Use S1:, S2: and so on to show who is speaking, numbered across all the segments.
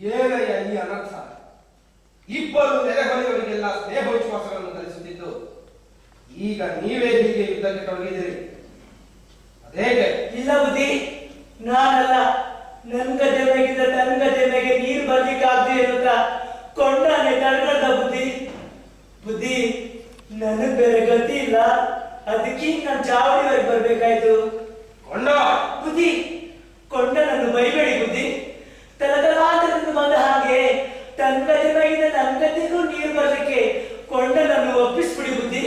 S1: ಏನಯ್ಯ ಈ ಅನರ್ಥ ಇಬ್ಬರು ನೆರೆಹೊರೆಯವರಿಗೆಲ್ಲ ಸ್ನೇಹ ವಿಶ್ವಾಸಗಳನ್ನು ಕಲಿಸುತ್ತಿದ್ದು ಈಗ ನೀವೇ ಹೀಗೆ ಯುದ್ಧಕ್ಕೆ ತೊಡಗಿದಿರಿ ಅದೇಗೆ
S2: ಇಲ್ಲ ಬುದ್ಧಿ ನಾನಲ್ಲ ನನ್ ಗದ್ದೆ ಮೇಗಿಂದ ನನ್ ಗದ್ದೆ ಮೇಗೆ ನೀರು ಬರ್ಲಿಕ್ಕೆ ಆಗ್ದು ಅಂತ ಕೊಂಡಾನೆ ತಡೆದ ಬುದ್ಧಿ ಬುದ್ಧಿ ನನಗ್ ಬೇರೆ ಗತಿ ಇಲ್ಲ ಅದಕ್ಕೆ ನಾನ್ ಚಾವಡಿವರೆಗೆ ಬರ್ಬೇಕಾಯ್ತು
S1: ಕೊಂಡ
S2: ಬುದ್ಧಿ ಕೊಂಡ ನನ್ನ ಬೈಬೇಡಿ ಬುದ್ಧಿ ತಲತಲಾಂತರದಿಂದ ಬಂದ ಹಾಗೆ ತನ್ನ ಗದ್ದೆ ಮೇಗಿಂದ ನನ್ ಗದ್ದೆಗೂ ನೀರು ಬರ್ಲಿಕ್ಕೆ ಕೊಂಡ ನನ್ನ ಒಪ್ಪಿಸ್ಬಿಡಿ ಬುದ್ಧಿ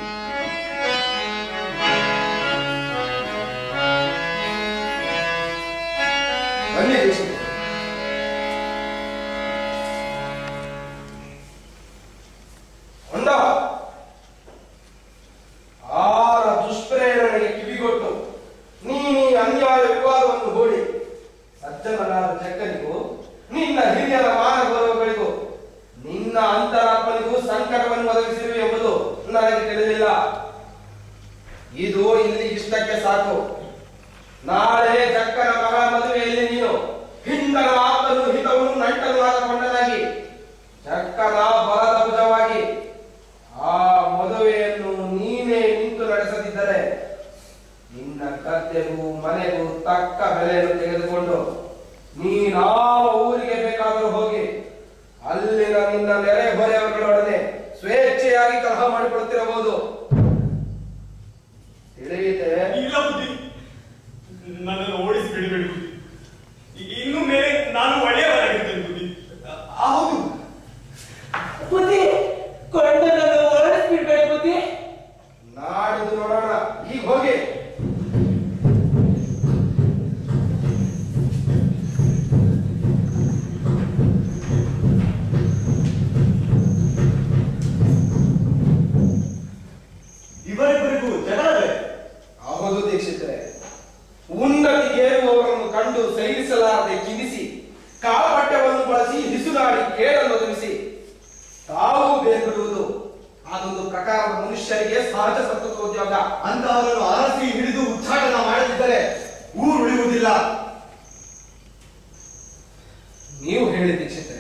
S1: ಬನ್ನಿ ದೇಶಕ್ಕೆ ಹೊಂಡ ಆರ ದುಷ್ಪ್ರೇರಣೆಗೆ ಕಿವಿಗೊಟ್ಟು ನೀನು ಈ ಅನ್ಯಾಯ ವಿವಾದವನ್ನು ಹೂಡಿ ಸಜ್ಜನರಾದ ಜಕ್ಕನಿಗೂ ನಿನ್ನ ಹಿರಿಯರ ಮಾನ ಗೌರವಗಳಿಗೂ ನಿನ್ನ ಅಂತರಾತ್ಮನಿಗೂ ಸಂಕಟವನ್ನು ಒದಗಿಸಿರುವೆ ಎಂಬುದು ನನಗೆ ತಿಳಿದಿಲ್ಲ ಇದು ಇಲ್ಲಿ ಇಷ್ಟಕ್ಕೆ ಸಾಕು ನಾಳೆ ಜಕ್ಕನ ಮಗ ಮದುವೆಯಲ್ಲಿ ನೀನು ಹಿಂದನ ಆಪ್ತನು ಹಿತವನ್ನು ನಂಟನು ಆದಕೊಂಡನಾಗಿ ಜಕ್ಕನ ಬಲದ ಭುಜವಾಗಿ ಆ ಮದುವೆಯನ್ನು ನೀನೇ ನಿಂತು ನಡೆಸದಿದ್ದರೆ ನಿನ್ನ ಗದ್ದೆಗೂ ಮನೆಗೂ ತಕ್ಕ ಬೆಲೆಯನ್ನು ತೆಗೆದುಕೊಂಡು ನೀನಾವ ಊರಿಗೆ ಬೇಕಾದರೂ ಹೋಗಿ ಅಲ್ಲಿನ ನಿನ್ನ ನೆರೆ ಹೊರೆಯವರುಗಳೊಡನೆ ಸ್ವೇಚ್ಛೆಯಾಗಿ ಕಲಹ ಮಾಡಿಕೊಡುತ್ತಿರಬಹುದು ತಿಳಿಯಿತೆ
S3: ಇಲ್ಲ ಬುದ್ಧಿ ನನ್ನನ್ನು ಓಡಿಸಿ ಬಿಡಬೇಡಿ ಬುದ್ಧಿ ಇ- ಇನ್ನು ಮೇಲೆ ನಾನು ಒಳ್ಳೆಯವರಾಗಿರ್ತೇನೆ ಬುದ್ಧಿ ಆ, ಹೌದು
S2: ಬುದ್ಧಿ ಕೊಂಡ ನನ್ನ ಹೊರಡಿಸ್ಬಿಡ್ಬೇಡಿ ಬುದ್ಧಿ
S1: ನಾಡಿದ್ದು ನೋಡೋಣ ಈಗ ಹೋಗಿ
S3: ಇವರಿಬ್ಬರಿಗೂ ಜಗಳವೇ
S1: ಹೌದು ದೀಕ್ಷಿತರೆ ಉನ್ನತಿಗೇರುವವರನ್ನು ಕಂಡು ಸಹಿಸಲಾರದೆ ಕಿವಿಸಿ ಕಾಪಟ್ಯವನ್ನು ಬಳಸಿ ಹಿಸುನಾಡಿ ಕೇಳನ್ನು ಒದಗಿಸಿ ತಾವು ಬೇರ್ಬಿಡುವುದು ಅದೊಂದು ಪ್ರಕಾರದ ಮನುಷ್ಯರಿಗೆ ಸಹಜ ಸತತೋದ್ಯೋಗ
S3: ಅಂತಹವರನ್ನು ಅರಸಿ ಹಿಡಿದು ಉಚ್ಚಾಟನ ಮಾಡದಿದ್ದರೆ ಊರು ಉಳಿಯುವುದಿಲ್ಲ
S1: ನೀವು ಹೇಳಿ ದೀಕ್ಷಿತರೆ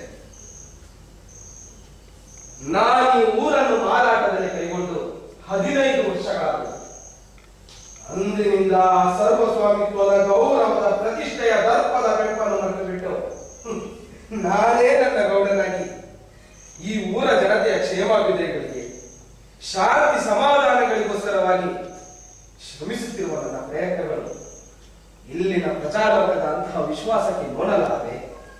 S1: ನಾನು ಈ ಊರನ್ನು ಮಾರಾಟದಲ್ಲಿ ಕೈಗೊಂಡು ಹದಿನೈದು ವರ್ಷಗಳಾದವು ಅಂದಿನಿಂದ ಸರ್ವಸ್ವಾಮಿತ್ವದ ಗೌರವದ ಪ್ರತಿಷ್ಠೆಯ ದರ್ಪದ ಬೆಳಪನ್ನು ಮರೆತು ಬಿಟ್ಟು ಹ್ಮ್, ನಾನೇ ನನ್ನ ಗೌಡನಾಗಿ ಈ ಊರ ಜನತೆಯ ಕ್ಷೇಮಾಭಿವೃದ್ಧಿಗಳಿಗೆ ಶಾಂತಿ ಸಮಾಧಾನಗಳಿಗೋಸ್ಕರವಾಗಿ ಶ್ರಮಿಸುತ್ತಿರುವ ನನ್ನ ಪ್ರಯತ್ನಗಳು ಇಲ್ಲಿನ ಪ್ರಜಾಲೋಕದ ಅಂತಹ ವಿಶ್ವಾಸಕ್ಕೆ ನೋಡಲಾರೆ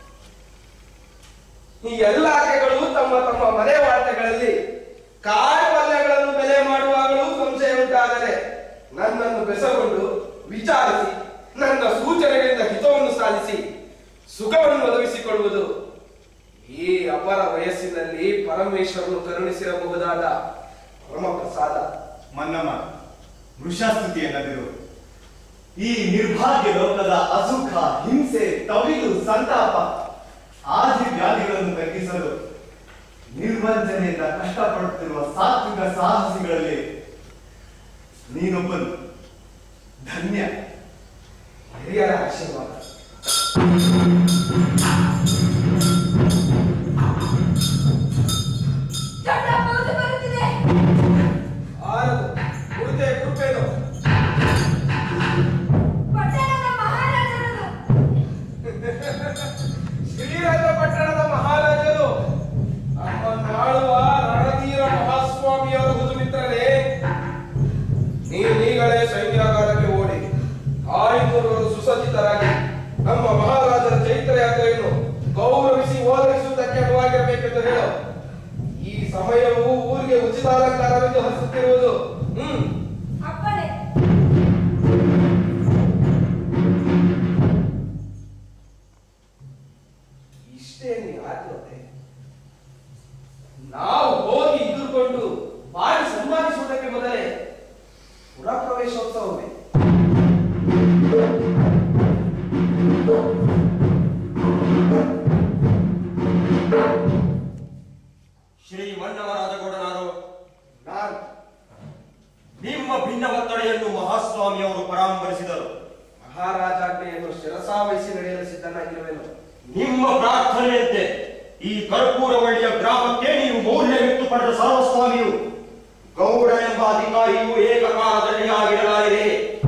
S1: ಈ ಎಲ್ಲ ಆಕೆಗಳು ತಮ್ಮ ತಮ್ಮ ಮನೆ ವಾರ್ತೆಗಳಲ್ಲಿ ಕಾಯಿಪಲ್ಯಗಳನ್ನು ಬೆಲೆ ಮಾಡುವಾಗಲೂ ಸಂಶಯ ಉಂಟಾದರೆ ನನ್ನನ್ನು ಬೆಸಗೊಂಡು ವಿಚಾರಿಸಿ ನನ್ನ ಸೂಚನೆಗಳಿಂದ ಹಿತವನ್ನು ಸಾಧಿಸಿ ಸುಖವನ್ನು ಒದಗಿಸಿಕೊಳ್ಳುವುದು ಈ ಅಪರ ವಯಸ್ಸಿನಲ್ಲಿ ಪರಮೇಶ್ವರನು ಕರುಣಿಸಿರಬಹುದಾದ ಪರಮ ಪ್ರಸಾದ
S3: ಮನ್ನಮ್ಮ ವೃಷಾಸ್ತುತಿ ಎನ್ನದಿರು ಈ ನಿರ್ಭಾಗ್ಯ ಲೋಕದ ಅಸುಖ ಹಿಂಸೆ ತವಿಲು ಸಂತಾಪ ಆದಿ ವ್ಯಾಧಿಗಳನ್ನು ತಗ್ಗಿಸಲು ನಿರ್ವಂಚನೆಯಿಂದ ಕಷ್ಟಪಡುತ್ತಿರುವ ಸಾತ್ವಿಕ ಸಾಹಸಿಗಳಲ್ಲಿ ನೀನೊಬ್ಬನು ಧನ್ಯ
S1: ಹಿರಿಯರ ಆಶೀರ್ವಾದ
S4: ದೊಡ್ಡ ಪೌಜ ಬರುತ್ತಿದೆ
S1: ಆರದು ಕುರುತೆ ಕುರುಪೇನು
S4: ಪಟ್ಟಣದ ಮಹಾರಾಜರದು
S1: ಶ್ರೀರಂಗ ಪಟ್ಟಣದ ಮಹಾರಾಜರು ನಮ್ಮನ್ನಾಳುವ ರಣಧೀರ ಮಹಾಸ್ವಾಮಿಯವರ ಹುದುಮಿತ್ರರೇ ನೀವೀಗಲೇ ಸೈನ್ಯಾಗಾರಕ್ಕೆ ಓಡಿ ಆಯ್ನೂರವರು ಸುಸಜ್ಜಿತರಾಗಿ ನಮ್ಮ ಮಹಾರಾಜರ ಚೈತ್ರ ಯಾತ್ರೆಯನ್ನು ಗೌರವಿಸಿ ಓದರಿಸುವುದಕ್ಕೆ ಅನುವಾಗಿರಬೇಕೆಂದು ಹೇಳು ಈ ಸಮಯವು ಊರಿಗೆ ಉಚಿತ ಅಲಂಕಾರವೆಂದು ಹರಿಸುತ್ತಿರುವುದು ಹ್ಮ್
S4: ಅಪ್ಪಣೆ
S1: ಇಷ್ಟೇ ನೀ ಆತ್ಮತೆ ನಾವು ಹೋಗಿ ಇದ್ದುಕೊಂಡು ಬಾರಿ ಸನ್ಮಾನಿಸುವುದಕ್ಕೆ ಮೊದಲೇ ಪುರಪ್ರವೇಶೋತ್ಸವವೇ
S5: ಶ್ರೀ ಮನ್ನವರಾಜಗೌಡನಾರು
S1: ನಾನು
S5: ನಿಮ್ಮ ಭಿನ್ನ ಒತ್ತಡೆಯನ್ನು ಮಹಾಸ್ವಾಮಿಯವರು ಪರಾಂಬರಿಸಿದರು
S1: ಮಹಾರಾಜಾಜ್ಞೆಯನ್ನು ಶಿರಸಾವಹಿಸಿ ನಡೆಯಲು ಸಿದ್ಧನಾಗಿರುವೆನು
S5: ನಿಮ್ಮ ಪ್ರಾರ್ಥನೆ ಪ್ರಾರ್ಥನೆಯಂತೆ ಈ ಕರ್ಪೂರವಳ್ಳಿಯ ಗ್ರಾಮಕ್ಕೆ ನೀವು ಮೌಲ್ಯವಿತ್ತು ಪಡೆದ ಸರ್ವಸ್ವಾಮಿಯು ಗೌಡ ಎಂಬ ಅಧಿಕಾರಿಯು ಏಕಕಾಲದಲ್ಲಿ ಆಗಿರಲಾಗಿದೆ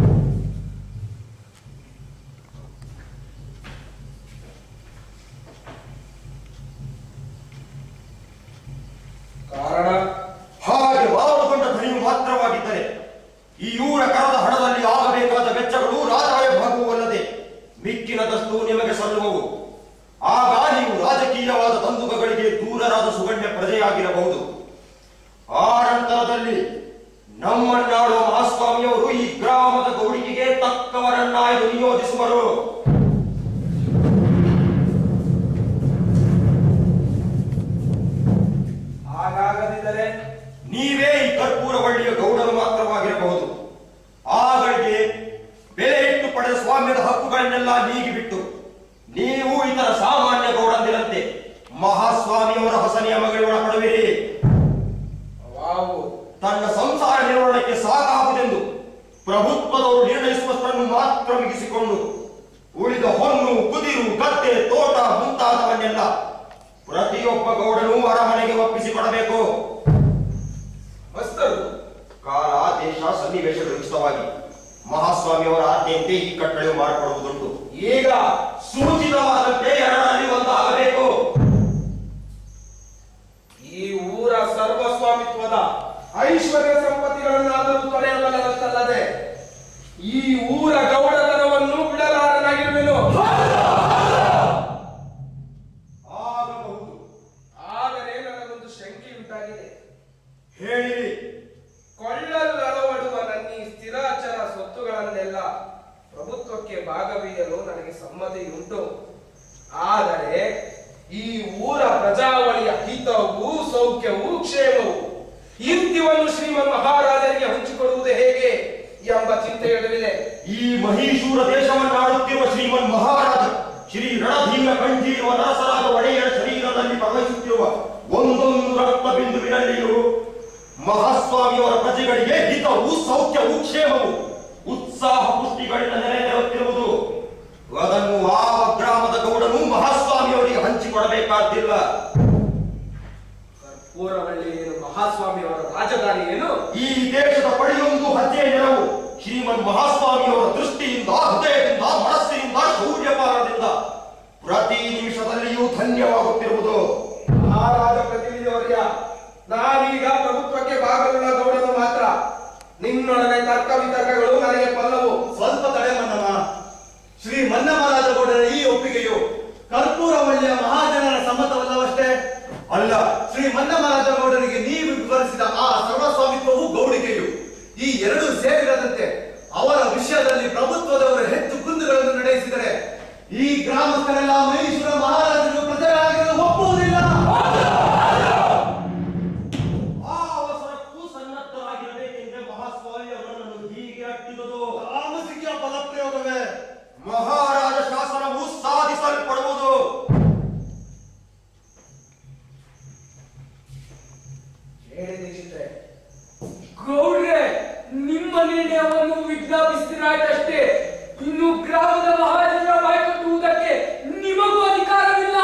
S1: ಕಾರಣ
S5: ಹಾಗೆ ಬಾಳುಗೊಂಡ ಧನಿಯು ಮಾತ್ರವಾಗಿದ್ದರೆ ಈ ಊರ ಕರದ ಹಣದಲ್ಲಿ ಆಗಬೇಕಾದ ವೆಚ್ಚಗಳು ರಾಜಾಯ ಭಾಗವಲ್ಲದೆ ಮಿಕ್ಕಿನದಷ್ಟು ನಿಮಗೆ ಸಲ್ಲುವವು ಆಗ ನೀವು ರಾಜಕೀಯವಾದ ತಂದುಕಗಳಿಗೆ ದೂರರಾದ ಸುಗಣ್ಯ ಪ್ರಜೆಯಾಗಿರಬಹುದು ಆ ನಂತರದಲ್ಲಿ ನಮ್ಮನ್ನಾಡುವ ಮಹಾಸ್ವಾಮಿಯವರು ಈ ಗ್ರಾಮದ ಗೌಡಿಕೆಗೆ ತಕ್ಕವರನ್ನಾಯ್ದು ನಿಯೋಜಿಸುವರು
S1: ಹಾಗಾಗದಿದ್ದರೆ
S5: ನೀವೇ ಈ ಕರ್ಪೂರವಳ್ಳಿಯ ಗೌಡರು ಮಾತ್ರವಾಗಿರಬಹುದು ಆಗಳಿಗೆ ಬೆಲೆ ಇಟ್ಟು ಪಡೆದ ಸ್ವಾಮ್ಯದ ಹಕ್ಕುಗಳನ್ನೆಲ್ಲ ನೀಗಿಬಿಟ್ಟು ನೀವು ಇತರ ಸಾಮಾನ್ಯ ಗೌಡಂದಿರಂತೆ ಮಹಾಸ್ವಾಮಿಯವರ ಹೊಸ ನಿಯಮಗಳಿಗೆ ಒಳಪಡುವಿರಿ
S1: ವಾವು
S5: ತನ್ನ ಸಂಸಾರ ನಿರ್ವಹಣೆಗೆ ಸಾಕಾಗುವುದೆಂದು ಪ್ರಭುತ್ವದವರು ನಿರ್ಣಯಿಸುವಷ್ಟನ್ನು ಮಾತ್ರ ಮುಗಿಸಿಕೊಂಡು ಉಳಿದ ಹೊನ್ನು ಕುದಿರು ಗದ್ದೆ ತೋಟ ಮುಂತಾದವನ್ನೆಲ್ಲ ಪ್ರತಿಯೊಬ್ಬ ಗೌಡನೂ ಅರಮನೆಗೆ ಒಪ್ಪಿಸಿಕೊಡಬೇಕು
S1: ಮಸ್ತರು
S5: ಕಾಲ ದೇಶ ಸನ್ನಿವೇಶಗಳು ಉಚಿತವಾಗಿ ಮಹಾಸ್ವಾಮಿಯವರ ಆಜ್ಞೆಯಂತೆ ಈ ಕಟ್ಟಳೆ ಮಾಡಿಕೊಡುವುದುಂಟು ಈಗ ಸೂಚಿತವಾದಂತೆ ಎರಡರಲ್ಲಿ ಒಂದಾಗಬೇಕು
S1: ಈ ಊರ ಸರ್ವಸ್ವಾಮಿತ್ವದ ಐಶ್ವರ್ಯ ಸಂಪತ್ತಿಗಳನ್ನಾದರೂ ತೊರೆಯಬಲ್ಲದಲ್ಲದೆ ಈ ಊರ ಗೌಡತನವನ್ನು ಬಿಡಲಾರನಾಗಿರುವೆನು
S5: ಆಗಬಹುದು
S1: ಆದರೆ ನನಗೊಂದು ಶಂಕೆ ಉಂಟಾಗಿದೆ
S5: ಹೇಳಿರಿ
S1: ಕೊಳ್ಳಲು ಅಳವಡುವ ನನ್ನ ಈ ಸ್ಥಿರಾಚರ ಸ್ವತ್ತುಗಳನ್ನೆಲ್ಲ ಪ್ರಭುತ್ವಕ್ಕೆ ಭಾಗವಹಿಸಲು ನನಗೆ ಸಮ್ಮತಿಯುಂಟು ಆದರೆ ಈ ಊರ ಪ್ರಜಾವಳಿಯ ಹಿತವು ಸೌಖ್ಯವು ಕ್ಷೇಮವು ಇಂತಿವನ್ನು ಶ್ರೀಮನ್ ಮಹಾರಾಜರಿಗೆ ಹಂಚಿಕೊಡುವುದು ಹೇಗೆ ಎಂಬ ಚಿಂತೆ ಎದುರಿದೆ
S5: ಈ ಮಹೀಶೂರ ದೇಶವನ್ನಾಡುತ್ತಿರುವ ಶ್ರೀಮನ್ ಮಹಾರಾಜ ಶ್ರೀ ರಣಧೀರ ಕಂಠೀರುವ ನರಸರಾದ ಒಡೆಯರ ಶರೀರದಲ್ಲಿ ಪ್ರವಹಿಸುತ್ತಿರುವ ಒಂದೊಂದು ರಕ್ತ ಬಿಂದುವಿನಲ್ಲಿಯೂ ಮಹಾಸ್ವಾಮಿಯವರ ಪ್ರಜೆಗಳಿಗೆ ಹಿತವು ಸೌಖ್ಯವು ಕ್ಷೇಮವು ಉತ್ಸಾಹ ಪುಷ್ಟಿಗಳಿಂದ ನೆಲೆನಿರುತ್ತಿರುವುದು ಅದನ್ನು ಆ ಗ್ರಾಮದ ಗೌಡನು ಮಹಾಸ್ವಾಮಿಯವರಿಗೆ ಹಂಚಿಕೊಡಬೇಕಾದ್ದಿಲ್ಲ
S1: ಕರ್ಪೂರವಳ್ಳಿ ಏನು ಮಹಾಸ್ವಾಮಿಯವರ ರಾಜಧಾನಿ ಏನು
S5: ಈ ದೇಶದ ಪಡೆಯೊಂದು ಹದ್ದೆ ನೆರವು ಶ್ರೀಮನ್ ಮಹಾಸ್ವಾಮಿಯವರ ದೃಷ್ಟಿಯಿಂದ ಹೃದಯದಿಂದ ಮನಸ್ಸಿನಿಂದ ಶೌರ್ಯಪಾರದಿಂದ ಪ್ರತಿ ನಿಮಿಷದಲ್ಲಿಯೂ ಧನ್ಯವಾಗುತ್ತಿರುವುದು
S1: ಮಹಾರಾಜ ಪ್ರತಿನಿಧಿಯವರ್ಯ ನಾನೀಗ ಪ್ರಭುತ್ವಕ್ಕೆ ಭಾಗವುಳ್ಳ ಗೌಡನು ಮಾತ್ರ ನಿನ್ನೊಡನೆ ತರ್ಕ ವಿತರ್ಕಗಳು ನನಗೆ ಪಲ್ಲವು
S6: ಸ್ವಲ್ಪ ತಡೆ ಮನ್ನಮ್ಮ ಶ್ರೀ ಮನ್ನಮರಾಜಗೌಡರ ಈ ಒಪ್ಪಿಗೆಯು ಕರ್ಪೂರವಳ್ಳಿಯ ಮಹಾಜನರ ಸಮ್ಮತವಲ್ಲವಷ್ಟೇ
S5: ಅಲ್ಲ
S6: ಶ್ರೀ ಮನ್ನಮರಾಜಗೌಡರಿಗೆ ನೀವು ವಿವರಿಸಿದ ಆ ಸರ್ವಸ್ವಾಮಿತ್ವವು ಗೌಡಿಕೆಯು ಈ ಎರಡು ಸೇರಿರದಂತೆ ಅವರ ವಿಷಯದಲ್ಲಿ ಪ್ರಭುತ್ವದವರು ಹೆಚ್ಚು ಕುಂದುಗಳನ್ನು ನಡೆಸಿದರೆ ಈ ಗ್ರಾಮಸ್ಥರೆಲ್ಲ ಮೈಸೂರ ಮಹಾರಾಜರು ಪ್ರಜೆಗಳಾಗಿರಲು ಒಪ್ಪುವುದಿಲ್ಲ
S5: ಆ ಅವಸರಕ್ಕೂ ಸನ್ನದ್ಧರಾಗಿರಬೇಕೆಂದ್ರೆ ಮಹಾಸ್ವಾಮಿ ಅವರನ್ನು ಹೀಗೆ ಅಟ್ಟಿದುದು
S6: ತಾಮಸಿಕ ಪದಪ್ರಯೋಗವೇ
S5: ಮಹಾರಾಜ ಶಾಸನವು ಸಾಧಿಸಲ್ಪಡುವುದು
S1: ಹೇಳಿ ದೀಕ್ಷಿತ್ರೆ
S7: ಗೌಡ್ರೆ ನಿಮ್ಮ ನಿರ್ಣಯವನ್ನು ವಿಜ್ಞಾಪಿಸಿದ್ರಾಯ್ತಷ್ಟೇ ಇನ್ನು ಗ್ರಾಮದ ಮಹಾಜನರ ಬಾಯಿ ಕಟ್ಟುವುದಕ್ಕೆ ನಿಮಗೂ ಅಧಿಕಾರವಿಲ್ಲ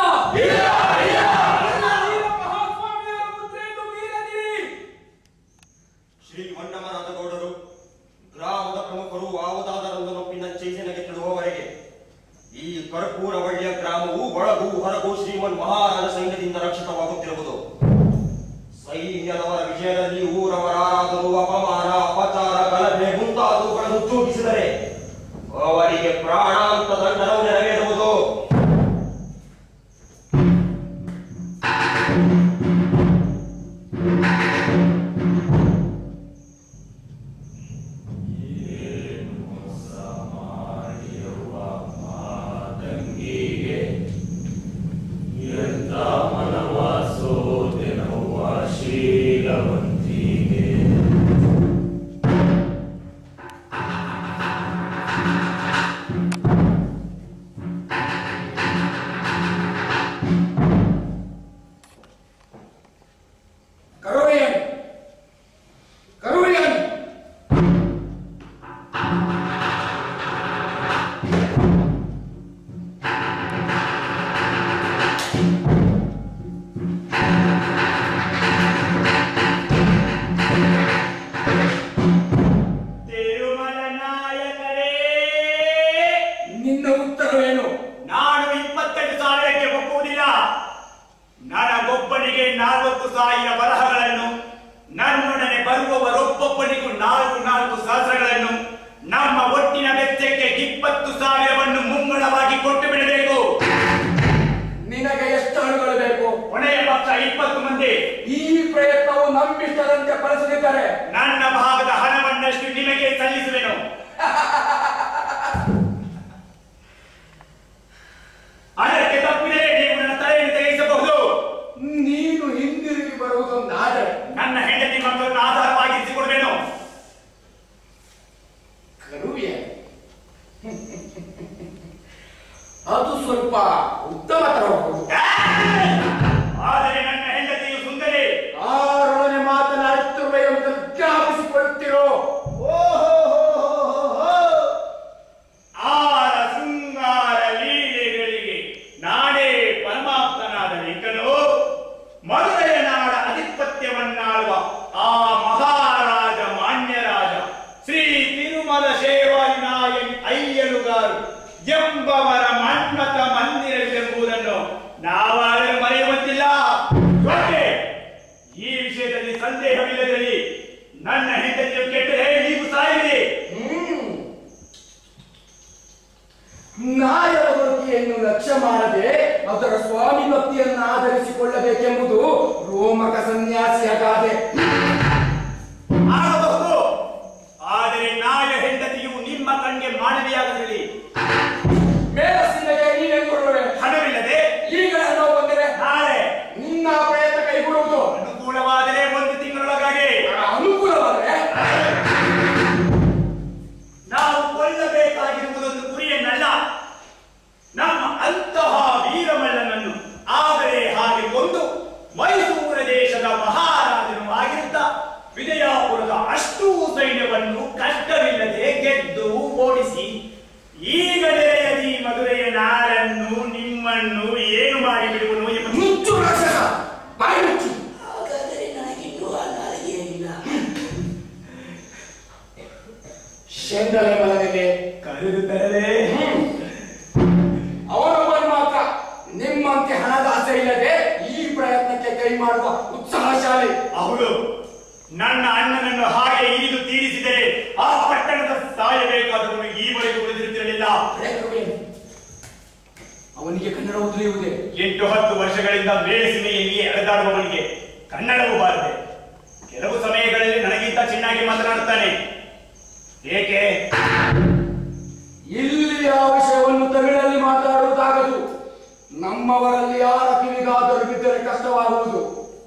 S7: ವೀರ ಮಹಾಸ್ವಾಮಿಯವರ ಮುದ್ರೆಯನ್ನು ಮೀರದಿರಿ
S5: ಶ್ರೀ ಮನ್ನಮರಾದ ಗೌಡರು ಗ್ರಾಮದ ಪ್ರಮುಖರು ಯಾವುದಾದರೊಂದು ನೊಪ್ಪಿನ ಚೈತನ್ಯಕ್ಕೆ ತಿಳುವವರೆಗೆ ಈ ಕರ್ಪೂರವಳ್ಳಿಯ ಗ್ರಾಮವು ಒಳಗೂ ಹೊರಗೂ ಶ್ರೀಮನ್ ಮಹಾರಾಜ ಸೈನ್ಯದಿಂದ ರಕ್ಷಿತವಾಗುತ್ತಿರುವುದು ಸೈನ್ಯದವರ ವಿಷಯದಲ್ಲಿ ಊರವರಾದರೂ ಅಪಮಾನ ಅಪಚಾರ ಗಲಭೆ ಮುಂತಾದವುಗಳನ್ನು ಚೂಟಿಸಿದರೆ ಅವರಿಗೆ ಪ್ರಾಣಾಂತ ದಂಡನವು ನೆರವೇರುವುದು
S8: ಎಂತ ಮನವಾಸೋ ದಿನವ್ವ ಶೀಲ
S3: ಸಾವಿರ ಬರಹಗಳನ್ನು ನನ್ನೊಡನೆ ಬರುವವರೊಬ್ಬೊಬ್ಬನಿಗೂ ನಾಲ್ಕು ನಾಲ್ಕು ಸಹಸ್ರಗಳನ್ನು ನಮ್ಮ ಒಟ್ಟಿನ ವೆಚ್ಚಕ್ಕೆ ಇಪ್ಪತ್ತು ಸಾವಿರವನ್ನು ಮುಂಗಡವಾಗಿ ಕೊಟ್ಟು ಬಿಡಬೇಕು
S7: ನಿನಗೆ ಎಷ್ಟು ಹಣಗಳು ಬೇಕು
S3: ಕೊನೆಯ ಪಕ್ಷ ಇಪ್ಪತ್ತು ಮಂದಿ
S7: ಈ ಪ್ರಯತ್ನವು ನಮ್ಮಿಷ್ಟದಂತೆ ಫಲಿಸದಿದ್ದರೆ
S3: ನನ್ನ ಭಾಗದ ಹಣವನ್ನಷ್ಟು ನಿಮಗೆ ಸಲ್ಲಿಸುವೆನು ಅದಕ್ಕೆ ತಪ್ಪಿದರೆ ನೀವು ನನ್ನ ತಲೆಯನ್ನು ತೆಗೆಸಬಹುದು
S7: ನೀನು ಹಿಂದಿರುಗಿ ಬರುವುದೊಂದಾದರೆ
S3: ನನ್ನ ಹೆಂಡತಿ ಮಕ್ಕಳನ್ನು ಆಧಾರವಾಗಿರಿಸಿಕೊಡುವೆನು
S7: ಕರುವೆ ಅದು ಸ್ವಲ್ಪ ಉತ್ತಮ ತರಬಹುದು
S3: ಆದರೆ ನನ್ನ ಹೆಂಡತಿಯು ಸುಂದರಿ
S7: ಆರೊಡನೆ ಮಾತನಾಡುತ್ತಿರುವ ಎಂಬುದನ್ನು ಜ್ಞಾಪಿಸಿಕೊಳ್ಳುತ್ತಿರೋ
S3: ಆರ ಶೃಂಗಾರ ಲೀಲೆಗಳಿಗೆ ನಾನೇ ಪರಮಾತ್ಮನಾದ ಲಿಂಗನು ಮಧುರೆಯ ನಾಡ ಅಧಿಪತ್ಯವನ್ನಾಳುವ ಆ ಮಹಾರಾಜ ಮಾನ್ಯರಾಜ ಶ್ರೀ ತಿರುಮಲ ಶೇವಾಯಿನಾಯನ್ ಅಯ್ಯನುಗಾರು ಎಂಬವರ ಮನ್ಮತ ಮಂದಿರವೆಂಬುದನ್ನು ನಾವಾಗಲೂ ಮರೆಯುವಂತಿಲ್ಲ ಯಾಕೆ? ಈ ವಿಷಯದಲ್ಲಿ ಸಂದೇಹವಿಲ್ಲದಿರಲಿ ನನ್ನ ಹೆಂಡತಿಯು ಕೆಟ್ಟರೆ ನೀವು ಸಾಯಿರಿ
S7: ನಾಯರ ವೃತ್ತಿಯನ್ನು ಲಕ್ಷ್ಯ ಮಾಡದೆ ಅದರ ಸ್ವಾಮಿ ಭಕ್ತಿಯನ್ನು ಆಧರಿಸಿಕೊಳ್ಳಬೇಕೆಂಬುದು ರೋಮಕ ಸನ್ಯಾಸಿಯ ಗಾದೆ
S3: ಆಗಬಹುದು ಆದರೆ ನಾಯ ಹೆಂಡತಿಯು ನಿಮ್ಮ ಕಣ್ಗೆ ಮಾನವಿಯಾಗದಿರಲಿ
S7: ಮೇಲಸ್ಸಿನಗೆ ನೀನೆಂದುಕೊಳ್ಳುವೆ
S3: ಹಣವಿಲ್ಲದೆ
S7: ಈಗ ನಾವು ಬಂದರೆ
S3: ನಾಳೆ
S7: ನಿನ್ನ ಪ್ರಯತ್ನ ಕೈಗೊಳ್ಳುವುದು
S3: ಅನುಕೂಲವಾದರೆ ಒಂದು ತಿಂಗಳೊಳಗಾಗಿ
S7: ಅನುಕೂಲವಾದರೆ
S3: ನಾವು ಕೊಲ್ಲಬೇಕಾಗಿರುವುದೊಂದು ಗುರಿಯನ್ನಲ್ಲ ನಮ್ಮ ಅಂತಹ ವೀರಮಲ್ಲನನ್ನು ಆದರೆ ಹಾಗೆ ಕೊಂದು ಮೈಸೂರ ದೇಶದ ಮಹಾರಾಜನು ಆಗಿದ್ದ ವಿಜಯಾಪುರದ ಅಷ್ಟೂ ಸೈನ್ಯವನ್ನು ಕಷ್ಟವಿಲ್ಲದೆ ಗೆದ್ದು ಓಡಿಸಿ ಈಗ ನೆರೆಯದಿ ಮಧುರೆಯ ನಾರನ್ನು ನಿಮ್ಮನ್ನು ಏನು ಮಾಡಿ ಬಿಡುವನು ಎಂಬ
S7: ಮುಚ್ಚು ರಕ್ಷಕ ಬಾಯಿ ಮುಚ್ಚು
S2: ಹಾಗಾದರೆ ನನಗಿನ್ನೂ ಆ ನಾಲಿಗೆ ಇಲ್ಲ
S7: ಶೆಂಗಲೆ ಮಲಗಿದೆ
S3: ಕರೆದು ತರಲೇ
S7: ಅವರೊಬ್ಬರು ಮಾತ್ರ ನಿಮ್ಮಂತೆ ಹಣದ ಆಸೆ ಇಲ್ಲದೆ ಈ ಪ್ರಯತ್ನಕ್ಕೆ ಕೈ ಮಾಡುವ ಉತ್ಸಾಹಶಾಲಿ
S3: ಹೌದು ನನ್ನ ಅಣ್ಣನನ್ನು ಹಾಗೆ ಇರಿದು ತೀರಿಸಿದರೆ ಆ ಪಟ್ಟಣದ ಸಾಯಬೇಕಾದವನು ಈವರೆಗೂ ಉಳಿದಿರುತ್ತಿರಲಿಲ್ಲ
S7: ಅವನಿಗೆ ಕನ್ನಡ ತಿಳಿಯುವುದೇ
S3: ಎಂಟು ಹತ್ತು ವರ್ಷಗಳಿಂದ ಮೇಲಿಸಿಮೆಯಲ್ಲಿಯೇ ಅಲೆದಾಡುವವನಿಗೆ ಕನ್ನಡವೂ ಬಾರದೆ ಕೆಲವು ಸಮಯಗಳಲ್ಲಿ ನನಗಿಂತ ಚೆನ್ನಾಗಿ ಮಾತನಾಡುತ್ತಾನೆ ಏಕೆ
S7: ಇಲ್ಲಿ ಆ ವಿಷಯವನ್ನು ತಮಿಳಲ್ಲಿ ಮಾತಾಡುವುದಾಗದು ನಮ್ಮವರಲ್ಲಿ ಯಾರ ಕಿವಿಗಾದರೂ ಬಿದ್ದರೆ ಕಷ್ಟವಾಗುವುದು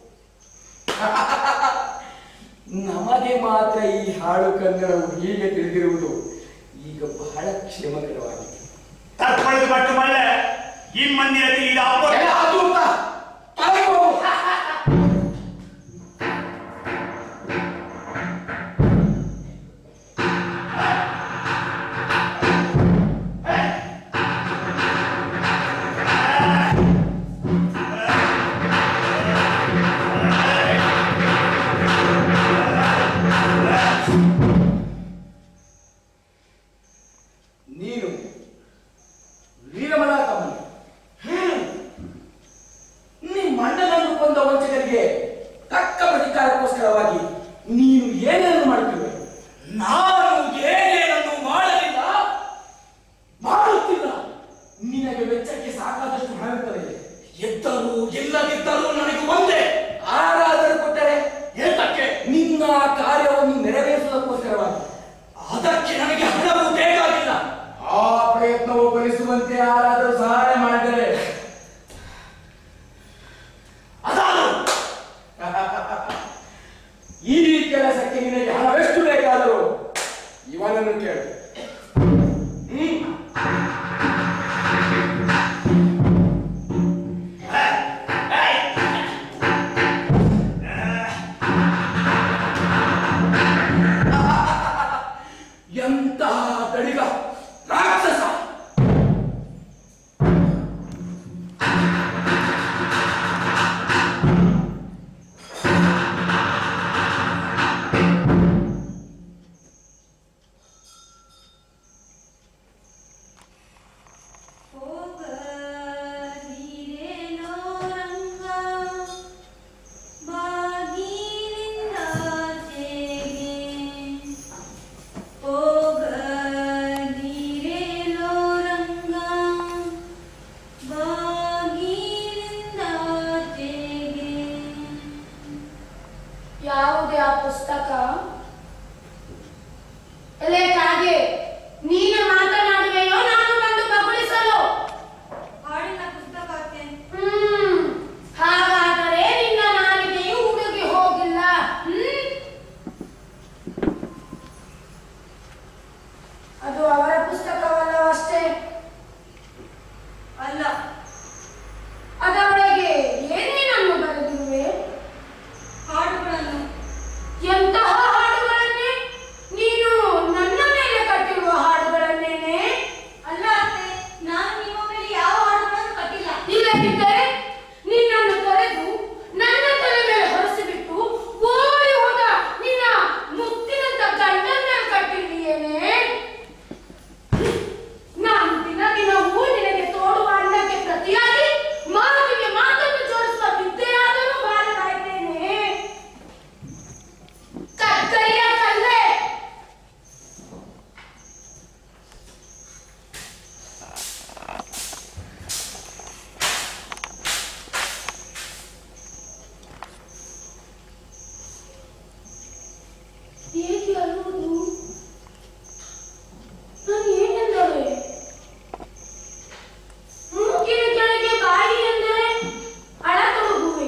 S7: ನಮಗೆ ಮಾತ್ರ ಈ ಹಾಡು ಕನ್ನಡವು ಹೀಗೆ ತಿಳಿದಿರುವುದು ಈಗ ಬಹಳ ಕ್ಷೇಮಕರವಾಗಿದೆ
S3: ತಪ್ಪಳದು ಮಟ್ಟು ಮಲ್ಲ ಈ ಮಂದಿರ ತಿಳಿದ ಅಪ್ಪ
S7: ಎಲ್ಲ ಅದು ಅಂತ ತೊಲಗಿ ಹೋಗು. ನೀನು ವೀರಮಲ ತಮ್ಮನು
S8: ಮತ್ತೆ ಆ ಪುಸ್ತಕ ಎಲೆ ಕಾಗೆ ನೀನು ಮಾತನಾಡುವೆಯೋ ನಾನು ಬಂದು ಬಗುಳಿಸಲು
S4: ಹಾಡಿನ ಪುಸ್ತಕ ಅತ್ತೆ
S8: ಹ್ಮ್ ಹಾಗಾದರೆ ನಿನ್ನ ನಾಲಿಗೆಯು ಹುಡುಗಿ ಹೋಗಿಲ್ಲ ಹ್ಮ್ ಅದು ಅವರ ಪುಸ್ತಕವಲ್ಲವಷ್ಟೇ
S4: ಅಲ್ಲ
S8: ಅದರೊಳಗೆ ಏನೇನನ್ನು ಬರೆದಿರುವೆ
S4: ಹಾಡುಗಳನ್ನು
S8: ಎಂತಹ ಹಾಡುಗಳನ್ನೇ ನೀನು ನನ್ನ ಮೇಲೆ ಕಟ್ಟಿರುವ ಹಾಡುಗಳನ್ನೇನೆ
S4: ಅಲ್ಲ ಅತ್ತೆ ನಾನು ನಿಮ್ಮ ಮೇಲೆ ಯಾವ ಹಾಡುಗಳನ್ನು ಕಟ್ಟಿಲ್ಲ
S8: ಇಲ್ಲದಿದ್ದರೆ ನಿನ್ನನ್ನು ತೊರೆದು ನನ್ನ ತಲೆ ಮೇಲೆ ಹೊರಸಿಬಿಟ್ಟು ಓಡಿ ಹೋದ ನಿನ್ನ ಮುತ್ತಿನಂತ ಗಂಡನ್ನ ಕಟ್ಟಿದೆಯೇನೆ ನಾನು ದಿನ ದಿನವೂ ನಿನಗೆ ತೋಡುವ ಅನ್ನಕ್ಕೆ ಪ್ರತಿಯಾಗಿ ಮಾತಿಗೆ ಮಾತನ್ನು ಜೋಡಿಸುವ ವಿದ್ಯೆಯಾದರೂ ಬಾರದಾಯ್ತೇನೆ ಕತ್ತರಿಯ ಕಲ್ಲೆ ಏಕೆ ಅಳುವುದು ನಾನು ಏನೆಂದರೆ ಮೂಗಿನ ಕೆಳಗೆ ಬಾಯಿ ಎಂದರೆ ಅಳತೊಡಗುವೆ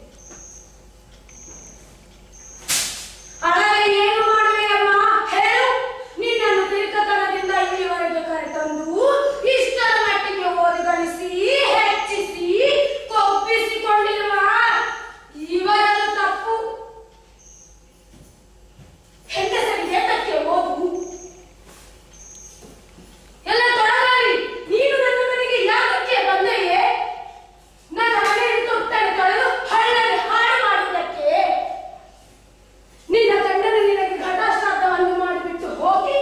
S8: ಅಳಗೆ ಏನು ಮಾಡುವೆ ಅಮ್ಮ ಹೇಳು ನಿನ್ನನ್ನು ತಿರುಕತನದಿಂದ ಇಲ್ಲಿವರೆಗೆ ಕರೆತಂದು ಇಷ್ಟರ ಮಟ್ಟಿಗೆ ಓದಿಗಳಿಸಿ ಹೆಚ್ಚಿಸಿ ಕೊಬ್ಬಿಸಿಕೊಂಡಿರುವ ಇವರದು ತಪ್ಪು ಹೆಂಗಸರಿಗೆ ತಕ್ಕೆ ಹೋಗು ಎಲ್ಲ ತೊಡಗಾರಿ ನೀನು ನನ್ನ ಮನೆಗೆ ಯಾಕೆ ಬಂದೆಯೇ ನನ್ನ ಮನೆಯಲ್ಲಿ ತೊಟ್ಟನೆ ತೊಳೆದು ಹಳ್ಳನೆ ಹಾಳು ಮಾಡುವುದಕ್ಕೆ ನಿನ್ನ ಗಂಡನ ನಿನಗೆ ಘಟಶ್ರಾದ್ದವನ್ನು ಮಾಡಿಬಿಟ್ಟು ಹೋಗಿ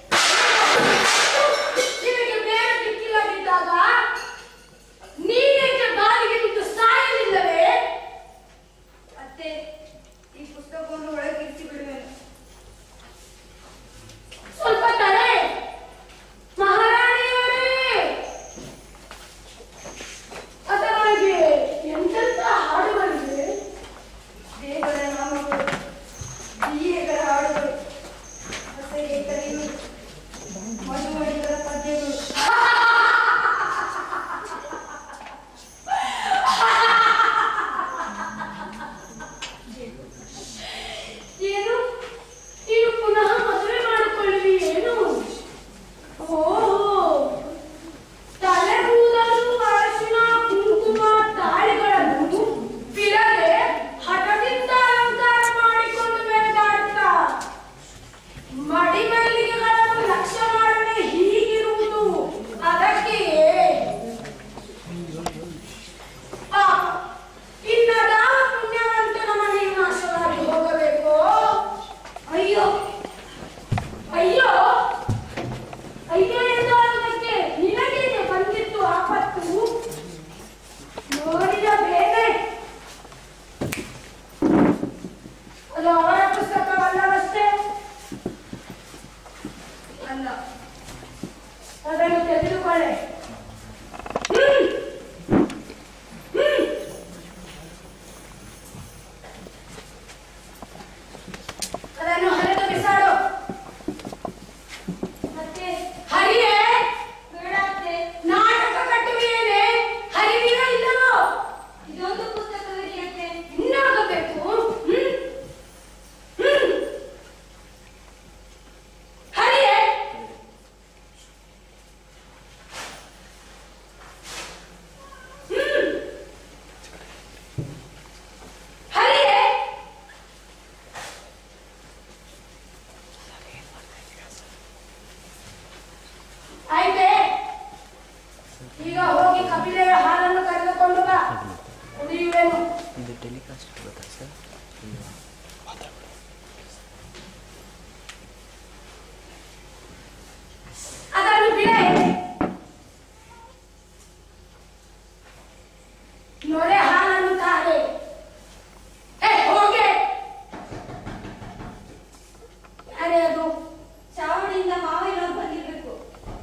S8: ನಿನಗೆ ಬೇರೆ ದಿಕ್ಕಿಲ್ಲದಿದ್ದಾಗ ನೀನೇಕೆ ಬಾವಿಗೆ ಬಿದ್ದು ಸಾಯಲಿಲ್ಲವೇ
S4: ಅತ್ತೆ ಈ ಪುಸ್ತಕವನ್ನು ಒಳಗಿರಿಸಿ ಬಿಡುವೆನು
S8: ಸ್ವಲ್ಪ ತಡೆ ಮಹಾರಾಣಿಯವರೇ ಅದರೊಳಗೆ ಎಂತೆಂಥ ಹಾಡುಗಳಿವೆ
S4: ದೇವರ ನಾಮಗಳು ದಿಯೆಗಳ ಹಾಡುಗಳು ಹಸೆಗೆ ಕರೆಯುವುದು ಮಧುಮಡಿಗಳ ಪದ್ಯಗಳು
S8: ಏನು ನೀನು ಪುನಃ ಮದುವೆ ಮಾಡಿಕೊಳ್ಳಿ ಏನು ಓಹೋ ತಲೆ ಕೂದಲು ಅರಶಿನ ಕುಂಕುಮ ತಾಳಿಗಳನ್ನು ಬಿಡದೆ ಹಠದಿಂದ ಅಲಂಕಾರ ಮಾಡಿಕೊಂಡು ಬೆಳೆದಾಡ್ತಾ ಮಡಿ ಮಲ್ಲಿಗೆಗಳನ್ನು ಲಕ್ಷ್ಯ ಮಾಡದೆ ಹೀಗಿರುವುದು ಅದಕ್ಕೆಯೇ ಪಾಪ ಇನ್ನದಾವ ಪುಣ್ಯವಂತನ ಮನೆಯ ನಾಶವಾಗಿ ಹೋಗಬೇಕು ಅಯ್ಯೋ ಅಯ್ಯೋ ಅಯ್ಯೋ ಎಂದು ಅನ್ನೋದಕ್ಕೆ ನಿನಗೇನೆ ಬಂದಿತ್ತು ಆಪತ್ತು ನೋಡಿದ ಬೇರೆ ಅದು ಅವರ ಪುಸ್ತಕವಲ್ಲವಷ್ಟೇ
S4: ಅಲ್ಲ
S8: ಅದನ್ನು ತೆಗೆದುಕೊಳ್ಳೆ ಹ್ಮ್ ಹ್ಮ್ ಅದನ್ನು ಹರಿದು ಬಿಸಾಡು
S4: ಮತ್ತೆ
S8: ಹರಿಯೇ
S4: ಬೇಡ ಅತ್ತೆ
S8: ನಾಟಕ ಕಟ್ಟುವೆಯೇನೆ ಹರಿವಿಯೋ ಇಲ್ಲವೋ
S4: ಇದೊಂದು ಪುಸ್ತಕವಿದೆ ಅತ್ತೆ
S8: ಇನ್ನಾಗಬೇಕು ಹ್ಮ್ ಹ್ಮ್ ಹರಿಯೇ ಹ್ಮ್ ಹರಿಯೇ ಆಯ್ತೆ ಈಗ ಹೋಗಿ ಕಪಿಲೆಯ ಹಾಲನ್ನು ಕರೆದುಕೊಂಡು ಬಾ ಕುಡಿಯುವೆನು
S9: ಇದು ಟೆಲಿಕಾಸ್ಟ್ ಆಗುತ್ತಾ ಸರ್
S8: ಅದನ್ನು ಬಿಡೆ ನೊರೆ ಹಾಲನ್ನು ತಾರೆ ಏ ಹೋಗೆ ಯಾರೇ ಅದು
S4: ಚಾವಡಿಯಿಂದ ಮಾವಿನವರು ಬಂದಿರಬೇಕು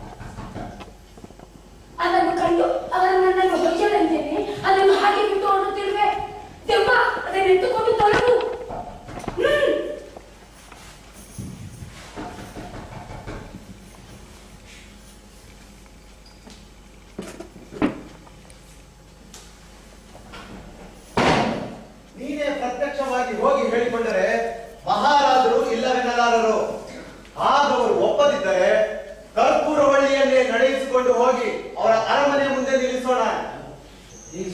S8: ಅದನ್ನು ಕಂಡು ಅವರು ನನ್ನನ್ನು ಹೊಯ್ಯಲೆಂದೇನೆ ಅದನ್ನು ಹಾಗೆ ಬಿಟ್ಟು ಓಡುತ್ತಿರುವೆ ದೆವ್ವ ಅದನ್ನು ಎತ್ತುಕೊಂಡು ತೊಳೆದು ಹ್ಮ್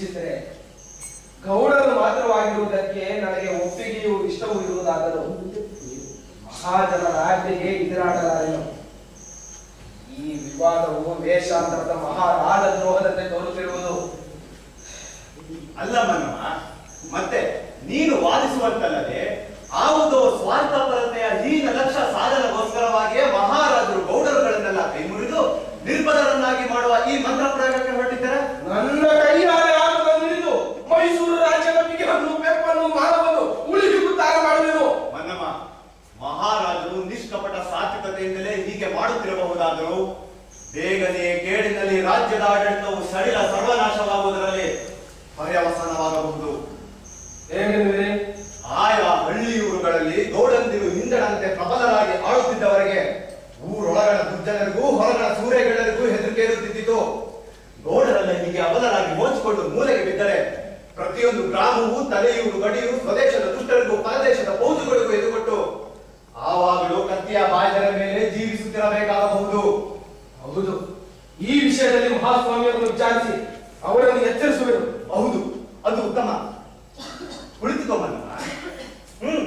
S1: ದೀಕ್ಷಿತರೆ ಗೌಡರು ಮಾತ್ರವಾಗಿರುವುದಕ್ಕೆ ನನಗೆ ಒಪ್ಪಿಗೆಯೂ ಇಷ್ಟವೂ ಇರುವುದಾದರೂ ಮಹಾಜನರ ಆಜ್ಞೆಗೆ ಎದುರಾಡಲಾರೆನು ಈ ವಿವಾದವು ವೇಷಾಂತರದ ಮಹಾರಾಜ ದ್ರೋಹದಂತೆ ತೋರುತ್ತಿರುವುದು
S6: ಅಲ್ಲ ಮನ್ನಮ್ಮ ಮತ್ತೆ ನೀನು ವಾದಿಸುವಂತಲ್ಲದೆ ಯಾವುದೋ ಸ್ವಾರ್ಥಪರತೆಯ ಹೀನ ಲಕ್ಷ್ಯ ಸಾಧನಗೋಸ್ಕರವಾಗಿಯೇ ಮಹಾರಾಜರು ಗೌಡರುಗಳನ್ನೆಲ್ಲ ಕೈ ಮುರಿದು ನಿರ್ಬಲರನ್ನಾಗಿ ಮಾಡುವ ಈ ಮಂತ್ರ ಪ್ರಯೋಗಕ್ಕೆ ಹೊರಟಿದ್ದಾರೆ
S1: ನನ್ನ ಕೈಯಾರೆ ಆಟವನ್ನು ಹಿಡಿದು ಮೈಸೂರು ರಾಜ್ಯದ ಬಿಗಿಯನ್ನು ಬೆಪ್ಪನ್ನು ಮಾನವನ್ನು ಉಳಿಸಿ ಉದ್ಧಾರ ಮಾಡುವೆನು
S6: ಮನ್ನಮ್ಮ ಮಹಾರಾಜರು ನಿಷ್ಕಪಟ ಸಾತ್ವಿಕತೆಯಿಂದಲೇ ಹೀಗೆ ಮಾಡುತ್ತಿರಬಹುದಾದರೂ ಬೇಗನೆ ಕೇಡಿನಲ್ಲಿ ರಾಜ್ಯದ ಆಡಳಿತವು ಸಡಿಲ ಸರ್ವನಾಶವಾಗುವುದರಲ್ಲಿ ಪರ್ಯವಸಾನವಾಗಬಹುದು
S1: ಹೇಗೆಂದರೆ
S6: ಆಯಾ ಹಳ್ಳಿಯೂರುಗಳಲ್ಲಿ ಗೌಡಂದಿರು ಹಿಂದಣಂತೆ ಪ್ರಬಲರಾಗಿ ಆಳುತ್ತಿದ್ದವರಿಗೆ ಊರೊಳಗಣ ದುರ್ಜನರಿಗೂ ಹೊರಗಣ ಸೂರ್ಯಗಳರಿಗೂ ಹೆದರಿಕೆ ಇರುತ್ತಿದ್ದಿತು ಗೌಡರೆಲ್ಲ ಹೀಗೆ ಅಬಲರಾಗಿ ಮೋಚಿಕೊಂಡು ಮೂಲೆಗೆ ಬಿದ್ದರೆ ಪ್ರತಿಯೊಂದು ಗ್ರಾಮವೂ ತಲೆಯೂರು ಗಡಿಯು ಸ್ವದೇಶದ ದುಷ್ಟರಿಗೂ ಪರದೇಶದ ಪೌಜುಗಳಿಗೂ ಎದುರುಕೊಟ್ಟು ಆವಾಗಲೂ ಕತ್ತಿಯ ಬಾಯದರ ಮೇಲೆ ಜೀವಿಸುತ್ತಿರಬೇಕಾಗಬಹುದು
S1: ಹೌದು ಈ ವಿಷಯದಲ್ಲಿ ಮಹಾಸ್ವಾಮಿಯವರನ್ನು ವಿಚಾರಿಸಿ ಅವರನ್ನು ಎಚ್ಚರಿಸುವೆನು
S6: ಹೌದು ಅದು ಉತ್ತಮ ಕುಳಿತುಕೊಂಬನ್ನ ಹ್ಮ್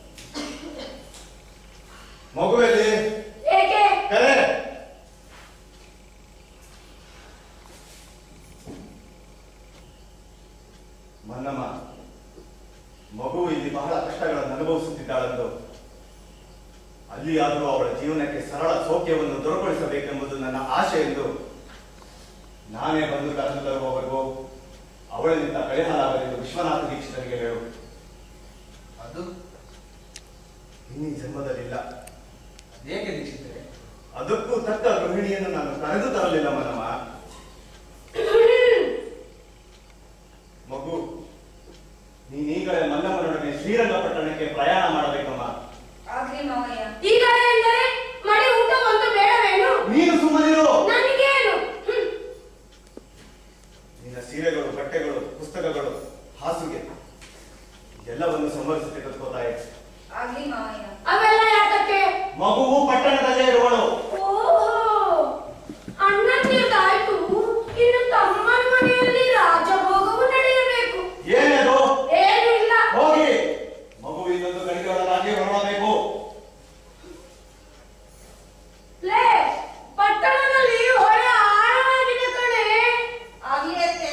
S6: ಮಗುವಲ್ಲಿ
S8: ಏಕೆ
S6: ಕರೆ ಮನ್ನಮ್ಮ ಮಗು ಇಲ್ಲಿ ಬಹಳ ಕಷ್ಟಗಳನ್ನು ಅನುಭವಿಸುತ್ತಿದ್ದಾಳೆಂದು ಅಲ್ಲಿಯಾದರೂ ಅವಳ ಜೀವನಕ್ಕೆ ಸರಳ ಸೌಖ್ಯವನ್ನು ದೊರಕುಳಿಸಬೇಕೆಂಬುದು ನನ್ನ ಆಶೆ ಎಂದು ನಾನೇ ಬಂದು ಕರೆದು ತರುವವರೆಗೂ ಅವಳಿನಿಂದ ಕಳೆಹಾಲಾಗಲೆಂದು ವಿಶ್ವನಾಥ ದೀಕ್ಷಿತರಿಗೆ ಹೇಳು
S1: ಅದು
S6: ಇನ್ನೀ ಜನ್ಮದಲ್ಲಿಲ್ಲ
S1: ಅದೇಕೆ ದೀಕ್ಷಿತರೆ
S6: ಅದಕ್ಕೂ ತಕ್ಕ ಗೃಹಿಣಿಯನ್ನು ನಾನು ಕರೆದು ತರಲಿಲ್ಲ ಮನಮ್ಮ ಮಗು ನೀನೀಗಲೇ ಮಲ್ಲಮ್ಮನೊಡನೆ ಶ್ರೀರಂಗಪಟ್ಟಣಕ್ಕೆ ಪ್ರಯಾಣ ಮಾಡಬೇಕಮ್ಮ
S4: ಆಗ್ಲಿ ಮಾವಯ್ಯ
S8: ಈಗ ಎಂದರೆ ಮಡಿ ಊಟ ಒಂದು ಬೇಡವೇನು
S6: ನೀನು ಸುಮ್ಮನಿರು
S8: ನನಗೇನು ಹ್ಮ್.
S6: ನಿನ್ನ ಸೀರೆಗಳು ಬಟ್ಟೆಗಳು ಪುಸ್ತಕಗಳು ಹಾಸುಗೆ ಎಲ್ಲವನ್ನು ಸಂಭರಿಸಿ ತೆಗೆದುಕೋತಾಯಿ
S4: ಆಗ್ಲಿ ಮಾವಯ್ಯ
S8: ಅವೆಲ್ಲ ಯಾತಕ್ಕೆ
S6: ಮಗುವು ಪಟ್ಟಣದಲ್ಲೇ ಇರುವಳು
S8: ಓಹೋ ಅಣ್ಣಂದಿರ್ದಾಯ್ತು ಇನ್ನು ತಮ್ಮನ ಮನೆಯಲ್ಲಿ ರಾಜಭೋಗವು ನಡೆಯಬೇಕು
S6: ಏನದು
S8: ಏನು ಇಲ್ಲ
S6: ಹೋಗಿ ಮಗು ಇನ್ನೊಂದು ಗಡಿಗೆಯೊಳಗಾಗಿ ಹೊರಡಬೇಕು
S8: ಲೇ ಪಟ್ಟಣದಲ್ಲಿ ಹೊಳೆ ಆಳವಾಗಿದೆ ಕಣೆ
S4: ಆಗ್ಲಿ ಅತ್ತೆ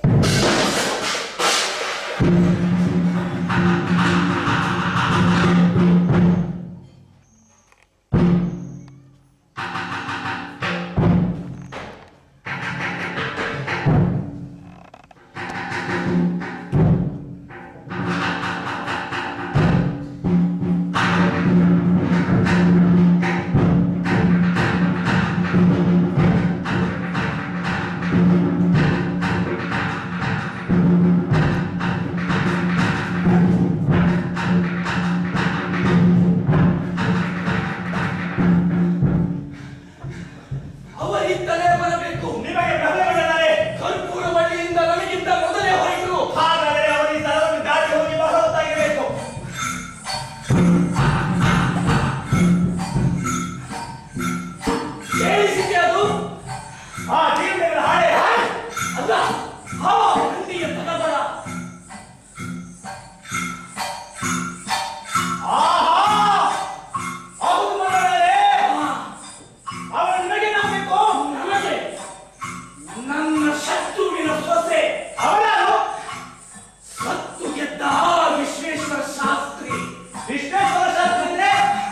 S1: ಅವರಿತ್ತಲೇ ಬರಬೇಕು
S3: ನಿಮಗೆ ಪ್ರಭೇದಗಳಿದ್ದಾರೆ.
S1: ಕರ್ಪೂರ ಬಳ್ಳಿಯಿಂದ ನಮಗಿಂತ ಮೊದಲೇ ಹೊರಟರು
S3: ಹಾಗಾದರೆ ಅವರು ಈ ಸ್ಥಳವನ್ನು ದಾಟಿ ಹೋಗಿ ಬಹಳ ಹೊತ್ತಾಗಿರಬೇಕು
S1: ಕೇಳಿಸಿದೆ ಅದು
S3: ಆ ಜೀವನಗಳ ಹಾಳೆ
S1: ಅಲ್ಲ ಹಾವ ಹಂದಿಯ ತಗಬಳ
S3: ಆಹಾ ಹೌದು ಮಗಳೇ ಅವರು ನಿಮಗೆ ನಂಬೇಕು
S1: ನಮಗೆ ನನ್ನ ಶತ್ರುವಿನ ಸೊಸೆ
S3: ಅವಳನ್ನು
S1: ಸತ್ತು ಗೆದ್ದ ಆ ವಿಶ್ವೇಶ್ವರ ಶಾಸ್ತ್ರಿ
S3: ವಿಶ್ವೇಶ್ವರ ಶಾಸ್ತ್ರಿದ್ರೆ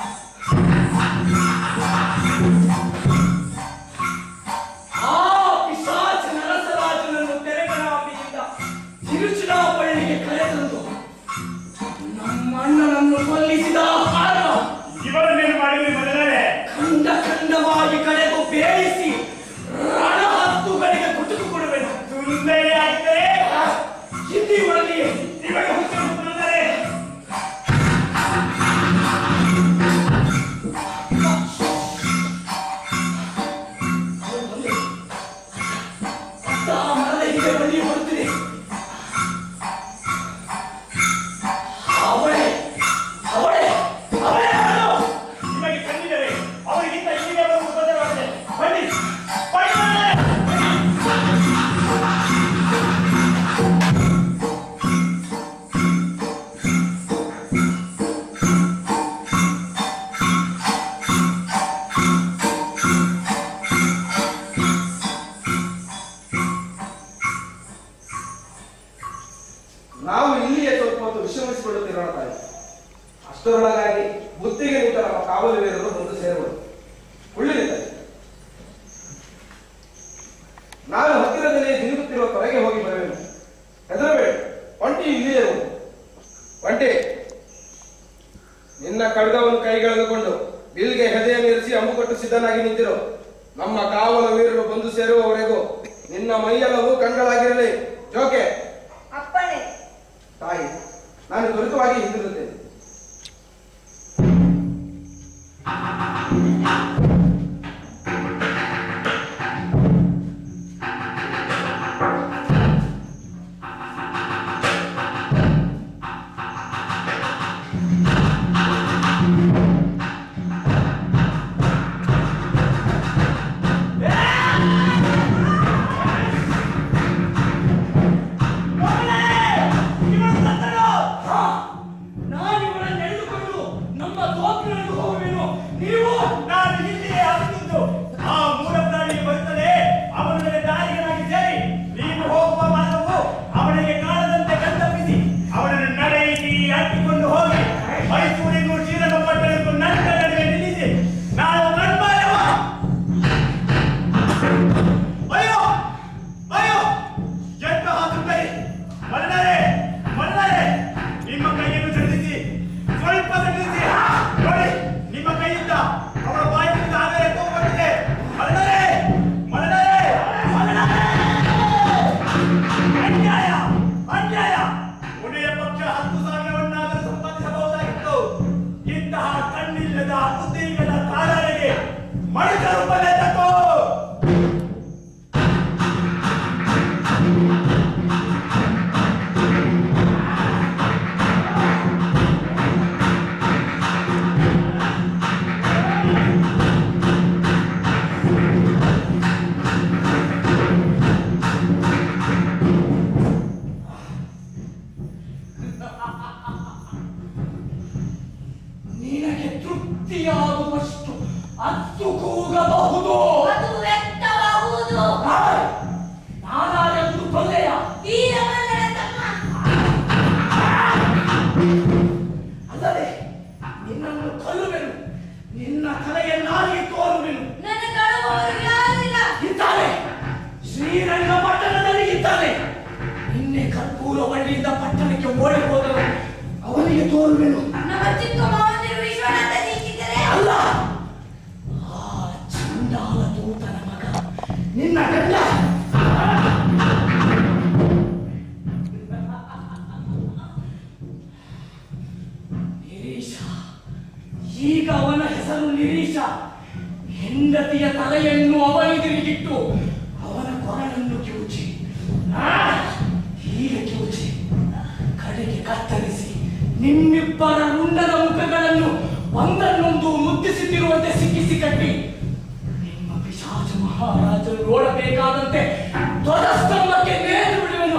S1: ಆ ಪಿಶಾಚ ನರಸರಾಜನನ್ನು ತೆರೆಗಣಾಂಬಿಯಿಂದ ತಿರುಚಿನಾಪಳ್ಳಿಗೆ ಕರೆತಂದು ನಮ್ಮ ಅಣ್ಣನನ್ನು ಕೊಲ್ಲಿಸಿದ ಕಾರಣ
S3: ಇವರನ್ನೇನು ಮಾಡಿದ್ರಿ ಮೊದಲೇ
S1: ಖಂಡ ಖಂಡವಾಗಿ ಕಳೆದು ಬೇಯಿಸಿ ರಣ ಹತ್ತುಗಳಿಗೆ ಗುಟುಕು ಕೊಡುವೆನು
S3: ಸುಂದರಿ ಆಗಿದ್ದರೆ
S1: ಹಿಂದಿ ಒಳಗೆ
S3: ನಿಮಗೆ ಹುಚ್ಚು ಸುಂದರಿ
S1: ಮರದ ಹಿಂದೆ ಬಳ್ಳಿ ಬರುತ್ತಿದೆ ಅವಳೇ ಅವಳೇ ಅವಳೇ ಅವಳು
S3: ನಿಮಗೆ ಕಣ್ಣಿದರೆ ಅವರಿಗಿಂತ ಇಲ್ಲಿಗೆ ಬರುವುದು ಸುಂದರವಾಗಿದೆ ಬನ್ನಿ
S1: ನಾವು ಇಲ್ಲಿಯೇ ಸ್ವಲ್ಪ ಹೊತ್ತು ವಿಶ್ರಮಿಸಿಕೊಳ್ಳುತ್ತಿರೋಣ ತಾಯಿ ಅಷ್ಟರೊಳಗಾಗಿ ಬುತ್ತಿಗೆ ನಿಂತ ನಮ್ಮ ಕಾವಲು ವೀರರು ಬಂದು ಸೇರುವರು ಉಳ್ಳಿರಿ ತಾಯಿ ನಾನು ಹತ್ತಿರದಲ್ಲಿ ಜಿನುಗುತ್ತಿರುವ ತೊರೆಗೆ ಹೋಗಿ ಬರುವೆನು ಹೆದರಬೇಡಿ ಒಂಟಿ ಇಲ್ಲಿಯೇ ಇರುವುದು ಒಂಟಿ ನಿನ್ನ ಖಡ್ಗವನ್ನು ಕೈಗೆಳೆದುಕೊಂಡು ಬಿಲ್ಗೆ ಹೆದೆಯನ್ನು ಇರಿಸಿ ಅಂಬು ಕೊಟ್ಟು ಸಿದ್ಧನಾಗಿ ನಿಂತಿರು ನಮ್ಮ ಕಾವಲು ವೀರರು ಬಂದು ಸೇರುವವರೆಗೂ ನಿನ್ನ ಮೈಯೆಲ್ಲವೂ ಕಂಗಳಾಗಿರಲಿ ಜೋಕೆ
S4: ಅಪ್ಪಣೆ
S1: ತಾಯಿ ನಾನು ತ್ವರಿತವಾಗಿ ಹಿಂದಿರುತ್ತೇನೆ
S2: ನಾನು ಇವಳನ್ನು ಎಳೆದುಕೊಂಡು ನಮ್ಮ ತೋಪಿನಲ್ಲಿ ಹೋಗುವೆನು ನೀವು
S3: ನಾನು ಇಲ್ಲಿಯೇ ಆಗಿದ್ದು ಆ ಮೂಲ ಪ್ರಾಣಿ ಬರುತ್ತದೆ ಅವನೊಂದಿಗೆ ದಾರಿಗಳಾಗಿ ಸೇರಿ ನೀನು ಹೋಗುವ ಮಾರ್ಗವು ಅವನಿಗೆ ಕಾಣದಂತೆ ಕಣ್ತಪ್ಪಿಸಿ ಅವನನ್ನು ನಡೆಯಿಸಿ ಅಟ್ಟಿಕೊಂಡು ಹೋಗಿ ಮೈಸೂರಿಗೂ ಶ್ರೀರಂಗಪಟ್ಟಣಕ್ಕೂ ನನ್ನ ನಡುವೆ ನಿಲ್ಲಿಸಿ ನಾನು ಕಣ್ಮಾಯವ ಅಯ್ಯೋ ಅಯ್ಯೋ ಎಂತಹ ಸುಂದರಿ ಮಲ್ಲರೆ ಮಲ್ಲರೆ ನಿಮ್ಮ ಕೈಯನ್ನು ಸಡಿಲಿಸಿ ಸ್ವಲ್ಪ ಸಡಿಲಿಸಿ ನೋಡಿ ನಿಮ್ಮ ಕೈಯಿಂದ ಅವರ ಬಾಯಿಯಿಂದ ಆದರೆ ತಗೊಂಡಿದೆ ಮಲ್ಲರೆ ಮಲ್ಲರೆ ಮಲ್ಲರೆ ಅನ್ಯಾಯ ಅನ್ಯಾಯ ಉದಯ ಪಕ್ಷ ಹತ್ತು ಸಾವಿರವನ್ನಾದರೂ ಸಂಪಾದಿಸಬಹುದಾಗಿತ್ತು ಇಂತಹ ಕಣ್ಣಿಲ್ಲದ ಬುದ್ಧಿಗಳ ಕಾಲರಿಗೆ ಮನುಷ್ಯ ರೂಪವೇ ತಕ್ಕೋ
S2: ನಿನಗೆ ತೃಪ್ತಿಯಾಗುವಷ್ಟು ಅತ್ತು ಕೂಗಬಹುದು
S4: ಅದು ವ್ಯಕ್ತವಾಗುವುದು
S2: ನಾನಾರೆಂದು ಬಲ್ಲೆಯ
S4: ವೀರಮಲ್ಲರ ತಮ್ಮ
S2: ಅಲ್ಲದೆ ನಿನ್ನನ್ನು ಕೊಲ್ಲುವೆನು ನಿನ್ನ ತಲೆಯನ್ನಾಗಿ ತೋರುವೆನು
S4: ನನ್ನ ಕಾಣುವವರು ಯಾರಿಲ್ಲ
S2: ಇದ್ದಾನೆ ಶ್ರೀರಂಗಪಟ್ಟಣದಲ್ಲಿ ಇದ್ದಾನೆ ನಿನ್ನೆ ಕರ್ಪೂರವಳ್ಳಿಯಿಂದ ಪಟ್ಟಣಕ್ಕೆ ಓಡಿ ಹೋದರು ಅವನಿಗೆ ತೋರುವೆನು
S4: ನಮ್ಮ ಚಿಕ್ಕ ಮಾವಂದಿರು ವಿಶ್ವನಾಥ ಸಿಕ್ಕಿದರೆ
S2: ಅಲ್ಲ ಆ ಚಂಡಾಲ ದೂತನ ಮಗ ನಿನ್ನ ಗಂಡ ನಿರೀಶ ಈಗ ಅವನ ಹೆಸರು ನಿರೀಶ ಹೆಂಡತಿಯ ತಲೆಯನ್ನು ಅವನಿದಿರಿಗಿಟ್ಟು ಅವನ ಕೊರಳನ್ನು ಕಿವುಚಿ ಆ, ಹೀಗೆ ಕಿವುಚಿ ಕಡೆಗೆ ಕತ್ತರಿಸಿ ನಿಮ್ಮಿಬ್ಬರ ರುಂಡದ ಮುಖಗಳನ್ನು ಒಂದನ್ನೊಂದು ಮುದ್ದಿಸುತ್ತಿರುವಂತೆ ಸಿಕ್ಕಿಸಿ ಕಟ್ಟಿ ನಿಮ್ಮ ಪಿಶಾಚ ಮಹಾರಾಜರು ನೋಡಬೇಕಾದಂತೆ ಧ್ವಜಸ್ತಂಭಕ್ಕೆ ನೇತು ಬಿಡುವೆನು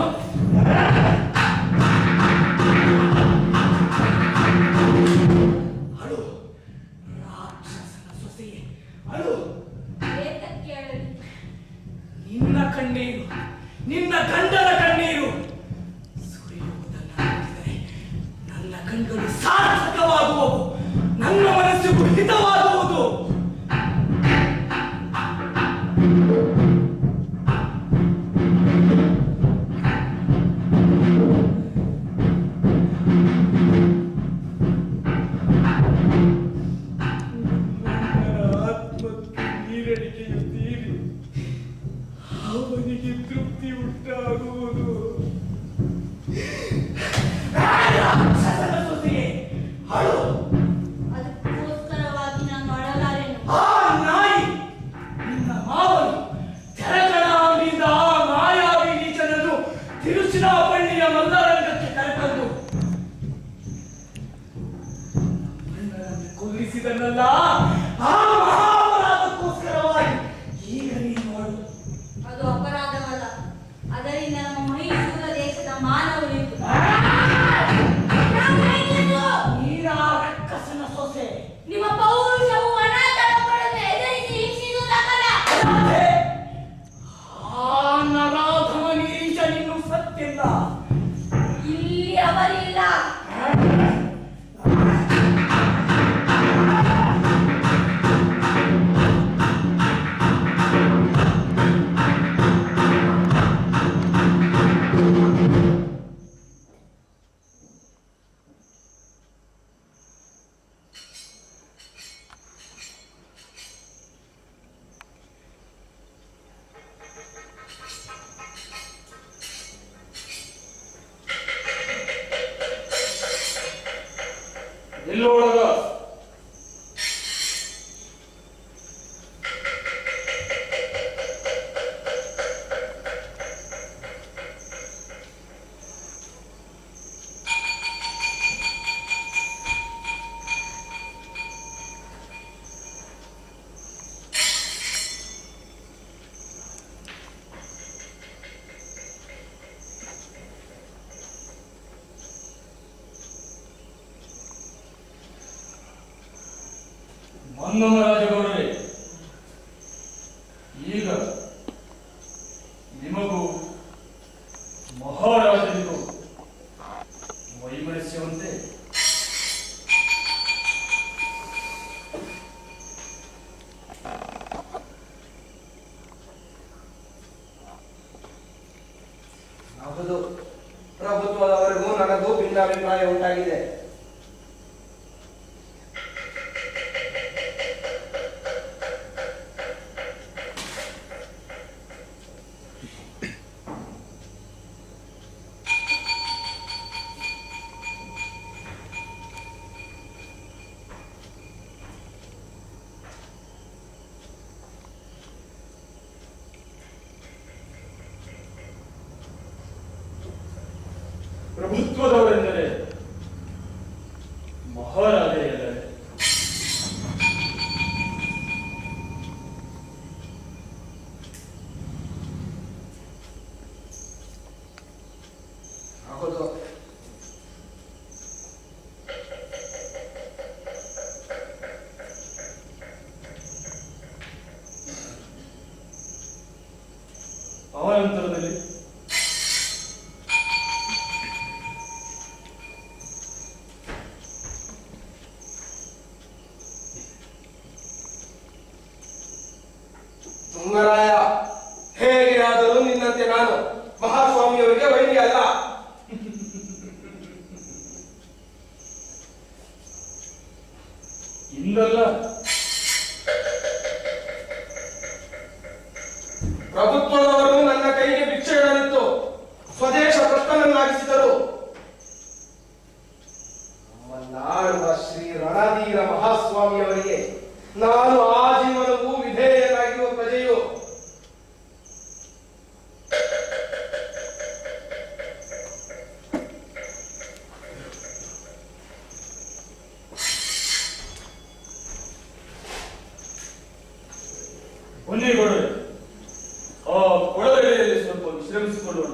S2: ಅಳು ರಾಕ್ಷಸನ ಸೊಸೆಯೇ ಅಳು
S4: ಏತಕ್ಕೆ ಅಳಲಿ?
S2: ನಿನ್ನ ಕಣ್ಣೀರು ನಿನ್ನ ಗಂಡನ ಕಣ್ಣೀರು ಸುರಿಯುವುದನ್ನು ನೋಡಿದರೆ ನನ್ನ ಕಣ್ಗಳು ಸಾರ್ಥಕವಾಗುವವು ನನ್ನ ಮನಸ್ಸಿಗೂ ಹಿತವಾಗುವುದು
S10: ನಿಲ್ಲೋಳಗ ಮನ್ನಮ ರಾಜಗೌಡರೇ ಈಗ ನಿಮಗೂ ಮಹಾರಾಜರಿಗೂ ವೈಮನಸ್ಯವಂತೆ
S1: ಹೌದು ಪ್ರಭುತ್ವದವರೆಗೂ ನನಗೂ ಭಿನ್ನಾಭಿಪ್ರಾಯ ಉಂಟಾಗಿದೆ
S10: ಪ್ರಭುತ್ವದವರೆಂದರೆ ಮಹಾರಾಜರೇ ಅಲ್ಲವೇ
S1: ಹೌದು
S10: ಅವನಂತರದಲ್ಲಿ
S1: ತುಂಗರಾಯ ಹೇಗೆ ಆದರೂ ನಿನ್ನಂತೆ ನಾನು ಮಹಾಸ್ವಾಮಿಯವರಿಗೆ ವೈದ್ಯ ಅಲ್ಲ
S10: ಇಂದಲ್ಲ
S1: ಪ್ರಭುತ್ವದವರು ನನ್ನ ಕೈಗೆ ಭಿಕ್ಷೆಗಳನ್ನಿತ್ತು ಸ್ವದೇಶ ಭ್ರಷ್ಟನನ್ನಾಗಿಸಿದರು ನಾಡುವ ಶ್ರೀ ರಣಧೀರ ಮಹಾಸ್ವಾಮಿಯವರಿಗೆ ನಾನು ಆಜೀವನವೂ ವಿಧೇಯನಾಗಿರುವ ಪ್ರಜೆಯು
S10: ಹೊನ್ನೇಗೌಡರೆ ಆ ಕೊಳಗಡೆಯಲ್ಲಿ ಸ್ವಲ್ಪ ವಿಶ್ರಮಿಸಿಕೊಳ್ಳೋಣ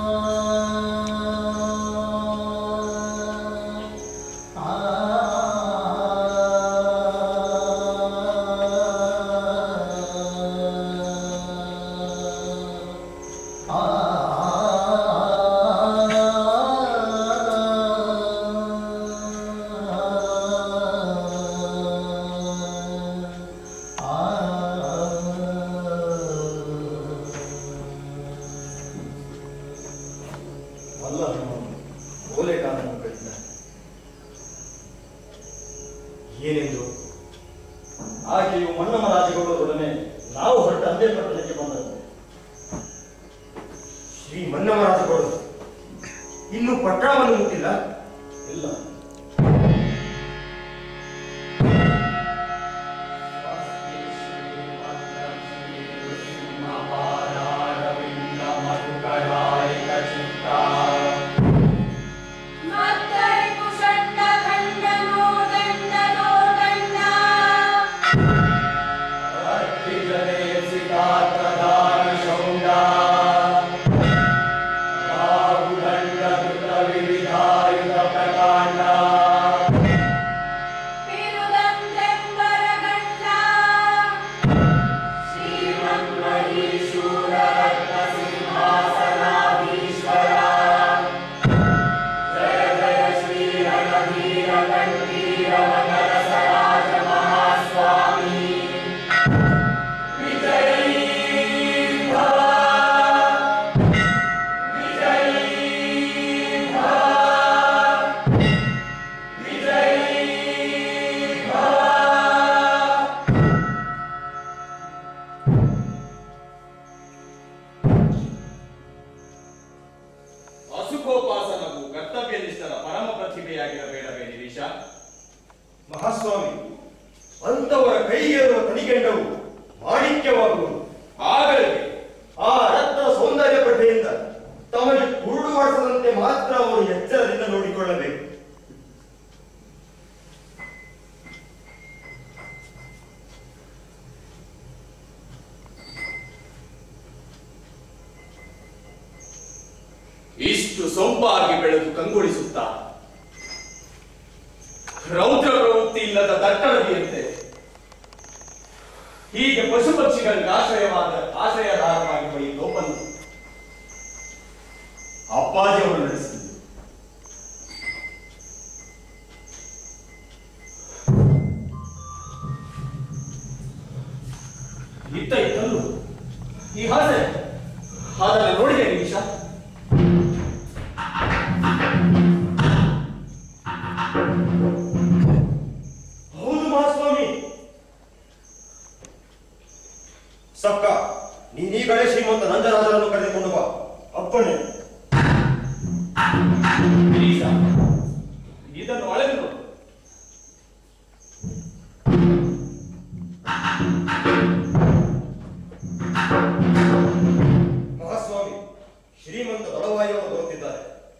S2: ಆ
S10: ಇಷ್ಟು ಸೊಂಪಾಗಿ ಬೆಳೆದು ಕಂಗೊಳಿಸುತ್ತಾ ರೌದ್ರ ಪ್ರವೃತ್ತಿ ಇಲ್ಲದ ದಟ್ಟಣದಿಯಂತೆ ಹೀಗೆ ಪಶು ಪಕ್ಷಿಗಳಿಗೆ ಆಶ್ರಯವಾದ ಆಶ್ರಯಧಾರವಾಗಿರುವ ಈ ಲೋಪನ್ನು ಅಪ್ಪಾಜಿಯವರು ನಡೆಸಿದರು ಇತ್ತ ಇತ್ತಲ್ಲೂ ಈ ಹಾಸೆ ಅದನ್ನು ನೋಡಿದೆ ನಿಮಿಷ
S5: ಹೌದು ಮಹಾಸ್ವಾಮಿ ಸಕ್ಕ ನೀನೀಗಲೇ ಶ್ರೀಮಂತ ನಂಜರಾಜರನ್ನು ಕರೆದುಕೊಂಡು ಬಾ ಅಪ್ಪಣೆ
S10: ಗಿರೀಶ, ಇದನ್ನು ಅಳೆದು ನೋಡು
S5: ಮಹಾಸ್ವಾಮಿ ಶ್ರೀಮಂತ ದಳವಾಯಿಯವರು ಬರುತ್ತಿದ್ದಾರೆ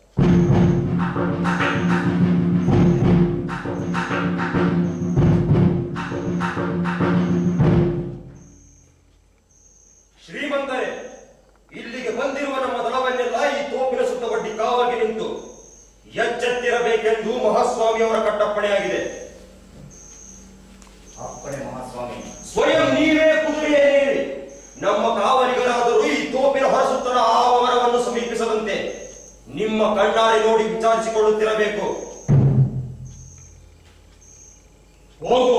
S5: ಶ್ರೀಮಂತರೇ ಇಲ್ಲಿಗೆ ಬಂದಿರುವ ನಮ್ಮ ದಳವನ್ನೆಲ್ಲ ಈ ತೋಪಿನ ಸುತ್ತ ಒಡ್ಡಿ ಕಾವಾಗಿ ನಿಂತು ಎಚ್ಚೆತ್ತಿರಬೇಕೆಂದು ಮಹಾಸ್ವಾಮಿಯವರ ಕಟ್ಟಪ್ಪಣೆಯಾಗಿದೆ
S6: ಅಪ್ಪಣೆ ಮಹಾಸ್ವಾಮಿ
S5: ಸ್ವಯಂ ನೀವೇ ಕುದುರೆಯೇರಿ ನಮ್ಮ ಕಾವಲಿಗರಾದರೂ ಈ ತೋಪಿನ ಹೊರಸುತ್ತಲ ಆ ಮರವನ್ನು ಸಮೀಪಿಸದಂತೆ ನಿಮ್ಮ ಕಣ್ಣಾರೆ ನೋಡಿ ವಿಚಾರಿಸಿಕೊಳ್ಳುತ್ತಿರಬೇಕು
S10: ಹೋಗು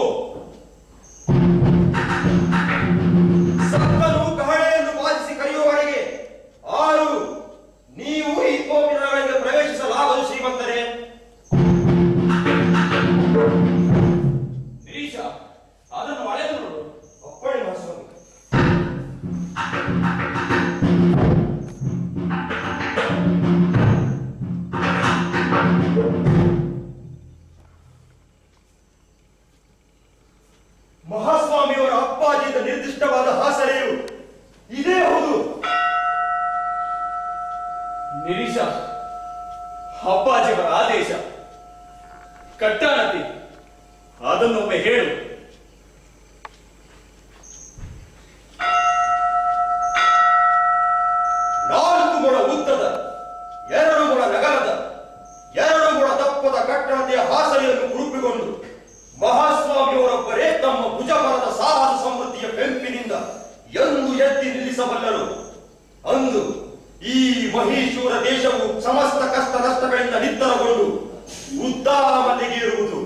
S5: ಸಕ್ಕನು ಕಹಳೆಯನ್ನು ಬಾಧಿಸಿ ಕರೆಯುವವರೆಗೆ ಆರು ನೀವು ಈ ತೋಪಿನ ಒಳಗೆ ಪ್ರವೇಶಿಸಲಾಗದು ಶ್ರೀಮಂತರೇ
S10: ಗಿರೀಶ ಅದನ್ನು ಅಳೆದು ನೋಡು
S5: ಅಪ್ಪಣೆ ಮಹಾಸ್ವಾಮಿ ಮಹಾಸ್ವಾಮಿಯವರ ಅಪ್ಪಾಜಿಯಿಂದ ನಿರ್ದಿಷ್ಟವಾದ ಹಾಸರೆಯು ಇದೇ ಹೌದು
S10: ನಿರೀಶ ಅಪ್ಪಾಜಿಯವರ ಆದೇಶ ಕಟ್ಟಾಣತಿ ಅದನ್ನೊಮ್ಮೆ ಹೇಳು
S5: ನಾಲ್ಕು ಮೊಳ ಉದ್ದದ ಎರಡು ಮೊಳ ನಗರದ ಎರಡು ಮೊಳ ದಪ್ಪದ ಕಟ್ಟಡತೆಯ ಹಾಸನೆಯನ್ನು ಕುರುಪಿಕೊಂಡು ಮಹಾಸ್ವಾಮಿಯವರೊಬ್ಬರೇ ತಮ್ಮ ಭುಜಬಲದ ಸಾಹಸ ಸಮೃದ್ಧಿಯ ಬೆಂಪಿನಿಂದ ಎಂದು ಎತ್ತಿ ನಿಲ್ಲಿಸಬಲ್ಲರು ಅಂದು ಈ ಮಹೀಶೂರ ದೇಶವು ಸಮಸ್ತ ಕಷ್ಟ ನಷ್ಟಗಳಿಂದ ನಿತ್ತರಗೊಂಡು ಉದ್ದಾಮತೆಗೆ ಇರುವುದು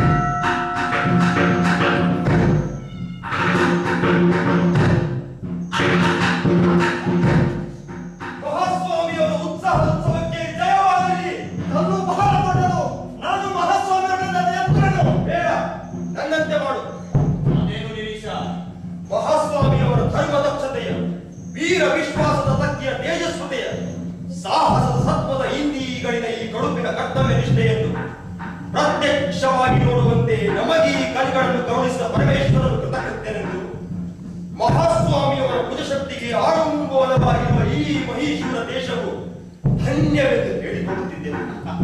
S5: ಮಹಾಸ್ವಾಮಿಯವರ ಉತ್ಸಾಹದ ಉತ್ಸವಕ್ಕೆ ಜಯವಾಗಲಿ ನಾನು ಬಹಳ ದೊಡ್ಡದು ನಾನು ಮಹಾಸ್ವಾಮಿಯವರನ್ನ ಎತ್ತುವೆನು ಬೇಡ ನನ್ನಂತೆ ಮಾಡು
S10: ಅದೇನು ನಿರೀಶ
S5: ಮಹಾಸ್ವಾಮಿಯವರ ಧರ್ಮದಕ್ಷತೆಯ ವೀರ ವಿಶ್ವಾಸದ ತಕ್ಕಿಯ ತೇಜಸ್ವತೆಯ ಸಾಹಸದ ಸತ್ವದ ಇಂದಿಗಳಿನ ಈ ಕಡುಪಿನ ಕರ್ತವ್ಯ ನಿಷ್ಠೆಯನ್ನು ಪ್ರತ್ಯಕ್ಷವಾಗಿ ನೋಡುವಂತೆ ನಮಗೀ ಕಲಿಗಳನ್ನು ಗಮನಿಸಿದ ಪರಮೇಶ್ವರನು ಕೃತಜ್ಞತೆನೆಂದು ಮಹಾಸ್ವಾಮಿಯವರ ಭುಜಶಕ್ತಿಗೆ ಆಡಂಬೋಲವಾಗಿರುವ ಈ ಮಹೀಶೂರ ದೇಶವು ಧನ್ಯವೆಂದು ಹೇಳಿಕೊಳ್ಳುತ್ತಿದ್ದೆವು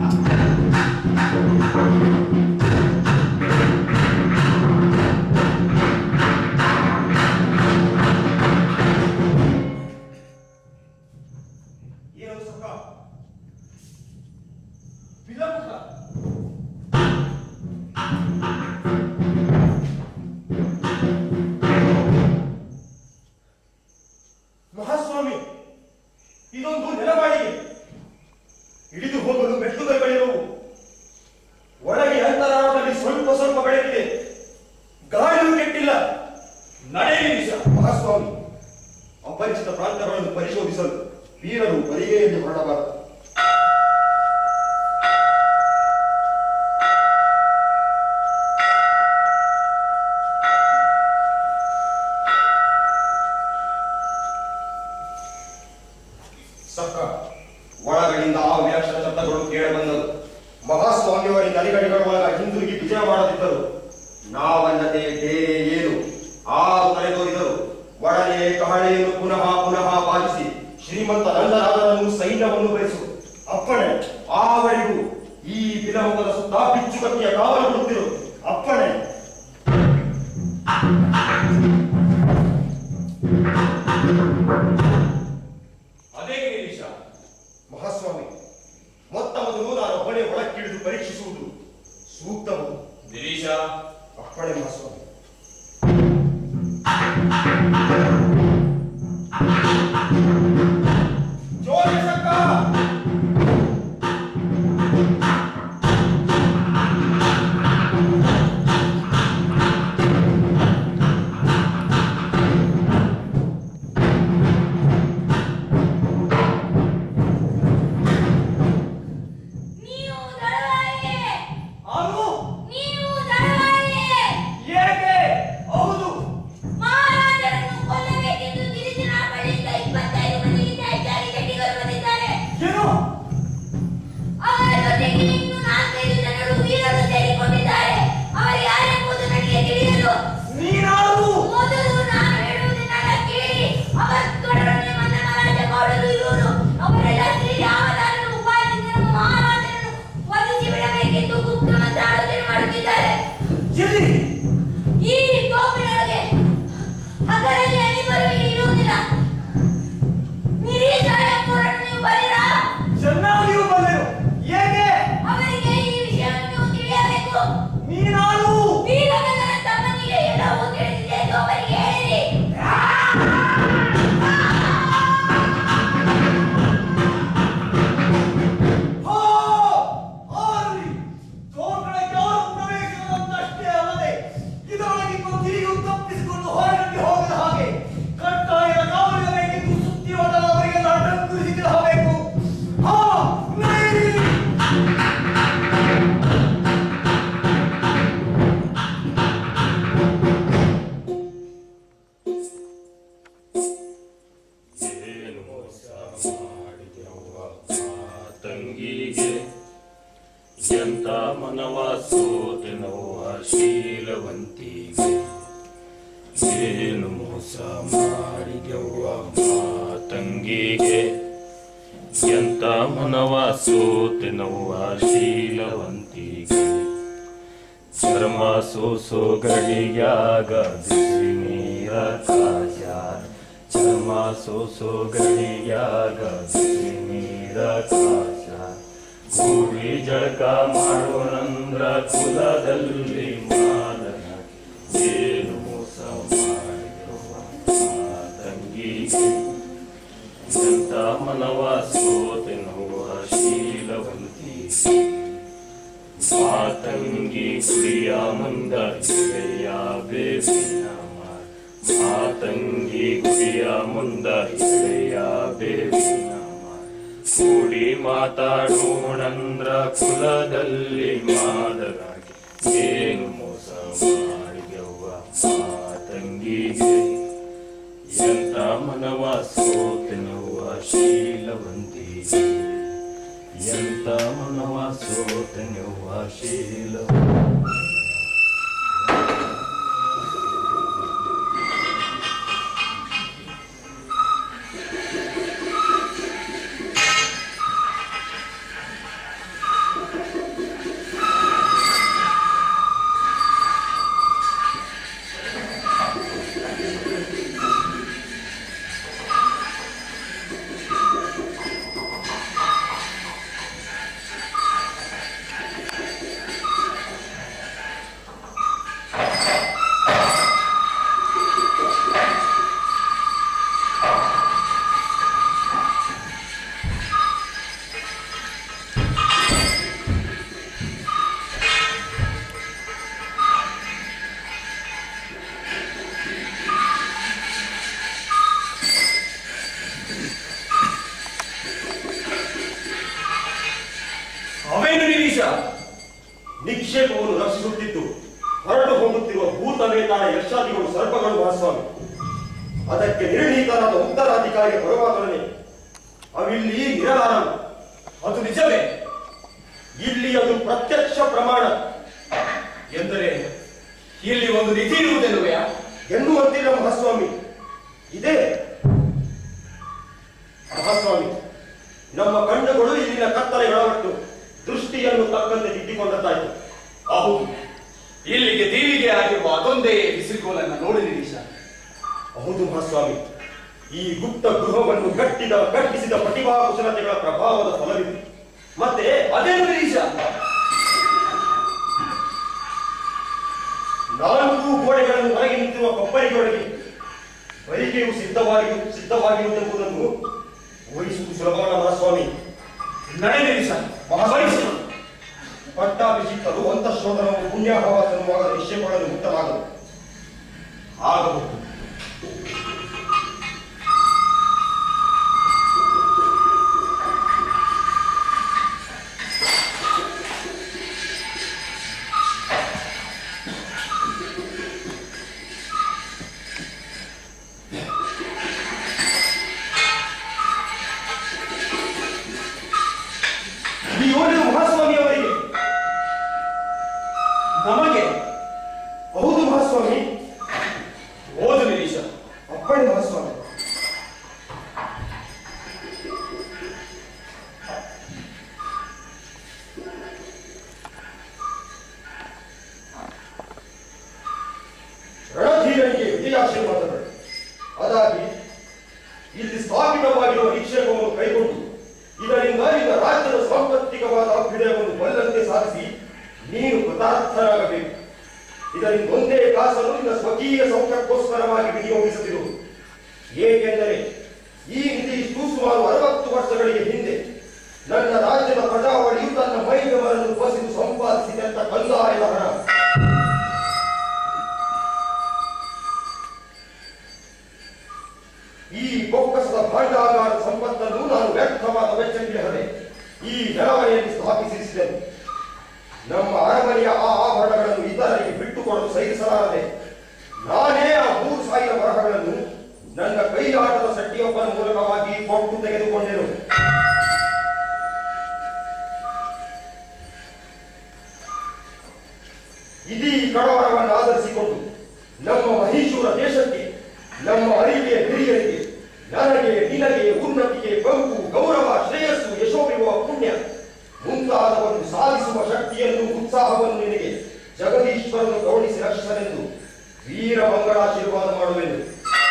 S5: ಏನು ಸುಖ ವಿಲಂಬ ಮಹಾಸ್ವಾಮಿ ಇದೊಂದು ನೆಲಮಾಳಿಗೆ ಇಳಿದು ಹೋಗಲು ಮೆಟ್ಟುಗಳಿರುವು ಒಳಗೆ ಅಂತರಾಳದಲ್ಲಿ ಸ್ವಲ್ಪ ಸ್ವಲ್ಪ ಬೆಳಕಿದೆ ಗಾಳಿಯೂ ಕೆಟ್ಟಿಲ್ಲ
S10: ನಡೆ ನಿರೀಶ
S5: ಮಹಾಸ್ವಾಮಿ ಅಪರಿಚಿತ ಪ್ರಾಂತಗಳನ್ನು ಪರಿಶೋಧಿಸಲು ವೀರರು ಬರಿಗೆಯಲ್ಲಿ ಹೊರಡಬಾರದು ಸಕ್ಕ ಒಳಗಳಿಂದ ಆ ವಿಲಕ್ಷಣ ಶಬ್ದಗಳು ಕೇಳಬಂದವು ಮಹಾಸ್ವಾಮಿಯವರಿಂದ ಅಲಿಗಡಿಗಳ ಒಳಗ ಹಿಂದಿರುಗಿ ವಿಜಯ ಮಾಡದಿದ್ದರು ನಾವಲ್ಲದೆ ಬೇರೆ ಏನು ಆರು ಕರೆದೊಯ್ದರು ಒಡನೆ ಕಹಳೆಯನ್ನು ಪುನಃ ಪುನಃ ಬಾಧಿಸಿ ಶ್ರೀಮಂತ ನಂದನಾದರನ್ನು ಸೈನ್ಯವನ್ನು ಬಯಸು ಅಪ್ಪಣೆ ಆವರಿಗೂ ಈ ಬಿಲಮುಖದ ಸುತ್ತ ಬಿಚ್ಚುಗತ್ತಿಯ ಕಾವಲು ಕೊಡುತ್ತಿರು ಅಪ್ಪಣೆ
S10: ಅದೇ ನಿರೀಶ
S5: ಮಹಾಸ್ವಾಮಿ ಅಪ್ಪಣೆ ಮಹಾಸ್ವಾಮಿ
S4: ನೀವು ದಳವಾಯಿಯೇ
S3: ಅದು
S4: ನೀವು ದಳವಾಯಿಯೇ
S3: ಏಕೆ ಹೌದು
S4: ಮಹಾರಾಜರನ್ನು ಕೊಲ್ಲಬೇಕೆಂದು ಗಿರಿಜನ ಬಳಿಯಿಂದ ಇಪ್ಪತ್ತೈದು ಮಂದಿಗಿಂತ ಹೆಚ್ಚಾಗಿ ಜಟ್ಟಿಗರು ಬಂದಿದ್ದಾರೆ
S3: ಏನು
S4: ಅವರ ಜೊತೆಗೆ ಇನ್ನು ನಾಲ್ಕೈದು ಜನರು ವೀರರು ಸೇರಿಕೊಂಡಿದ್ದಾರೆ ಅವರು ಯಾರೆಂಬುದು ನನಗೆ ತಿಳಿಯಲು
S3: ನೀನಾರು
S4: ಮೊದಲು ನಾನು ಹೇಳುವುದನ್ನೆಲ್ಲ ಕೇಳಿ ಅವರೊಡನೆ ಮನ್ನ ಮಹಾರಾಜ ಗೌಡರು ಇರುವರು ಅವರೆಲ್ಲ ಸೇರಿ ಅವಧಾನನ ಉಪಾಯದಿಂದ ನಮ್ಮ ಮಹಾರಾಜರನ್ನು ವಧಿಸಿ ಬಿಡಬೇಕೆಂದು ಗುಪ್ತ ಮಂತ್ರ ಆಲೋಚನೆ ಮಾಡುತ್ತಿದ್ದಾರೆ
S3: ಎಲ್ಲಿ
S4: ಈ ತೋಪಿನೊಳಗೆ ಅದರಲ್ಲಿ ಅನಿಬರು ಇರುವುದಿಲ್ಲ ಮಿರೀಶ ಎಂಬುವರನ್ನು ನೀವು ಬರೀರಾ
S3: ಚೆನ್ನಾಗಿಯೂ ಬಂದೆನು ಏಕೆ
S4: ಅವರಿಗೆ ಈ ವಿಷಯವನ್ನು ನೀವು ತಿಳಿಯಬೇಕು
S3: ನೀನಾರು
S4: ವೀರಗಲ್ಲನ ತಮ್ಮನಿಗೆ ಎಲ್ಲವೂ ತಿಳಿದಿದೆ ಎಂದು ಅವರಿಗೆ ಹೇಳಿರಿ
S3: ಹೋ ಆರ್ಲಿ ತೋಟಕ್ಕೆ ಅವರು ಪ್ರವೇಶಿಸುವಂತಷ್ಟೇ ಅಲ್ಲದೆ ಇದರೊಳಗಿಂದು ತಿರುಗಿ ತಪ್ಪಿಸಿಕೊಂಡು ಹೊರಗಡೆ ಹೋಗದ ಹಾಗೆ ಕಟ್ಟಾಯದ ಕಾವಲಿರಬೇಕೆಂದು ಸುತ್ತಿ ಹೊಡೆದ ಅವರಿಗೆಲ್ಲ ಡಂಗುರಿಸಿದಿರಬೇಕು ಹಾ ನೈರಿ
S11: ಏನು ಮೋಸ ಮಾಡಿದೆವ್ವ ತಂಗಿಗೆ ಎಂತ ಮನವ ಸೋತೆನವ್ವ ಶೀಲವಂತಿಗೆ ಏನು ಮೋಸ ಮಾಡಿದೆವ್ವ ತಂಗಿಗೆ ಎಂತ ಮನವ ಸೋತೆನವ್ವ ಶೀಲವಂತಿಗೆ ಚರ್ಮ ಸೋಸೋ ಗಡಿಯಾಗ ಬಿಸಿ ನೀರ ಕಾಯ ಚರ್ಮ ಸೋಸೋ ಗಡಿಯಾಗ ಬಿಸಿ ನೀರ ಕಾಯ ಕೂಡಿ ಜಳಕ ಮಾಡೋಣಂದ್ರ ಕುಲದಲ್ಲಿ ಮಾದನ ಏನು ಮೋಸ ಮಾಡಿದವ್ವ ಆ ತಂಗಿಗೆ ಎಂತ ಮನವ ಸೋತೆನವ್ವ ಶೀಲವಂತಿಗೆ ಮಾತಂಗಿ ಕುಡಿಯ ಮುಂದ ಇಳೆಯ ಬೇವಿನ ಮರ. ಮಾತಂಗಿ ಕುಡಿಯ ಮುಂದ ಇಳೆಯ ಬೇವಿನ ಮರ. ಕೂಡಿ ಮಾತಾಡೋಣಂದ್ರ ಕುಲದಲ್ಲಿ ಮಾದರಾಗಿ ಏನು ಮೋಸ ಮಾಡಿದೆವ್ವ ಮಾತಂಗಿಗೆ ಎಂತ ಮನವ ಸೋತೆನವ್ವ ಶೀಲವಂತಿಗೆ ಎಂತ ಮನವ ಸೋತನೆವ್ವ ಶೀಲ
S5: ಅವೇನು ನಿರೀಶ ನಿಕ್ಷೇಪವನ್ನು ರಕ್ಷಿಸುತ್ತಿದ್ದು ಹೊರಟು ಹೋಗುತ್ತಿರುವ ಭೂತವೇತಾಳ ಯಕ್ಷಾದಿಗಳು ಸರ್ಪಗಳು ಮಹಾಸ್ವಾಮಿ ಅದಕ್ಕೆ ನಿರ್ಣೀತನಾದ ಉತ್ತರಾಧಿಕಾರಿಯ ಪರಮಾತ್ಮನೇ ಅವಿಲ್ಲಿ ಇರಲಾರನು ಅದು ನಿಜವೇ ಇಲ್ಲಿ ಅದು ಪ್ರತ್ಯಕ್ಷ ಪ್ರಮಾಣ
S10: ಎಂದರೆ ಇಲ್ಲಿ ಒಂದು ನಿಧಿ ಇರುವುದೆಲ್ಲವೇ
S5: ಎನ್ನುವಂತಿಲ್ಲ ಮಹಾಸ್ವಾಮಿ ಇದೇ ಮಹಾಸ್ವಾಮಿ ನಮ್ಮ ಕಣ್ಣುಗಳು ಇಲ್ಲಿನ ಕತ್ತಲೆಗಳೊಟ್ಟು ದೃಷ್ಟಿಯನ್ನು ತಕ್ಕಂತೆ ತಿದ್ದಿಕೊಂಡದ್ದಾಯಿತು
S10: ಹೌದು ಇಲ್ಲಿಗೆ ದೀವಿಗೆ ಆಗಿರುವ ಅದೊಂದೇ ಬಿಸಿರುಗೋಲನ್ನ ನೋಡಿ ನಿರೀಶ
S5: ಹೌದು ಮಹಾಸ್ವಾಮಿ ಈ ಗುಪ್ತ ಗೃಹವನ್ನು ಕಟ್ಟಿದ ಕಟ್ಟಿಸಿದ ಪ್ರತಿಭಾ ಕುಶಲತೆಗಳ ಪ್ರಭಾವದ ಫಲವಿದೆ ಮತ್ತೆ
S10: ಅದೇನು ನಿರೀಶ
S5: ನಾಲ್ಕು ಗೋಡೆಗಳನ್ನು ಹೊರಗೆ ನಿಂತಿರುವ ಕೊಬ್ಬರಿಗೊಳಗೆ ಬರಿಗೆಯು ಸಿದ್ಧವಾಗಿ ಸಿದ್ಧವಾಗಿರುವುದೆಂಬುದನ್ನು ಊಹಿಸುವುದು ಸುಲಭವಲ್ಲ ಮಹಾಸ್ವಾಮಿ
S10: ನಡೆದಿರಿ ಸರ್
S5: ಮಹಾಸ್ವಾಮಿ ಪಟ್ಟಾಭಿಷಿಕ್ತರು ಅಂತಃಶೋಧನವು ಪುಣ್ಯಾಹವಾಸನವಾದ ನಿಶ್ಚಯಗಳನ್ನು ಮುಕ್ತವಾಗದು ಆಗಬಹುದು ಈ ಯೋಜನೆ ಮಹಾಸ್ವಾಮಿ ಅವರಿಗೆ
S10: ನಮಗೆ
S5: ಹೌದು ಮಹಾಸ್ವಾಮಿ
S10: ಓದು ನಿರೀಶ
S5: ಅಪ್ಪಣೆ ಮಹಾಸ್ವಾಮಿ ರಣಧೀರನಿಗೆ ವಿಜಯಾಶೀರ್ವಾದಗಳು ಅದಾಗಿ ಇಲ್ಲಿ ಸ್ಥಾಪಿತವಾಗಿರುವ ನಿಕ್ಷೇಪವನ್ನು ಕೈಗೊಂಡು ಇದರಿಂದ ನಿನ್ನ ರಾಜ್ಯದ ಸಾಂಪತ್ತಿಕವಾದ ಅಭ್ಯುದಯವನ್ನು ಬಲ್ಲಂತೆ ಸಾಧಿಸಿ ನೀನು ಕೃತಾರ್ಥನಾಗಬೇಕು ಇದರಿಂದ ಒಂದೇ ಕಾಸನ್ನು ನಿನ್ನ ಸ್ವಕೀಯ ಸೌಖ್ಯಕ್ಕೋಸ್ಕರವಾಗಿ ವಿನಿಯೋಗಿಸುತ್ತಿರುವುದು ಏಕೆಂದರೆ ಈ ನಿಧಿ ಇಷ್ಟು ಸುಮಾರು ಅರವತ್ತು ವರ್ಷಗಳಿಗೆ ಹಿಂದೆ ನನ್ನ ರಾಜ್ಯದ ಪ್ರಜಾವಳಿಯು ತನ್ನ ಮೈಗಮರನ್ನು ಬಸಿದು ಸಂಪಾದಿಸಿದಂತ ಕಂದಾಯದ ಹಣ ಈ ಬೊಕ್ಕಸದ ಭಾಂಡಾಗಾರ ಸಂಪತ್ತನ್ನು ನಾನು ವ್ಯರ್ಥವಾದ ವೆಚ್ಚಕ್ಕೆ ಹದೆ ಈ ನೆಲಮನೆಯಲ್ಲಿ ಸ್ಥಾಪಿಸಿಸಿದೆನು ನಮ್ಮ ಅರಮನೆಯ ಆ ಆಭರಣಗಳನ್ನು ಇತರರಿಗೆ ಬಿಟ್ಟುಕೊಡಲು ಸಹಿಸಲಾರದೆ ನಾನೇ ಆ ಮೂರು ಸಾವಿರ ವರಹಗಳನ್ನು ನನ್ನ ಕೈಯಾಟದ ಸಟ್ಟಿಯೊಬ್ಬನ ಮೂಲಕವಾಗಿ ಕೊಟ್ಟು ತೆಗೆದುಕೊಂಡೆನು ಇದೀ ಕಡವರವನ್ನು ಆಧರಿಸಿಕೊಂಡು ನಮ್ಮ ಮಹೀಶೂರ ದೇಶಕ್ಕೆ ನಮ್ಮ ಅರಿವಿಗೆ ಹಿರಿಯರಿಗೆ ನನಗೆ ನಿನಗೆ ಉನ್ನತಿಗೆ ಬಂಕು ಗೌರವ ಶ್ರೇಯಸ್ಸು ಯಶೋವಿರುವ ಪುಣ್ಯ ಮುಂತಾದವನ್ನು ಸಾಧಿಸುವ ಶಕ್ತಿಯನ್ನು ಉತ್ಸಾಹವನ್ನು ನಿನಗೆ ಜಗದೀಶ್ವರನು ಕರುಣಿಸಿ ರಕ್ಷಿಸಲೆಂದು ವೀರ ಮಂಗಳಾಶೀರ್ವಾದ ಮಾಡುವೆನು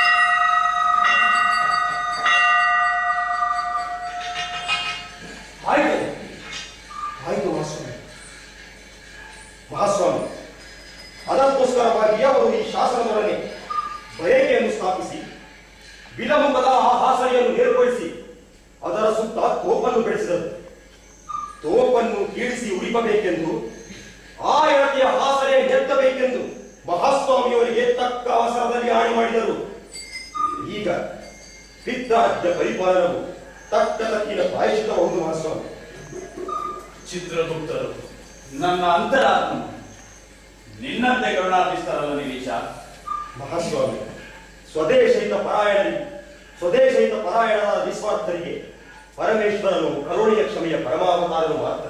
S5: ಆಯ್ತು ಆಯ್ತು ಮಹಾಸ್ವಾಮಿ ಮಹಾಸ್ವಾಮಿ ಅದಕ್ಕೋಸ್ಕರವಾಗಿ ಅವರು ಈ ಶಾಸನದೊಡನೆ ಬಯಕೆಯನ್ನು ಸ್ಥಾಪಿಸಿ ವಿಲಂಬದ ಆ ಹಾಸನೆಯನ್ನು ಏರ್ಪಡಿಸಿ ಅದರ ಸುತ್ತ ತೋಪನ್ನು ಬೆಳೆಸಿದರು ತೋಪನ್ನು ಕೀಳಿಸಿ ಉಳಿಪಬೇಕೆಂದು ಆ ಎಳತಿಯ ಹಾಸನೆ ಎತ್ತಬೇಕೆಂದು ಮಹಾಸ್ವಾಮಿಯವರಿಗೆ ತಕ್ಕ ಅವಸರದಲ್ಲಿ ಆಣೆ ಮಾಡಿದರು ಈಗ ಪಿತ್ರಾಜ್ಯ ಪರಿಪಾಲನವು ತಕ್ಕ ತಕ್ಕಿನ ಪ್ರಾಯಶ್ಚಿತಬಹುದು ಮಹಾಸ್ವಾಮಿ
S10: ಚಿತ್ರಗುಪ್ತರು ನನ್ನ ಅಂತರಾತ್ಮ ನಿನ್ನಂತೆ ಕರುಣಾಭಿಸ್ತಾರಲ್ಲ ನಿರೀಶ
S5: ಮಹಾಸ್ವಾಮಿ ಸ್ವದೇಶಹಿತ ಪರಾಯಣ ಸ್ವದೇಶಹಿತ ಪರಾಯಣದ ನಿಸ್ವಾರ್ಥರಿಗೆ ಪರಮೇಶ್ವರನು ಕರುಣೆಯ ಕ್ಷಮೆಯ ಪರಮಾವತಾರನು ಮಾತ್ರ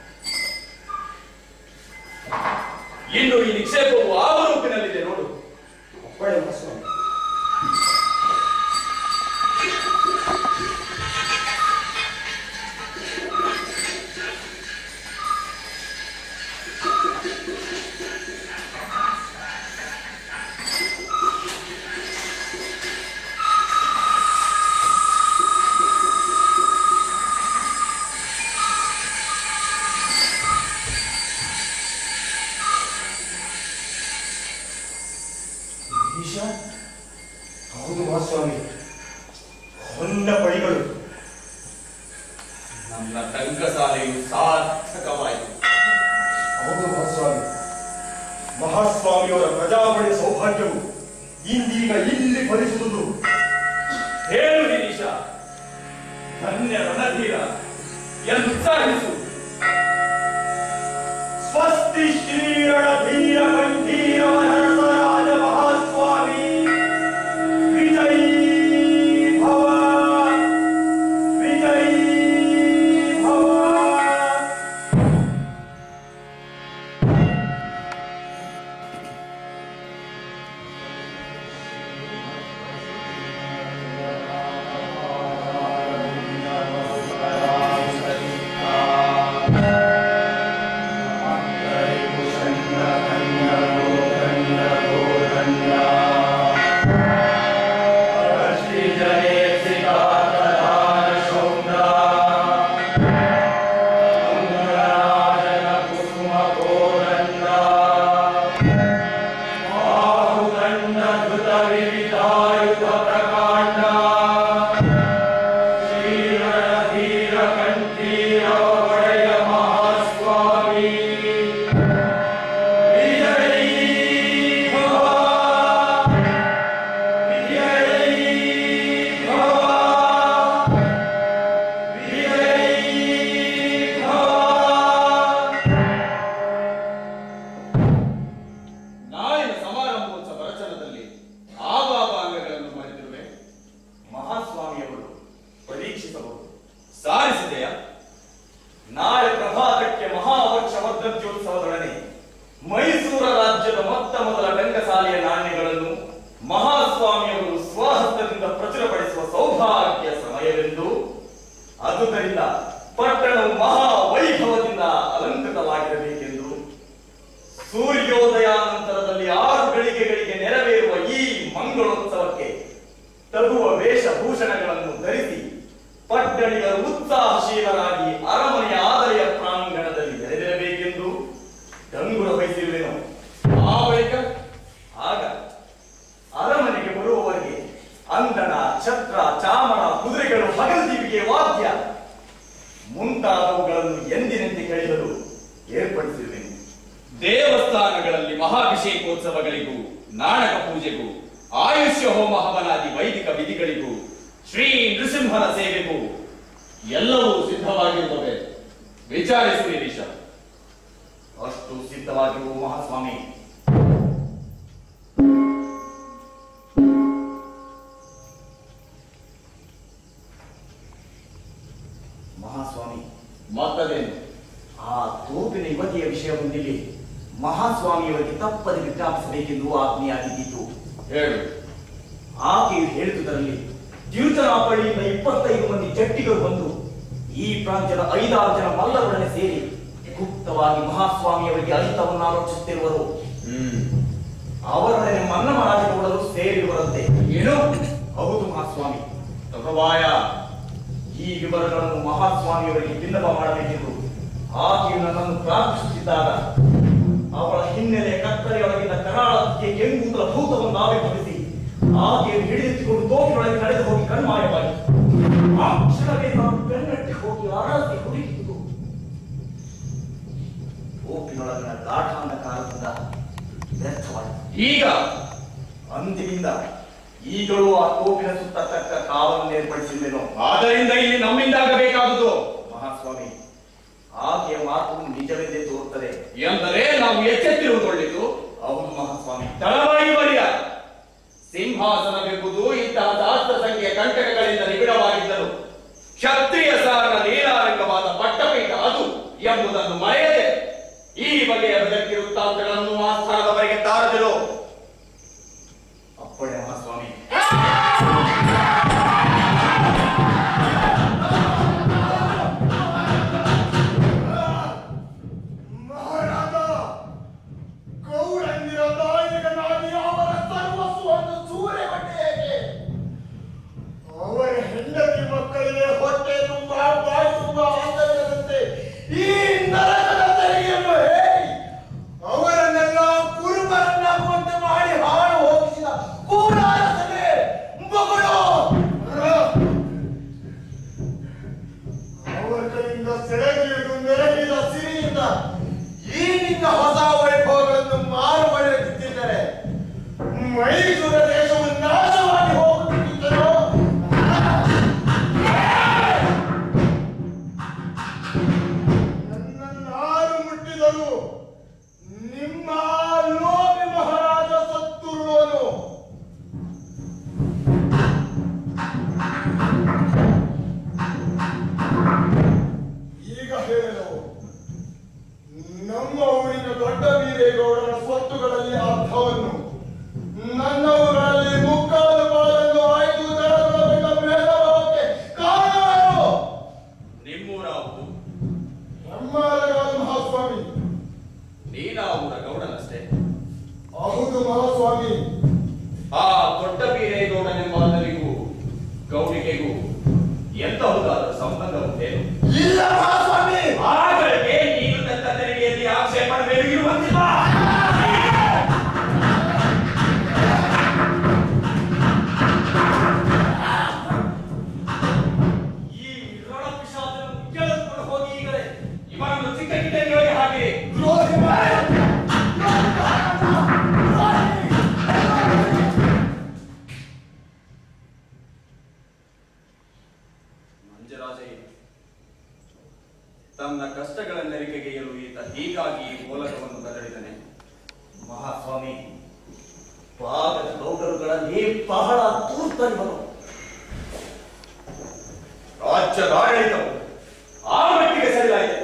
S10: ಇನ್ನು ಈ ನಿಕ್ಷೇಪವು ಯಾವ ರೂಪಿನಲ್ಲಿದೆ ನೋಡು
S5: ಅಪ್ಪಣೆ ಮಹಾಸ್ವಾಮಿ ಈಶ ಹೌದು ಮಹಾಸ್ವಾಮಿ ಹೊನ್ನ ಪಡಿಗಳು
S10: ನನ್ನ ಟಂಕಸಾಲೆಯು ಸಾರ್ಥಕವಾಯಿತು
S5: ಹೌದು ಮಹಾಸ್ವಾಮಿ ಮಹಾಸ್ವಾಮಿಯವರ ಪ್ರಜಾಪಡೆಯ ಸೌಭಾಗ್ಯವು ಇಂದೀಗ ಇಲ್ಲಿ ಫಲಿಸುವುದು
S10: ಹೇಳು ನಿರೀಶ ಧನ್ಯ ರಣಧೀರ ಎಂದು ಉತ್ಸಾಹಿಸು
S5: ಸ್ವಸ್ತಿ ಶ್ರೀರಣಧೀರ ಕಂಠೀರ ನರಸರಾಜ ಮಹಾಸ್ವಾಮಿ ವಿಜಯೀ ಭವ ವಿಜಯೀ ಭವ
S11: ಂಡ
S10: ಅದುದರಿಂದ ಪಟ್ಟಣವು ಮಹಾ ವೈಭವದಿಂದ ಅಲಂಕೃತವಾಗಿರಬೇಕೆಂದು ಸೂರ್ಯೋದಯಾನಂತರದಲ್ಲಿ ಆರು ಗಳಿಗೆಗಳಿಗೆ ನೆರವೇರುವ ಈ ಮಂಗಳೋತ್ಸವಕ್ಕೆ ತಗುವ ವೇಷಭೂಷಣಗಳನ್ನು ಧರಿಸಿ ಪಟ್ಟಣಿಗರು ಉತ್ಸಾಹಶೀಲರಾಗಿ ಅರಮನೆಯ ಆದರೆಯ ಪ್ರಾಂಗಣದಲ್ಲಿ ನೆರೆದಿರಬೇಕೆಂದು ಡಂಗುರ ವಹಿಸಿರುವೆನು ಆ ಬಳಿಕ ಆಗ ಅರಮನೆಗೆ ಬರುವವರಿಗೆ ಅಂದಣ ಛತ್ರ ಚಾಮರ ಕುದುರೆಗಳು ಹಗಲ್ದೀವಿಗೆ ವಾದ್ಯ ಮುಂತಾದವುಗಳನ್ನು ಎಂದಿನಂತೆ ಕಳೆಯಲು ಏರ್ಪಡಿಸಿರುವೆನು
S12: ದೇವಸ್ಥಾನಗಳಲ್ಲಿ ಮಹಾಭಿಷೇಕೋತ್ಸವಗಳಿಗೂ ನಾಟಕ ಪೂಜೆಗೂ ಆಯುಷ್ಯ ಹೋಮ ಹವನಾದಿ ವೈದಿಕ ವಿಧಿಗಳಿಗೂ ಶ್ರೀ ನೃಸಿಂಹನ ಸೇವೆಗೂ ಎಲ್ಲವೂ ಸಿದ್ಧವಾಗಿರುತ್ತದೆ ವಿಚಾರಿಸಿರಿ ರೀಶ
S10: ಅಷ್ಟು ಸಿದ್ಧವಾಗಿರುವ ಮಹಾಸ್ವಾಮಿ ಮಹಾಸ್ವಾಮಿ
S12: ಮತ್ತದೇನು
S10: ಆ ತೋಪಿನ ಯುವತಿಯ ವಿಷಯ ಹೊಂದಿಲ್ಲಿ ಮಹಾಸ್ವಾಮಿಯವರಿಗೆ ತಪ್ಪದೆ ವಿಜ್ಞಾಪಿಸಬೇಕೆಂದು ಆಜ್ಞೆಯಾಗಿದ್ದಿತು
S12: ಹೇಳು
S10: ಆಕೆಯು ಹೇಳಿದುದರಲ್ಲಿ ದ್ಯೂತನಾಪಳ್ಳಿಯಿಂದ ಇಪ್ಪತ್ತೈದು ಮಂದಿ ಜಟ್ಟಿಗರು ಬಂದು ಈ ಪ್ರಾಂತ್ಯದ ಐದಾರು ಜನ ಮಲ್ಲರೊಡನೆ ಸೇರಿ ಗುಪ್ತವಾಗಿ ಮಹಾಸ್ವಾಮಿಯವರಿಗೆ ಅಹಿತವನ್ನು ಆಲೋಚಿಸುತ್ತಿರುವರು ಅವರೊಡನೆ ಮನ್ನಮರಾಜಗೌಡರು ಸೇರಿರುವರಂತೆ
S12: ಏನು
S10: ಹೌದು ಮಹಾಸ್ವಾಮಿ ತಗವಾಯ ಈ ವಿವರಗಳನ್ನು ಮಹಾಸ್ವಾಮಿಯವರಿಗೆ ಬಿನ್ನಪ ಮಾಡಬೇಕೆಂದು ಆಕೆಯು ನನ್ನನ್ನು ಪ್ರಾರ್ಥಿಸುತ್ತಿದ್ದಾಗ ಅವಳ ಹಿನ್ನೆಲೆ ಕತ್ತಲೆಯೊಳಗಿನ ಕರಾಳಕ್ಕೆ ಕೆಂಗುತ್ತಲ ಭೂತವನ್ನು ಆವಿರ್ಭವಿಸಿ ಆಕೆಯನ್ನು ಹಿಡಿದಿಟ್ಟುಕೊಂಡು ತೋಪಿನೊಳಗೆ ನಡೆದು ಹೋಗಿ ಕಣ್ಮಾಯವಾಗಿ ಆ ಕ್ಷಣವೇ ನಾನು ಬೆನ್ನಟ್ಟಿ ಹೋಗಿ ಅರಸಿ ಹುಡುಕಿದ್ದು ತೋಪಿನೊಳಗಿನ ಗಾಢಾಂಧಕಾರದಿಂದ ವ್ಯರ್ಥವಾಯಿತು
S12: ಈಗ
S10: ಅಂದಿನಿಂದ ಈಗಲೂ ಆ ತೋಪಿನ ಸುತ್ತ ತಕ್ಕ ಕಾವನ್ನು ಏರ್ಪಡಿಸಿದ್ದೇನು
S12: ಆದ್ದರಿಂದ ಇಲ್ಲಿ ನಮ್ಮಿಂದಾಗಬೇಕಾದುದು
S10: ಮಹಾಸ್ವಾಮಿ ಆಕೆಯ ಮಾತು ನಿಜವೆಂದೇ ತೋರುತ್ತದೆ
S12: ಎಂದರೆ ನಾವು ಎಚ್ಚೆತ್ತಿರುವುದು ಒಳ್ಳೆಯದು
S10: ಹೌದು ಮಹಾಸ್ವಾಮಿ
S12: ತಳವಾಯಿ ಮರ್ಯ ಸಿಂಹಾಸನವೆಂಬುದು ಇಂತಹ ಸಹಸ್ರ ಸಂಖ್ಯೆಯ ಕಂಟಕಗಳಿಂದ ನಿಬಿಡವಾಗಿದ್ದರು ಕ್ಷತ್ರಿಯ ಸಾರನ ನೀಲಾರಂಗವಾದ ಪಟ್ಟಪೀಠ ಅದು ಎಂಬುದನ್ನು ಮರೆಯದೆ ಈ ಬಗೆಯ ಬೆದಕಿ ವೃತ್ತಾಂತಗಳನ್ನು ಆಸ್ಥಾನದವರೆಗೆ ತಾರದಿರು
S10: ಅಪ್ಪಣೆ ಮಹಾಸ್ವಾಮಿ
S5: ಮಹಾರಾಜ ಗೌರಂದಿರ ನಾಯಕನಾಗಿ ಅವರ ಸರ್ವಸ್ವವನ್ನು ಸೂರೆಗೊಂಡೆ ಏಕೆ ಅವರ ಹೆಂಡತಿ ಮಕ್ಕಳಿಗೆ ಹೊಟ್ಟೆ ತುಂಬ ಬಾಯಿ ತುಂಬ ಆಂದೋಲನದಂತೆ ಈ ನರಕದ ತೆರಿಗೆಯನ್ನು ಹೇಳಿ ಅವರನ್ನೆಲ್ಲ ಕುರುಬರನ್ನಾಗುವಂತೆ ಮಾಡಿ ಹಾಳು ಹೋಗಿಸಿದ ಕೂಡಾರಸನೆ ಮಗಳು ಅವರ ಕೈಯಿಂದ ಸೆಳೆಗಿಳಿದು ನೆರಗಿದ ಸಿರಿಯಿಂದ ಈ ನಿನ್ನ ಹೊಸ ವೈಭವಗಳನ್ನು ಮಾರು ಮಾಡಿರುತ್ತಿದ್ದರೆ ಮೈಸೂರ ದೇಶವು ನಾಶವಾಗಿ ಹೋಗುತ್ತಿದ್ದರೋ ನನ್ನನ್ನಾರು ಮುಟ್ಟಿದರು ನಿಮ್ಮ ಲೋಭಿ ಮಹಾರಾಜ ಸತ್ತುರುವನು ಈಗ ಹೇಳಲು ನಮ್ಮ ಊರಿನ ದೊಡ್ಡ ವೀರೇಗೌಡರ ಸ್ವತ್ತುಗಳಲ್ಲಿ ಅರ್ಧವನ್ನು ನನ್ನ ಊರಲ್ಲಿ ಮುಕ್ಕಾಲು ಪಾಲನ್ನು ಆಯ್ದು ದರಗಳ ಭೇದಭಾವಕ್ಕೆ ಕಾರಣವೇನು
S12: ನಿಮ್ಮೂರಾವು
S5: ಬ್ರಹ್ಮಾಲಗಾದ ಮಹಾಸ್ವಾಮಿ
S12: ನೀನಾ ಊರ ಗೌಡನಷ್ಟೇ
S5: ಹೌದು ಮಹಾಸ್ವಾಮಿ
S12: ಆ ದೊಡ್ಡ ಬೀರೇಗೌಡನೆಂಬಾತನಿಗೂ ಗೌಡಿಗೆಗೂ ಎಂತಹುದಾದ ಸಂಬಂಧ ಉಂಟೇನು
S5: ಇಲ್ಲ ಮಹಾಸ್ವಾಮಿ
S12: ಆಗಳಿಗೆ ನೀನು ತಕ್ಕ ತೆರಿಗೆಯಲ್ಲಿ ಆಕ್ಷೇಪಣೆ ಇರುವಂತಿಲ್ಲ
S10: ಈ ರಣಪಿಶಾಚನನ್ನು ಕೆಳಕೊಂಡು ಹೋಗಿ ಈಗಲೇ
S12: ಇವರನ್ನು ಚಿಕ್ಕ ಕಿಟಕಿಯೊಳಗೆ ಹಾಕಿ
S5: ದ್ರೋಹಿ ಮಾಡಿ.
S12: ಮಂಜರಾಜಯ್ಯ ತನ್ನ ಕಷ್ಟಗಳ ನೆರಿಗೆಗೆಯಲು ಈತ ಹೀಗಾಗಿ ಈ ಮೂಲಕವನ್ನು ಕದಡಿದನೆ
S10: ಮಹಾಸ್ವಾಮಿ ಪಾದದ ಗೌಡರುಗಳಲ್ಲಿ ಬಹಳ ತೂರ್ತರಿವನು
S12: ರಾಜ್ಯದ ಆಡಳಿತವು ಆ ಮಟ್ಟಿಗೆ ಸರಿಯಾಯಿತು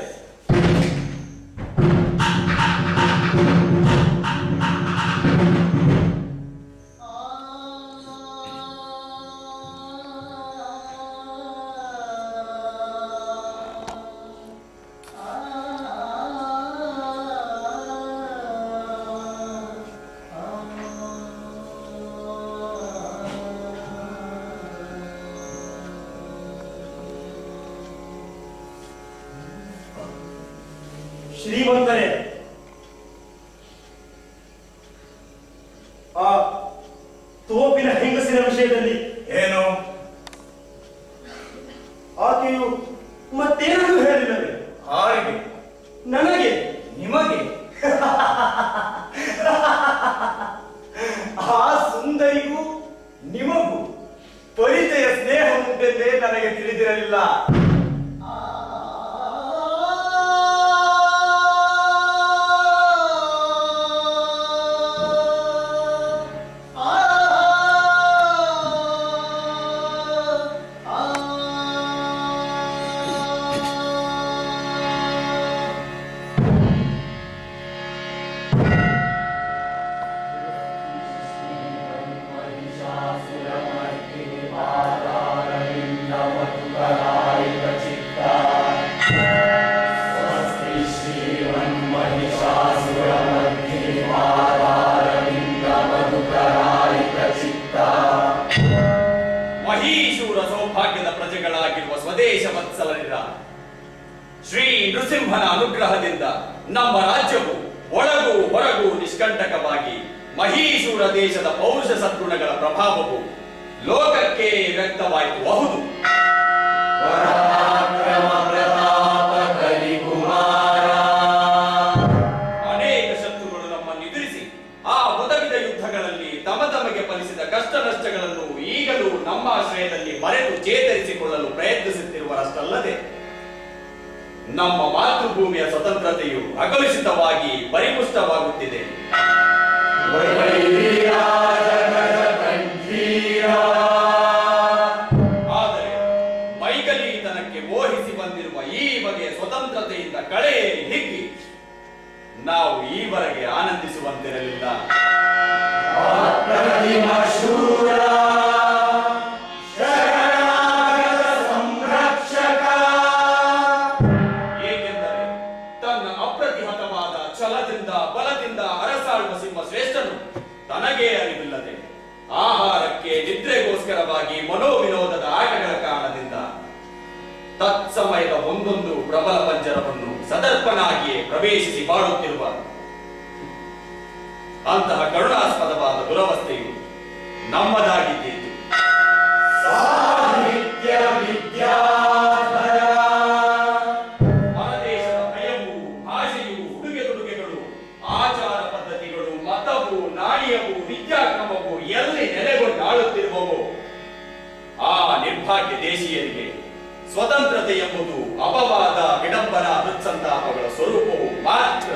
S5: ಆ
S3: ಶ್ರೀಮಂತರೇ ಆ ತೋಪಿನ ಹೆಂಗಸಿನ ವಿಷಯದಲ್ಲಿ
S10: ಏನು
S3: ಆಕೆಯು ಮತ್ತೇನೂ ಹೇಳಿಲ್ಲವೇ
S10: ಹಾರಿಗೆ
S3: ನನಗೆ
S10: ನಿಮಗೆ
S3: ಆ ಸುಂದರಿಗೂ ನಿಮಗೂ ಪರಿಚಯ ಸ್ನೇಹ ಉಂಟೆಂದೇ ನನಗೆ ತಿಳಿದಿರಲಿಲ್ಲ
S12: ಮಹೀಶೂರ ಸೌಭಾಗ್ಯದ ಪ್ರಜೆಗಳಾಗಿರುವ ಸ್ವದೇಶ ವತ್ಸಲರಿರ ಶ್ರೀ ನೃಸಿಂಹನ ಅನುಗ್ರಹದಿಂದ ನಮ್ಮ ರಾಜ್ಯವು ಒಳಗೂ ಹೊರಗೂ ನಿಷ್ಕಂಟಕವಾಗಿ ಮಹೀಶೂರ ದೇಶದ ಪೌರುಷ ಸದ್ಗುಣಗಳ ಪ್ರಭಾವವು ಲೋಕಕ್ಕೆ ವ್ಯಕ್ತವಾಯಿತು ಹೌದು ಅನೇಕ ಶತ್ರುಗಳು ನಮ್ಮನ್ನು ಎದುರಿಸಿ ಆ ಒದಗಿದ ಯುದ್ಧಗಳಲ್ಲಿ ತಮ ತಮಗೆ ಫಲಿಸಿದ ಕಷ್ಟ ನಷ್ಟಗಳನ್ನು ಈಗಲೂ ನಮ್ಮ ಆಶ್ರಯದಲ್ಲಿ ಮರೆತು ಚೇತರಿಸಿಕೊಳ್ಳಲು ಪ್ರಯತ್ನಿಸುತ್ತಿರುವರಷ್ಟಲ್ಲದೆ ನಮ್ಮ ಮಾತೃಭೂಮಿಯ ಸ್ವತಂತ್ರತೆಯು ಅಕಲುಷಿತವಾಗಿ ಪರಿಪುಷ್ಟವಾಗುತ್ತಿದೆ ಆದರೆ ಮೈಗಲೀತನಕ್ಕೆ ಮೋಹಿಸಿ ಬಂದಿರುವ ಈ ಬಗೆಯ ಸ್ವತಂತ್ರತೆಯಿಂದ ಕಳೆಯಲ್ಲಿ ಹಿಗ್ಗಿ ನಾವು ಈವರೆಗೆ ಆನಂದಿಸುವಂತಿರಲಿಲ್ಲ ಏಕೆಂದರೆ ತನ್ನ ಅಪ್ರತಿಹತವಾದ ಛಲದಿಂದ ಬಲದಿಂದ ಅರಸಾಳುವ ಸಿಂಹ ಶ್ರೇಷ್ಠನು ತನಗೇ ಅರಿವಿಲ್ಲದೆ ಆಹಾರಕ್ಕೆ ನಿದ್ರೆಗೋಸ್ಕರವಾಗಿ ಮನೋವಿನೋದದ ಆಟಗಳ ಕಾರಣದಿಂದ ತತ್ಸಮಯದ ಒಂದೊಂದು ಪ್ರಬಲ ಪಂಜರವನ್ನು ಸದರ್ಪನಾಗಿಯೇ ಪ್ರವೇಶಿಸಿ ಬಾಳುತ್ತಿರುವ ಅಂತಹ ಕರುಣಾಸ್ಪದವಾದ ದುರವಸ್ಥೆಯು ನಮ್ಮದಾಗಿದ್ದೀತು ಪರದೇಶದ ಭಯವು ಭಾಷೆಯು ಉಡುಗೆ ತೊಡುಗೆಗಳು ಆಚಾರ ಪದ್ಧತಿಗಳು ಮತವು ನಾಣ್ಯವು ವಿದ್ಯಾಕ್ರಮವು ಎಲ್ಲಿ ನೆಲೆಗೊಂಡು ಆಳುತ್ತಿರುವವೋ ಆ ನಿರ್ಭಾಗ್ಯ ದೇಶೀಯರಿಗೆ ಸ್ವತಂತ್ರತೆ ಎಂಬುದು ಅಪವಾದ ವಿಡಂಬನ ಹೃತ್ಸಂತಾಪಗಳ ಸ್ವರೂಪವು ಮಾತ್ರ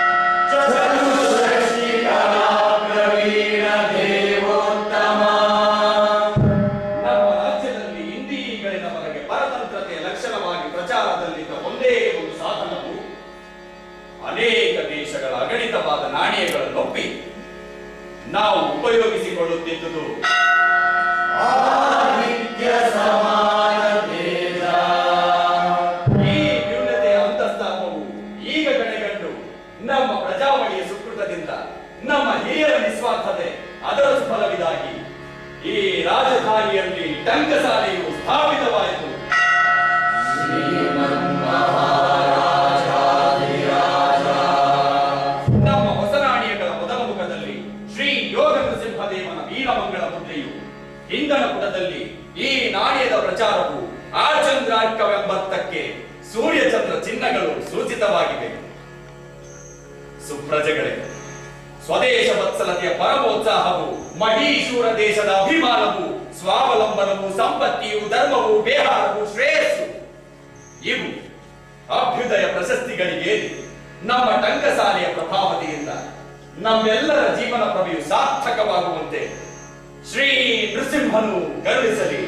S12: ನಮ್ಮ ರಾಜ್ಯದಲ್ಲಿ ಇಂದಿಗಳಿನವರೆಗೆ ಪರತಂತ್ರತೆಯ ಲಕ್ಷಣವಾಗಿ ಪ್ರಚಾರದಲ್ಲಿದ್ದ ಒಂದೇ ಒಂದು ಸಾಧನವು ಅನೇಕ ದೇಶಗಳ ಅಗಣಿತವಾದ ನಾಣ್ಯಗಳನ್ನೊಪ್ಪಿ ನಾವು ಉಪಯೋಗಿಸಿಕೊಳ್ಳುತ್ತಿದ್ದುದು ಈ ನ್ಯೂನತೆಯ ಅಂತಸ್ತಾಪವು ಈಗ ಕಡೆಗಂಡು ನಮ್ಮ ಪ್ರಜಾವಳಿಯ ಸುಕೃತದಿಂದ ನಮ್ಮ ಹಿರಿಯರ ನಿಸ್ವಾರ್ಥತೆ ಅದರ ಸುಫಲವಿದಾಗಿ ಈ ರಾಜಧಾನಿಯಲ್ಲಿ ಟಂಕಸಾಲೆಯು ಸ್ಥಾಪಿತವಾಯಿತು ನಮ್ಮ ಹೊಸ ನಾಣ್ಯಗಳ ಮೊದಲ ಮುಖದಲ್ಲಿ ಶ್ರೀ ಯೋಗ ನರಸಿಂಹದೇವನ ವೀರಮಂಗಳ ಮುದ್ರೆಯು ಹಿಂದನ ಪುಟದಲ್ಲಿ ಈ ನಾಣ್ಯದ ಪ್ರಚಾರವು ಆಚಂದ್ರಾರ್ಕವೆಂಬತ್ತಕ್ಕೆ ಸೂರ್ಯಚಂದ್ರ ಚಿಹ್ನಗಳು ಸೂಚಿತವಾಗಿವೆ ಸುಪ್ರಜೆಗಳೇ ಸ್ವದೇಶ ವತ್ಸಲತೆಯ ಪರಮೋತ್ಸಾಹವು ಮಹೀಶೂರ ದೇಶದ ಅಭಿಮಾನವು ಸ್ವಾವಲಂಬನವು ಸಂಪತ್ತಿಯು ಧರ್ಮವು ಬೇಹಾರವು ಶ್ರೇಯಸ್ಸು ಇವು ಅಭ್ಯುದಯ ಪ್ರಶಸ್ತಿಗಳಿಗೆ ನಮ್ಮ ಟಂಕಸಾಲೆಯ ಪ್ರಭಾವತೆಯಿಂದ ನಮ್ಮೆಲ್ಲರ ಜೀವನ ಪ್ರಭೆಯು ಸಾರ್ಥಕವಾಗುವಂತೆ ಶ್ರೀ ನೃಸಿಂಹನು ಕರುಣಿಸಲಿ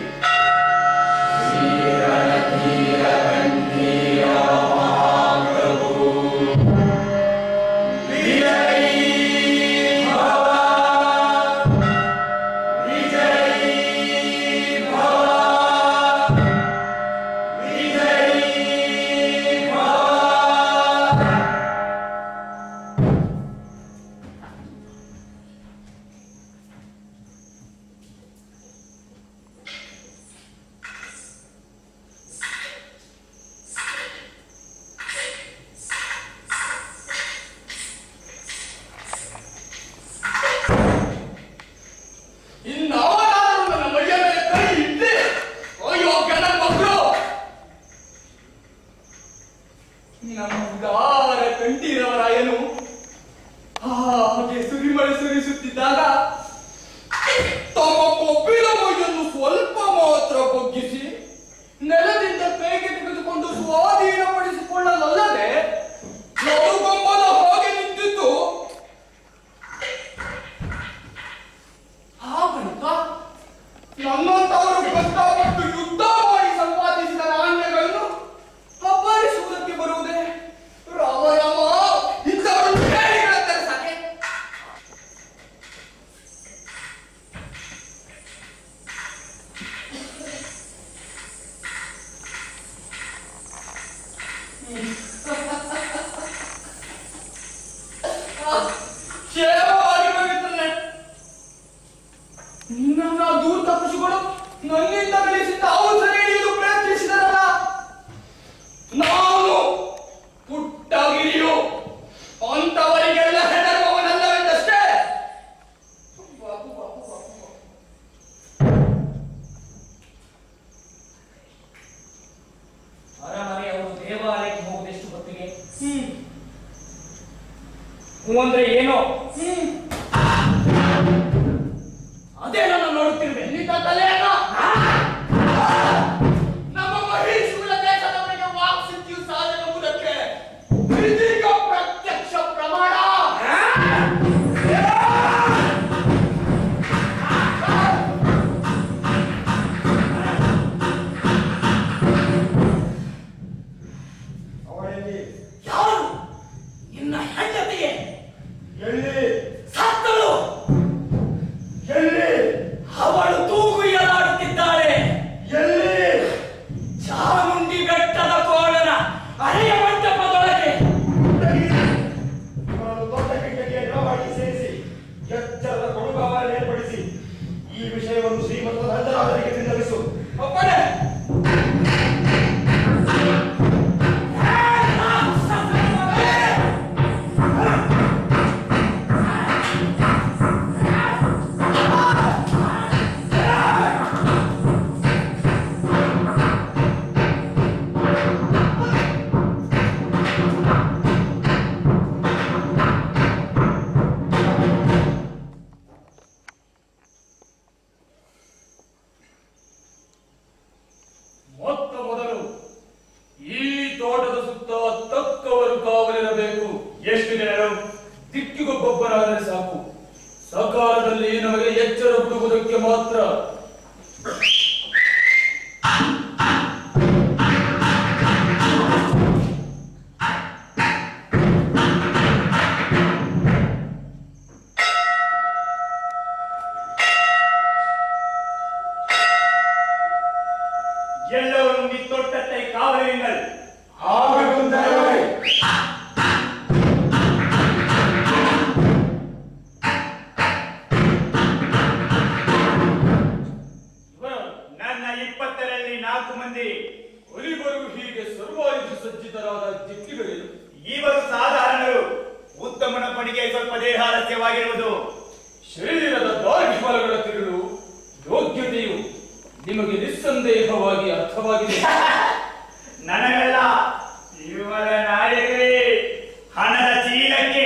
S3: ಹ್ಞೂ ಅಂದ್ರೆ ಏನು ಅದೇ ನಾನು ನೋಡುತ್ತಿರುವೆ
S1: ನಿನ್ನ ತಲೆಯನ್ನು ನಮ್ಮ ಮಹೇಶ್ವರ ದೇಶದವರಿಗೆ ವಾಪಸಿದ್ಯು ಸಾಧನೆಂಬುದಕ್ಕೆ ಇದೀಗ ಪ್ರತ್ಯಕ್ಷ ಪ್ರಮಾಣ
S5: ಅವಳಲ್ಲಿ
S3: ಯಾರು ನಿನ್ನ ಹೆಂಡತಿಗೆ
S5: ಎಲ್ಲಿ
S3: ಸತ್ತಳು
S5: ಎಲ್ಲಿ
S3: ಅವಳು ತೂಗು ಎಲಾಡುತ್ತಿದ್ದಾಳೆ
S5: ಎಲ್ಲಿ
S3: ಚಾಮುಂಡಿ ಬೆಟ್ಟದ ಕೋಣನ ಹಳೆಯ ಮಂಟಪದೊಳಗೆ
S5: ಇವರನ್ನು ದೊಡ್ಡ ಕಿಟಕಿಯ ನೆಲವಾಗಿ ಸೇರಿಸಿ ಎಚ್ಚರದ ಕೊಡುಗಾವಲು ಏರ್ಪಡಿಸಿ ಈ ವಿಷಯವನ್ನು ಶ್ರೀಮಂತ ರಂಜನಾಥರಿಗೆ ವಿನ್ನವಿಸು
S3: ಒಬ್ಬನೇ ಮೊತ್ತ ಮೊದಲು ಈ ತೋಟದ ಸುತ್ತ ತಕ್ಕವರು ಕಾವಲಿರಬೇಕು ಎಷ್ಟು ಜನರು ದಿಕ್ಕಿಗೊಬ್ಬೊಬ್ಬರಾದರೆ ಸಾಕು ಸಕಾಲದಲ್ಲಿ ನಮಗೆ ಎಚ್ಚರ ಹುಡುಗುವುದಕ್ಕೆ ಮಾತ್ರ
S13: எல்லோரும் இத்தோட்டத்தை காவலுங்கள்
S5: ஆகட்டும் தலைவரே
S3: ಇವರು
S13: ನನ್ನ ಇಪ್ಪತ್ತರಲ್ಲಿ ನಾಲ್ಕು ಮಂದಿ
S3: ಒಲಿಬರು ಹೀಗೆ ಸರ್ವಾಯುಧ ಸಜ್ಜಿತರಾದ ದಿಕ್ಕಿಗಳೇನು
S13: ಇವರು ಸಾಧಾರಣರು ಉತ್ತಮನ ಪಣಿಗೆ ಸ್ವಲ್ಪ ದೇಹಾಲಸ್ಯವಾಗಿರುವುದು
S3: ಶರೀರದ ದಾರ್ಢ್ಯಬಲಗಳ ತಿರುಳು ಯೋಗ್ಯತೆಯು ನಿಮಗೆ ನಿಸ್ಸಂದೇಹವಾಗಿ ಅರ್ಥವಾಗಿದೆ
S13: ನನಗಲ್ಲ ಇವರ ನಾಯಕರೇ ಹಣದ ಚೀಲಕ್ಕೆ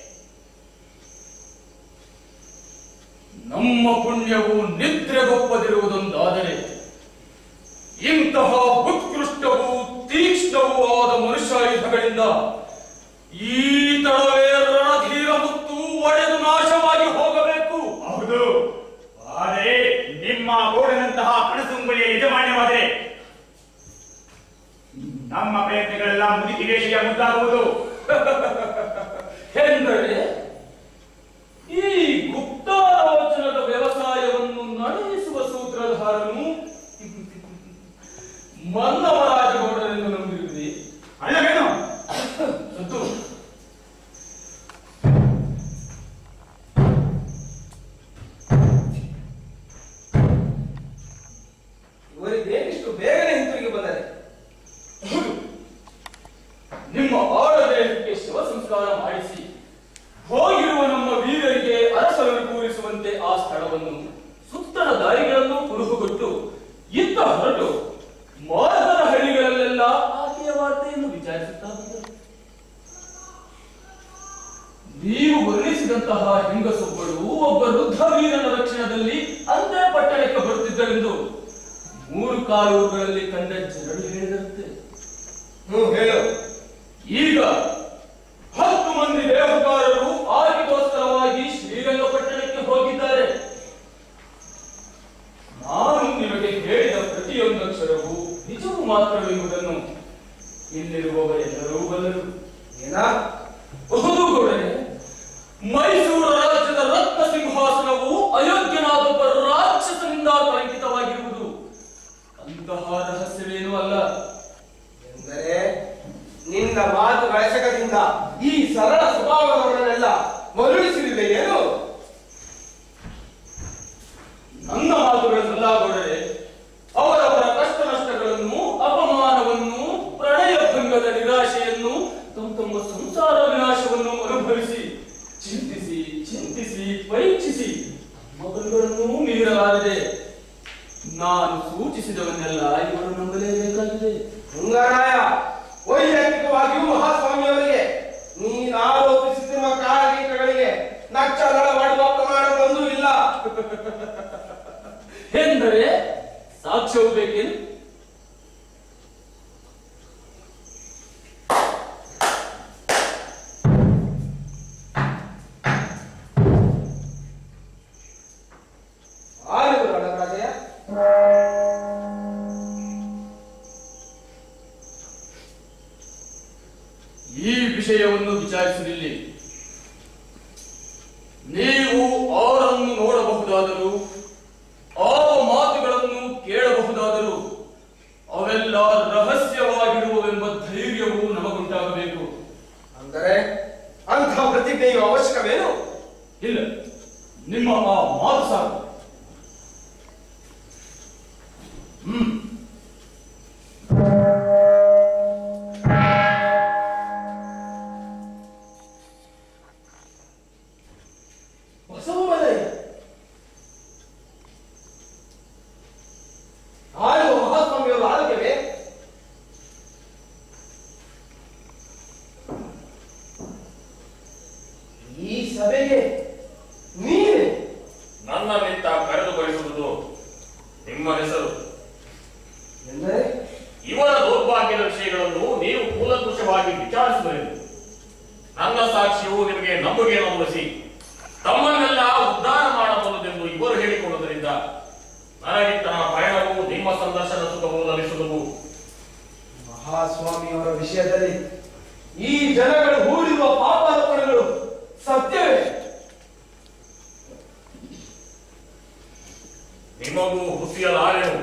S3: ನಮ್ಮ ಪುಣ್ಯವು ನಿದ್ರೆಗೊಪ್ಪದಿರುವುದೊಂದಾದರೆ ಇಂತಹ ಉತ್ಕೃಷ್ಟವೂ ತೀಕ್ಷ್ಣವೂ ಆದ ಮನುಷ್ಯಾಯುಧಗಳಿಂದ ಈ ತಳವೇ ರಣಧೀರ ಮತ್ತು ಒಡೆದು ನಾಶವಾಗಿ ಹೋಗಬೇಕು
S13: ಹೌದು ಆದರೆ ನಿಮ್ಮ ಗೋಡನಂತಹ ಕಣಸುಂಗುಳಿಯ ಯಜಮಾನ್ಯವಾದರೆ ನಮ್ಮ ಪ್ರಯತ್ನಗಳೆಲ್ಲ ಮುದುಕಿ ವೇಷಿಯ ಮುಂದಾಗುವುದು
S3: ಎಂದರೆ ಈ ಗುಪ್ತಾಲೋಚನದ ವ್ಯವಸಾಯವನ್ನು ನಡೆಸುವ ಸೂತ್ರಧಾರನು ಮನ್ನವರಾಜಗೌಡರೆಂದು ನಂಬಿರುವುದೇ
S13: ಅಲ್ಲವೇನು
S3: ಸದ್ದು
S1: ಇವರಿಗೇನಿಷ್ಟು ಬೇಗನೆ ಹಿಂತಿರುಗಿ ಬಂದರೆ
S3: ನಿಮ್ಮ ಆಳದೇಹಕ್ಕೆ ಶಿವ ಸಂಸ್ಕಾರ ಮಾಡಿಸಿ ಹೋಗಿರುವ ನಮ್ಮ ವೀರರಿಗೆ ಅರಸರನ್ನು ಕೂರಿಸುವಂತೆ ಆ ಸ್ಥಳವನ್ನು ಸುತ್ತಲ ದಾರಿಗಳನ್ನು ಕುರುಹುಗೊಟ್ಟು ಇತ್ತ ಹೊರಟು ಮಾರ್ಗದ ಹಳ್ಳಿಗಳಲ್ಲೆಲ್ಲ ಆಕೆಯ ವಾರ್ತೆಯನ್ನು ವಿಚಾರಿಸುತ್ತಾ ಬಂದರು ನೀವು ವರ್ಣಿಸಿದಂತಹ ಹೆಂಗಸೊಬ್ಬಳು ಒಬ್ಬ ವೃದ್ಧ ವೀರನ ರಕ್ಷಣದಲ್ಲಿ ಅಂದೇ ಪಟ್ಟಣಕ್ಕೆ ಬರುತ್ತಿದ್ದರೆಂದು ಮೂರು ಕಾಲುಗಳಲ್ಲಿ ಕಂಡ ಜನರು ಹೇಳಿದಂತೆ
S1: ಹ್ಮ್ ಹೇಳು
S3: ಈಗ ಹತ್ತು ಮಂದಿ ದೇವಕಾರರು ಆಕೆಗೋಸ್ಕರವಾಗಿ ಶ್ರೀರಂಗಪಟ್ಟಣಕ್ಕೆ ಹೋಗಿದ್ದಾರೆ ನಾನು ನಿಮಗೆ ಹೇಳಿದ ಪ್ರತಿಯೊಂದು ಅಕ್ಷರವು ನಿಜವು ಮಾತ್ರವೆಂಬುದನ್ನು ಇಲ್ಲಿರುವವರೆಲ್ಲರೂ ಬಲ್ಲರು
S1: ಏನ
S3: ಹೌದು ಗೌಡರೇ ಮೈಸೂರು ರಾಜ್ಯದ ರತ್ನ ಸಿಂಹಾಸನವು ಅಯೋಗ್ಯನಾದೊಬ್ಬ ರಾಕ್ಷಸನಿಂದ ಕಳಂಕಿತವಾಗಿರುವುದು ಅಂತಹ ರಹಸ್ಯವೇನೂ ಅಲ್ಲ
S1: ಎಂದರೆ ನಿನ್ನ ಮಾತು ಗಳಸಕದಿಂದ ಈ ಸರಳ ಸ್ವಭಾವದವರನ್ನೆಲ್ಲ ಮರುಳಿಸಿರುವೆ ಏನು
S3: ನನ್ನ ಮಾತುಗಳನ್ನೆಲ್ಲ ಗೌಡರೆ ಅವರವರ ಕಷ್ಟ ನಷ್ಟಗಳನ್ನು ಅಪಮಾನವನ್ನು ಪ್ರಣಯ ಭಂಗದ ನಿರಾಶೆಯನ್ನು ತಮ್ಮ ತಮ್ಮ ಸಂಸಾರ ವಿನಾಶವನ್ನು ಅನುಭವಿಸಿ ಚಿಂತಿಸಿ ಚಿಂತಿಸಿ ಪರೀಕ್ಷಿಸಿ ಮಗಳುಗಳನ್ನು ಮೀರಲಾರದೆ ನಾನು ಸೂಚಿಸಿದವನ್ನೆಲ್ಲ ಇವರು ನಂಬಲೇಬೇಕಾಗಿದೆ
S1: ಹುಂಗರಾಯ ವೈಯಕ್ತಿಕವಾಗಿಯೂ ಮಹಾಸ್ವಾಮಿಯವರಿಗೆ ನೀನಾರೋಪಿಸುತ್ತಿರುವ ಕಾರಣ
S14: ಎಂದರೆ ಸಾಕ್ಷ್ಯವು ಬೇಕೇನು
S1: ಆರು ರಣರಾಜಯ್ಯ
S14: ಈ ವಿಷಯವನ್ನು ವಿಚಾರಿಸಲಿಲ್ಲಿ ನೀವು ಅವರನ್ನು ನೋಡಬಹುದಾದರೂ ಆ ಮಾತುಗಳನ್ನು ಕೇಳಬಹುದಾದರೂ ಅವೆಲ್ಲ ರಹಸ್ಯವಾಗಿರುವವೆಂಬ ಧೈರ್ಯವು ನಮಗುಂಟಾಗಬೇಕು
S1: ಅಂದರೆ ಅಂಥ ಪ್ರತಿಜ್ಞೆಯು ಅವಶ್ಯಕವೇನು
S14: ಇಲ್ಲ ನಿಮ್ಮ ಆ ಮಾತು ಸಾಕು ಹ್ಮ್
S1: ಬಸವಮಲಯ್ಯ ಆಳುವ ಮಹಾಸ್ವಾಮಿಯವರು ಆರೋಗ್ಯವೇ ಈ ಸಭೆಗೆ ನೀನೆ
S11: ನನ್ನ ನಿಂತ ಕರೆದುಕೊಳ್ಳುವುದು ನಿಮ್ಮ ಹೆಸರು
S1: ಎಂದರೆ
S11: ಇವರ ದೌರ್ಭಾಗ್ಯದ ವಿಷಯಗಳನ್ನು ನೀವು ಕೂಲಂಕುಷವಾಗಿ ವಿಚಾರಿಸಬೇಕು ನನ್ನ ಸಾಕ್ಷಿಯು ನಿಮಗೆ ನಂಬುಗೆಯನ್ನು ಮೂಡಿಸಿ ತಮ್ಮನ್ನೆಲ್ಲ ಉದ್ಧಾರ ಮಾಡಬಹುದೆಂದು ಇವರು ಹೇಳಿಕೊಳ್ಳುವುದರಿಂದ ನನಗಿಂತಹ ಪಯಣವು ನಿಮ್ಮ ಸಂದರ್ಶನ ಸುಖವು ಲಭಿಸುವುದು
S1: ಮಹಾಸ್ವಾಮಿಯವರ ವಿಷಯದಲ್ಲಿ ಈ ಜನಗಳು ಹೂಡಿರುವ ಪಾಪಾರೋಪಣೆಗಳು ಸತ್ಯವೇ
S11: ನಿಮಗೂ ಹುಸಿಯಲಾರೆನು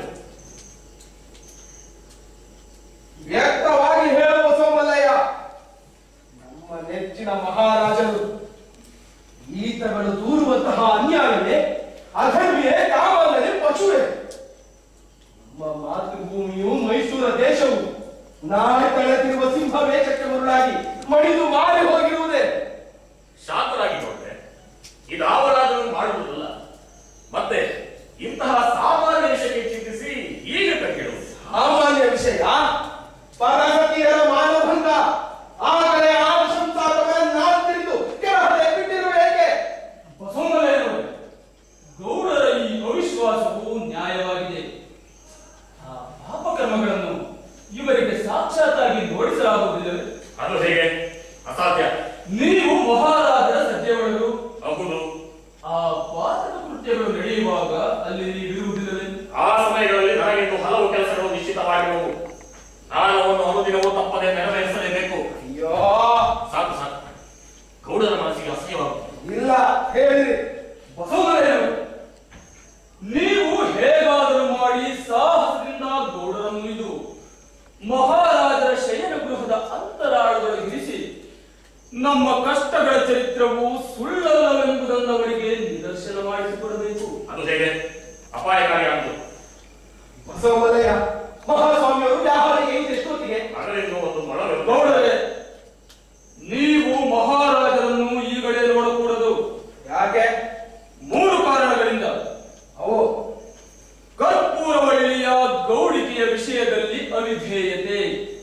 S1: ವ್ಯಕ್ತವಾಗಿ ಹೇಳುವ ಸೋಮಲಯ್ಯ ನಮ್ಮ ನೆಚ್ಚಿನ ಮಹಾರಾಜರು ಈತಗಳು ದೂರುವಂತಹ ಅನ್ಯಾಯವೇ ಅಧರ್ಮಿಯೇ ಕಾಮಲ್ಲದೆ ಪಶುವೇ ನಮ್ಮ ಮಾತೃಭೂಮಿಯು ಮೈಸೂರ ದೇಶವು ನಾಳೆ ತಳೆದಿರುವ ಸಿಂಹ ವೇಷಕ್ಕೆ ಮರುಳಾಗಿ ಮಡಿದು ಮಾರಿ ಹೋಗಿರುವುದೇ
S11: ಶಾಂತರಾಗಿ ನೋಡ್ರೆ ಇದಾವರಾದರೂ ಮಾಡುವುದಲ್ಲ ಮತ್ತೆ ಇಂತಹ ಸಾಮಾನ್ಯ ವಿಷಯಕ್ಕೆ ಚಿಂತಿಸಿ ಈಗ ಕಟ್ಟಿಡುವುದು
S1: ಸಾಮಾನ್ಯ ವಿಷಯ ಪರಸತಿಯರ ಮಾನಭಂಗ ಆಗಲೇ ಆ ಸಂಸಾರವನ್ನಾಂತಿರಿದು ಕೆಳಹದೆ ಬಿಟ್ಟಿರುವ ಏಕೆ
S14: ಬಸವಮಲೆಯವರು ಗೌಡರ ಈ ಅವಿಶ್ವಾಸವು ನ್ಯಾಯವಾಗಿದೆ ಆ ಪಾಪಕರ್ಮಗಳನ್ನು ಇವರಿಗೆ ಸಾಕ್ಷಾತ್ತಾಗಿ ನೋಡಿಸಲಾಗುವುದಿಲ್ಲವೇ
S11: ಅದು ಹೇಗೆ ಅಸಾಧ್ಯ
S14: ನೀವು ಮಹಾರಾಜರ ಸದ್ಯಗಳು
S11: ಹೌದು
S14: ಆ ಪಾತಕ ಕೃತ್ಯಗಳು ನಡೆಯುವಾಗ ಅಲ್ಲಿ ನೀವಿರುವುದಿಲ್ಲವೇ
S11: ಆ ಸಮಯಗಳಲ್ಲಿ ನನಗಿಂದು ಹಲವು ಕೆಲಸಗಳು ನಿಶ್ಚಿತವಾಗಿರುವು ನಾನು ಅವನ್ನು ಅನುದಿನವೂ ತಪ್ಪದೆ ನೆರವೇರಿಸಲೇಬೇಕು
S1: ಅಯ್ಯೋ
S11: ಸಾಕು ಸಾಕು ಗೌಡರ ಮನಸ್ಸಿಗೆ ಅಸಹ್ಯವಾಗುತ್ತದೆ
S1: ಇಲ್ಲ ಹೇಳಿರಿ
S14: ಬಸವಮಲೆಯವರು ನೀವು ಹೇಗಾದರೂ ಮಾಡಿ ಸಾಹಸದಿಂದ ಗೌಡರನ್ನು ಇದು ಮಹಾರಾಜರ ಶಯನ ಗೃಹದ ಅಂತರಾಳದೊಳಗಿರಿಸಿ ನಮ್ಮ ಕಷ್ಟಗಳ ಚರಿತ್ರವು ಸುಳ್ಳಲ್ಲವೆಂಬುದನ್ನು ಅವರಿಗೆ ನಿದರ್ಶನ ಮಾಡಿಸಿಕೊಡಬೇಕು
S11: ಅದು ಹೇಗೆ ಅಪಾಯಕಾರಿಯಾಗುವುದು
S1: ಬಸವಮಲಯ್ಯ ಮಹಾಸ್ವಾಮಿಯವರು ವ್ಯಾಪಾರಿಗೆ ಎಷ್ಟೊತ್ತಿಗೆ
S11: ಅದರಿಂದ ಒಂದು ಮೊಳವೆ
S14: ಗೌಡರೇ ನೀವು ಮಹಾರಾಜರನ್ನು ಈಗಲೇ ನೋಡಕೂಡದು
S1: ಯಾಕೆ
S14: ಮೂರು ಕಾರಣಗಳಿಂದ
S1: ಅವು
S14: ಕರ್ಪೂರವಳ್ಳಿಯ ಗೌಡಿಕೆಯ ವಿಷಯದಲ್ಲಿ ಅವಿಧೇಯತೆ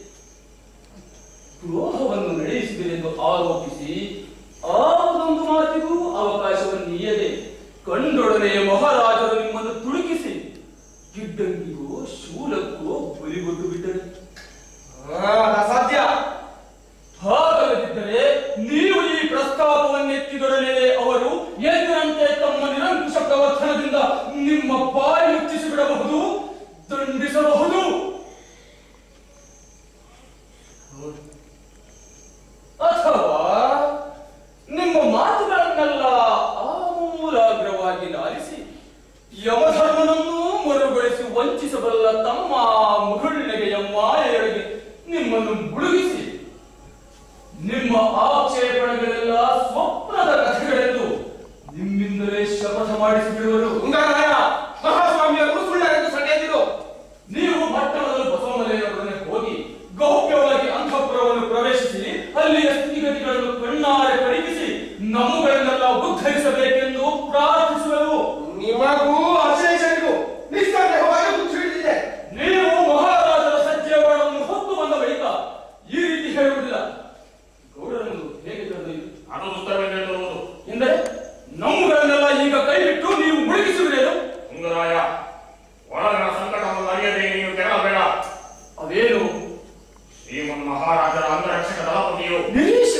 S14: ದ್ರೋಹವನ್ನು ನಡೆಸಿದರೆಂದು ಆರೋಪಿಸಿ ಆ ಒಂದು ಮಾತಿಗೂ ಅವಕಾಶವನ್ನು ನೀಯದೆ ಕಂಡೊಡನೆ ಮಹಾರಾಜರು ನಿಮ್ಮನ್ನು ತುಳುಕಿಸಿ ಗಿಡ್ಡಂಗಿಗೋ ಶೂಲಕ್ಕೋ ಬಲಿಗೊಟ್ಟು ಬಿಟ್ಟರು
S1: ಆ, ಅಸಾಧ್ಯ
S14: ಹಾಗಲ್ಲದಿದ್ದರೆ ನೀವು ಈ ಪ್ರಸ್ತಾಪವನ್ನೆತ್ತಿದೊಡನೆ ಅವರು ಎಂದಿನಂತೆ ತಮ್ಮ ನಿರಂಕುಶ ಪ್ರವರ್ತನದಿಂದ ನಿಮ್ಮ ಬಾಯಿ ಮುಚ್ಚಿಸಿ ಬಿಡಬಹುದು ದಂಡಿಸಬಹುದು ಅಥವಾ ನಿಮ್ಮ ಮಾತುಗಳನ್ನೆಲ್ಲ ಆಮೂಲಾಗ್ರವಾಗಿ ಲಾಲಿಸಿ ಯಮಧರ್ಮನನ್ನೂ ಮರುಗೊಳಿಸಿ ವಂಚಿಸಬಲ್ಲ ತಮ್ಮ ಮುಗುಳ್ನೆಗೆಯ ಮಾಯೆ
S11: ಅದೇನು ಶ್ರೀಮನ್ ಮಹಾರಾಜರ ಅಂಗರಕ್ಷಕ ದಳಪತಿಯು
S14: ನಿರೀಶು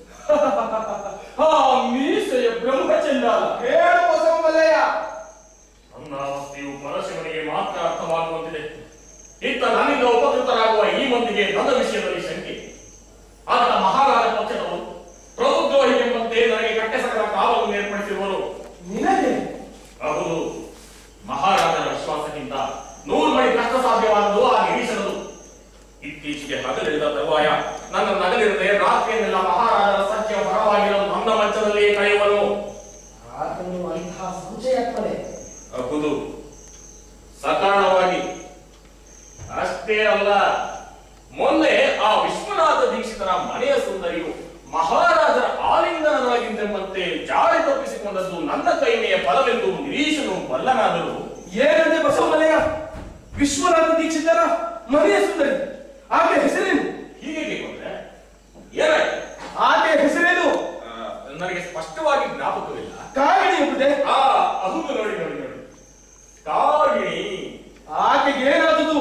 S14: ಆ ಮೀಸೆಯ ಬ್ರಹ್ಮಚಂಡಾಲ
S1: ಹೇಳು ಬಸವಮಲ್ಲಯ್ಯ
S11: ನನ್ನ ಅವಸ್ಥೆಯು ಪರಶಿವನಿಗೆ ಮಾತ್ರ ಅರ್ಥವಾಗುವಂತಿದೆ ಇತ್ತ ನನ್ನಿಂದ ಉಪಕೃತರಾಗುವ ಈ ಮಂದಿಗೆ ನನ್ನ ವಿಷಯದಲ್ಲಿ ಶಂಕೆ ಆತ ಮಹಾರಾಜ ಪಕ್ಷದವರು ಪ್ರಭುದ್ರೋಹಿ ಎಂಬಂತೆ ನನಗೆ ಕಟ್ಟೆಸಕಲ ಕಾವಲನ್ನು ಏರ್ಪಡಿಸಿರುವರು
S1: ನಿನಗೆ
S11: ಹೌದು ಮಹಾರಾಜರ ವಿಶ್ವಾಸಕ್ಕಿಂತ ನೂರು ಮಣಿ ಕಷ್ಟ ಸಾಧ್ಯವಾದದು ಆ ನಿರೀಕ್ಷಣದು ಇತ್ತೀಚೆಗೆ ಹಗಲಿರದ ತರುವಾಯ ನನ್ನ ನಗಲಿರದೆ ರಾತ್ರಿಯನ್ನೆಲ್ಲ ಮಹಾರಾಜರ ಸತ್ಯ ಪರವಾಗಿರಲು ನನ್ನ ಮಂಚದಲ್ಲಿಯೇ ಕಳೆಯುವನು
S1: ಆತನು ಅಂತಹ ಸಂಚಯಾತ್ಮನೆ
S11: ಹೌದು ಸಕಾರಣವಾಗಿ ಅಷ್ಟೇ ಅಲ್ಲ ಮೊನ್ನೆ ಆ ವಿಶ್ವನಾಥ ದೀಕ್ಷಿತರ ಮನೆಯ ಸುಂದರಿಯು ಮಹಾರಾಜರ ಆಲಿಂಗನವಾಗಿದ್ದೆಂಬಂತೆ ಜಾರಿ ತಪ್ಪಿಸಿಕೊಂಡದ್ದು ನನ್ನ ಕೈಮೆಯ ಫಲವೆಂದು ನಿರೀಶನು ಬಲ್ಲನಾದರು
S1: ಏನಂತೆ ಬಸವಮಲ್ಲಯ್ಯ ವಿಶ್ವನಾಥ ದೀಕ್ಷಿತರ ಮನೆಯ ಸುಂದರಿ ಆಕೆ ಹೆಸರೇನು
S11: ಹೀಗೆ ಕೊಂಡ್ರೆ ಏನಾಯ್ತು
S1: ಆಕೆ ಹೆಸರೇನು
S11: ಆ, ನನಗೆ ಸ್ಪಷ್ಟವಾಗಿ ಜ್ಞಾಪಕವಿಲ್ಲ
S1: ಕಾಗಿಣಿ ಎಂಬುದೇ
S11: ಆ ಹೌದು ನೋಡಿ ನೋಡಿ ನೋಡಿ ಕಾಗಿಣಿ
S1: ಆಕೆಗೆ ಏನಾದುದು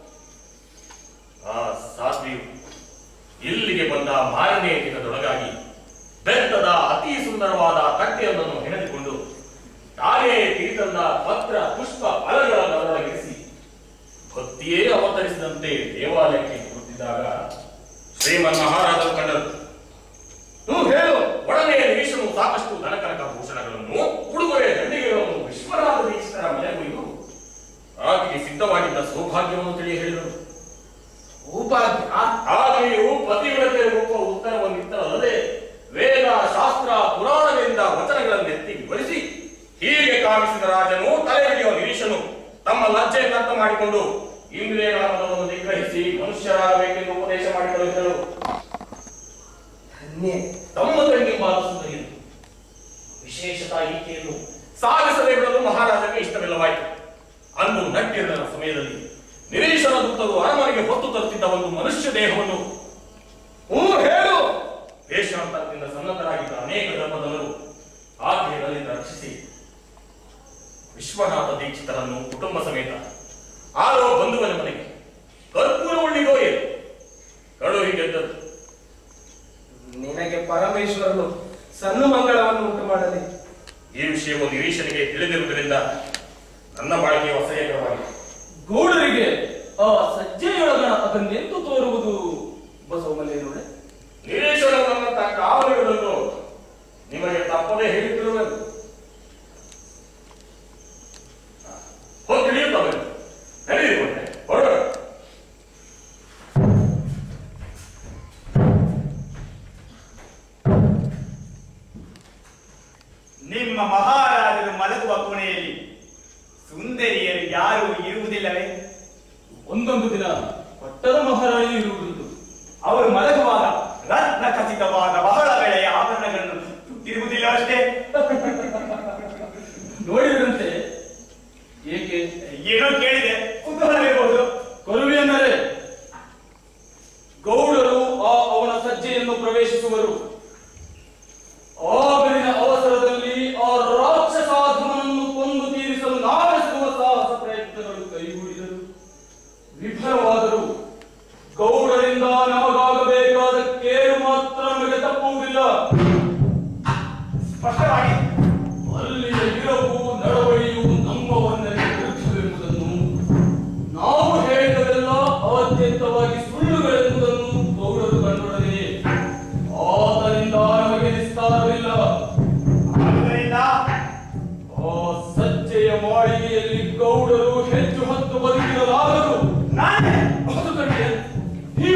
S11: ಆ ಸಾಧ್ವಿಯು ಇಲ್ಲಿಗೆ ಬಂದ ಮಾರನೆಯ ದಿನದೊಳಗಾಗಿ ಬೆತ್ತದ ಅತಿ ಸುಂದರವಾದ ತಟ್ಟೆಯೊಂದನ್ನು ಹೆಣೆದುಕೊಂಡು ತಾನೇ ತೀರಿತಂದ ಪತ್ರ ಪುಷ್ಪ ಫಲಗಳನ್ನು ಅದರೊಳಗಿರಿಸಿ ಭಕ್ತಿಯೇ ಅವತರಿಸಿದಂತೆ ದೇವಾಲಯಕ್ಕೆ ಹೋಗುತ್ತಿದ್ದಾಗ ಶ್ರೀಮನ್ ಮಹಾರಾಜರು ಕಂಡರು
S1: ಹ್ಮ್ ಹೇಳು
S11: ಒಡನೆ ನಿರೀಶನು ಸಾಕಷ್ಟು ದನಕನಕ ಭೂಷಣಗಳನ್ನು ಉಡುಗೊರೆ ದಂಡಿಗೆಗಳನ್ನು ವಿಶ್ವನಾಥ ದೀಕ್ಷಿತರ ಮನೆಗೊಯ್ದು ಆಕೆಗೆ ಸಿದ್ಧವಾಗಿದ್ದ ಸೌಭಾಗ್ಯವನ್ನು ತಿಳಿ ಹೇಳಿದರು
S1: ಉಪಾಧ್ಯ
S11: ಆಕೆಯು ಪತಿವ್ರತೆ ರೂಪ ಉತ್ತರವನ್ನಿತ್ತರಲ್ಲದೆ ವೇದ ಶಾಸ್ತ್ರ ಪುರಾಣಗಳಿಂದ ವಚನಗಳನ್ನೆತ್ತಿ ವಿವರಿಸಿ ಹೀಗೆ ಕಾಮಿಸಿದ ರಾಜನು ತಲೆ ಹಿಡಿಯುವ ನಿರೀಶನು ತಮ್ಮ ಲಜ್ಜೆಯನ್ನು ಅರ್ಥ ಮಾಡಿಕೊಂಡು ಇಂದ್ರಿಯಗಳ ಮನವನ್ನು ನಿಗ್ರಹಿಸಿ ಮನುಷ್ಯರಾಗಬೇಕೆಂದು ಉಪದೇಶ ಮಾಡಿ ಕಳುಹಿಸಿದರು
S1: ಧನ್ಯೆ
S11: ತಮ್ಮ ತಂಗಿಂಬಾದ ಸುಂದರಿಯರು ವಿಶೇಷತಾ ಈಕೆಯನ್ನು ಸಾಗಿಸದೆ ಬಿಡಲು ಮಹಾರಾಜನಿಗೆ ಇಷ್ಟವಿಲ್ಲವಾಯಿತು ಅಂದು ನಟ್ಟಿರದ ಸಮಯದಲ್ಲಿ ನಿರೀಶನ ದೂತರು ಅರಮನೆಗೆ ಹೊತ್ತು ತರುತ್ತಿದ್ದ ಒಂದು ಮನುಷ್ಯ ದೇಹವನ್ನು
S1: ಹ್ಞೂ ಹೇಳು
S11: ದೇಶಾಂತರದಿಂದ ಸನ್ನದ್ಧರಾಗಿದ್ದ ಅನೇಕ ಧರ್ಮದವರು ಆಕೆಯಲ್ಲಿಂದ ರಕ್ಷಿಸಿ ವಿಶ್ವನಾಥ ದೀಕ್ಷಿತರನ್ನು ಕುಟುಂಬ ಸಮೇತ ಆರೋ ಬಂಧುವನ ಮನೆಗೆ ಕರ್ಪೂರ ಉಳ್ಳಿಗೋ ಏನು ಕಳುಹಿ ಗೆದ್ದದ್ದು
S1: ನಿನಗೆ ಪರಮೇಶ್ವರನು ಸಣ್ಣ ಮಂಗಳವನ್ನು ಉಂಟು ಮಾಡಲಿ
S11: ಈ ವಿಷಯವು ನಿರೀಶನಿಗೆ ತಿಳಿದಿರುವುದರಿಂದ ನನ್ನ ಬಾಳಿಗೆ ಅಸಹ್ಯಕರವಾಗಿದೆ
S14: ಗೌಡರಿಗೆ ಆ ಸಜ್ಜೆಯೊಳಗಣ ಅದನ್ನೆಂದು ತೋರುವುದು ಬಸವಮಲೆ ನೋಡೆ
S11: ನಿರೀಶನು ನನ್ನ ಕಾವಲಿರುವುದನ್ನು ನಿಮಗೆ ತಪ್ಪದೇ ಹೇಳಿಟ್ಟಿರುವೆನು ಹೋಗಿ ತಿಳಿಯುತ್ತವೆ ನಡೆದುಕೊಂಡೆ ಹೊರಡ
S3: ನಿಮ್ಮ ಮಹಾರಾಜರು ಮಲಗುವ ಕೋಣೆಯಲ್ಲಿ ಸುಂದರಿಯರು ಯಾರೂ ಇರುವುದಿಲ್ಲವೇ
S14: ಒಂದೊಂದು ದಿನ ಪಟ್ಟದ ಮಹಾರಾಣಿಯು ಇರುವುದುಂಟು
S3: ಅವರು ಮಲಗುವಾಗ ರತ್ನ ಖಚಿತವಾದ ಬಹಳ ಬೆಳೆಯ ಆಭರಣಗಳನ್ನು ತುಟ್ಟಿರುವುದಿಲ್ಲ ಅಷ್ಟೇ
S14: ನೋಡಿದ್ರಂತೆ ಏಕೆ
S3: ಏನೋ ಕೇಳಿದೆ ಕುತೂಹಲವಿರಬಹುದು
S14: ಕೊರುವೆ ಅಂದರೆ ಗೌಡರು ಆ ಅವನ ಸಜ್ಜೆಯನ್ನು ಪ್ರವೇಶಿಸುವರು ಆಗಿನ ಅವಸರದಲ್ಲಿ ಆ ರಾಕ್ಷಸಾಧಮನನ್ನು ಕೊಂದು ತೀರಿಸಲು ನಾವೆಸುವ ಸಾಹಸ ಪ್ರಯತ್ನಗಳು ಕೈಗೂಡಿದರು ವಿಫಲವಾದರು ಗೌಡರಿಂದ ನಮಗಾಗಬೇಕಾದ ಕೇರು ಮಾತ್ರ ನಮಗೆ ತಪ್ಪುವುದಿಲ್ಲ
S3: ಸ್ಪಷ್ಟವಾಗಿ
S14: ಅಲ್ಲಿಯ ಇರವು ನಡವಳಿಯು ನಮ್ಮವನ್ನೇ ವಿರುದ್ಧವೆಂಬುದನ್ನು ನಾವು ಹೇಳಿದವೆಲ್ಲ ಅತ್ಯಂತವಾಗಿ ಸುಳ್ಳುಗಳೆಂಬುದನ್ನು ಗೌಡರು ಕಂಡೊಡನೆ ಆತನಿಂದ ನಮಗೆ ನಿಸ್ತಾರವಿಲ್ಲ
S3: ಆದುದರಿಂದ
S14: ಆ ಸಜ್ಜೆಯ ಮಾಳಿಗೆಯಲ್ಲಿ ಗೌಡರು ಹೆಚ್ಚು ಹೊತ್ತು ಬದುಕಿರಲಾಗದು
S3: ನಾನೇ
S14: ಅದು ಕಣ್ಣೆ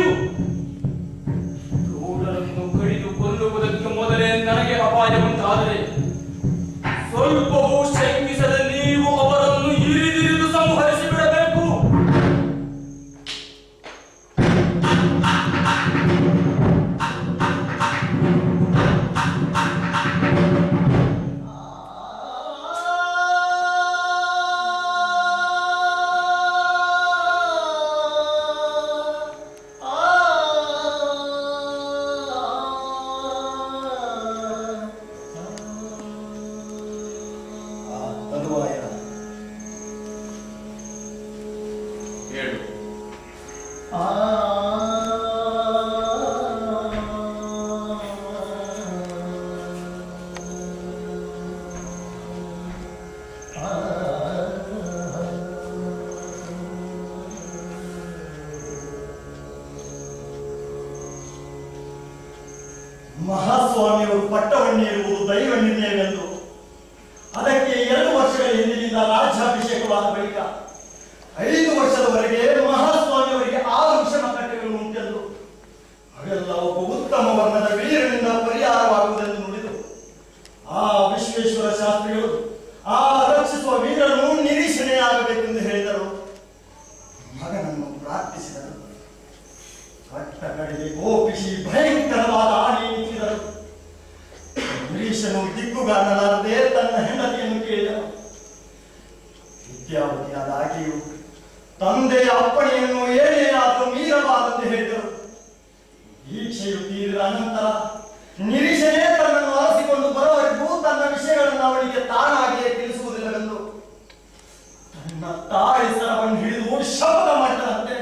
S3: ಮಹಾಸ್ವಾಮಿಯವರು ಪಟ್ಟವನ್ನೇರುವುದು ದೈವ ನಿರ್ಣಯವೆಂದು ಅದಕ್ಕೆ ಎರಡು ವರ್ಷಗಳ ಹಿಂದಿನಿಂದ ರಾಜ್ಯಾಭಿಷೇಕವಾದ ಬಳಿಕ ಐದು ವರ್ಷದವರೆಗೆ ಮಹಾಸ್ವಾಮಿಯವರಿಗೆ ಆರು ವಿಷಮ ಕಟ್ಟೆಗಳು ಉಂಟೆಂದು ಅವೆಲ್ಲ ಒಬ್ಬ ಉತ್ತಮ ವರ್ಣದ ವೀರನಿಂದ ಪರಿಹಾರವಾಗುವುದೆಂದು ನುಡಿದು ಆ ವಿಶ್ವೇಶ್ವರ ಶಾಸ್ತ್ರಿಗಳು ಆ ರಕ್ಷಿಸುವ ವೀರನು ನಿರೀಕ್ಷಣೆಯಾಗಬೇಕೆಂದು ಹೇಳಿದರು ಮಗನನ್ನು ಪ್ರಾರ್ಥಿಸಿದರು ಕಟ್ಟ ಕಡೆಗೆ ಗೋಪಿಸಿ ಭಯಂಕರವಾದ ಆಡಿ ನಿಂತಿದರು ನಿರೀಶನು ದಿಕ್ಕುಗಾನಲಾರದೆ ತನ್ನ ಹೆಂಡತಿಯನ್ನು ಕೇಳಿದನು ವಿದ್ಯಾವತಿಯಾದ ಆಕೆಯು ತಂದೆಯ ಅಪ್ಪಣೆಯನ್ನು ಏನೇನಾದರೂ ಮೀರಬಾರದೆಂದು ಹೇಳಿದರು ದೀಕ್ಷೆಯು ತೀರಿದ ಅನಂತರ ನಿರೀಶನೇ ತನ್ನನ್ನು ಅರಸಿಕೊಂಡು ಬರುವವರೆಗೂ ತನ್ನ ವಿಷಯಗಳನ್ನು ಅವಳಿಗೆ ತಾನಾಗಿಯೇ ತಿಳಿಸುವುದಿಲ್ಲವೆಂದು ತನ್ನ ತಾಯಿ ಸರವನ್ನು ಹಿಡಿದು ಶಬ್ದ ಮಾಡಿದಂತೆ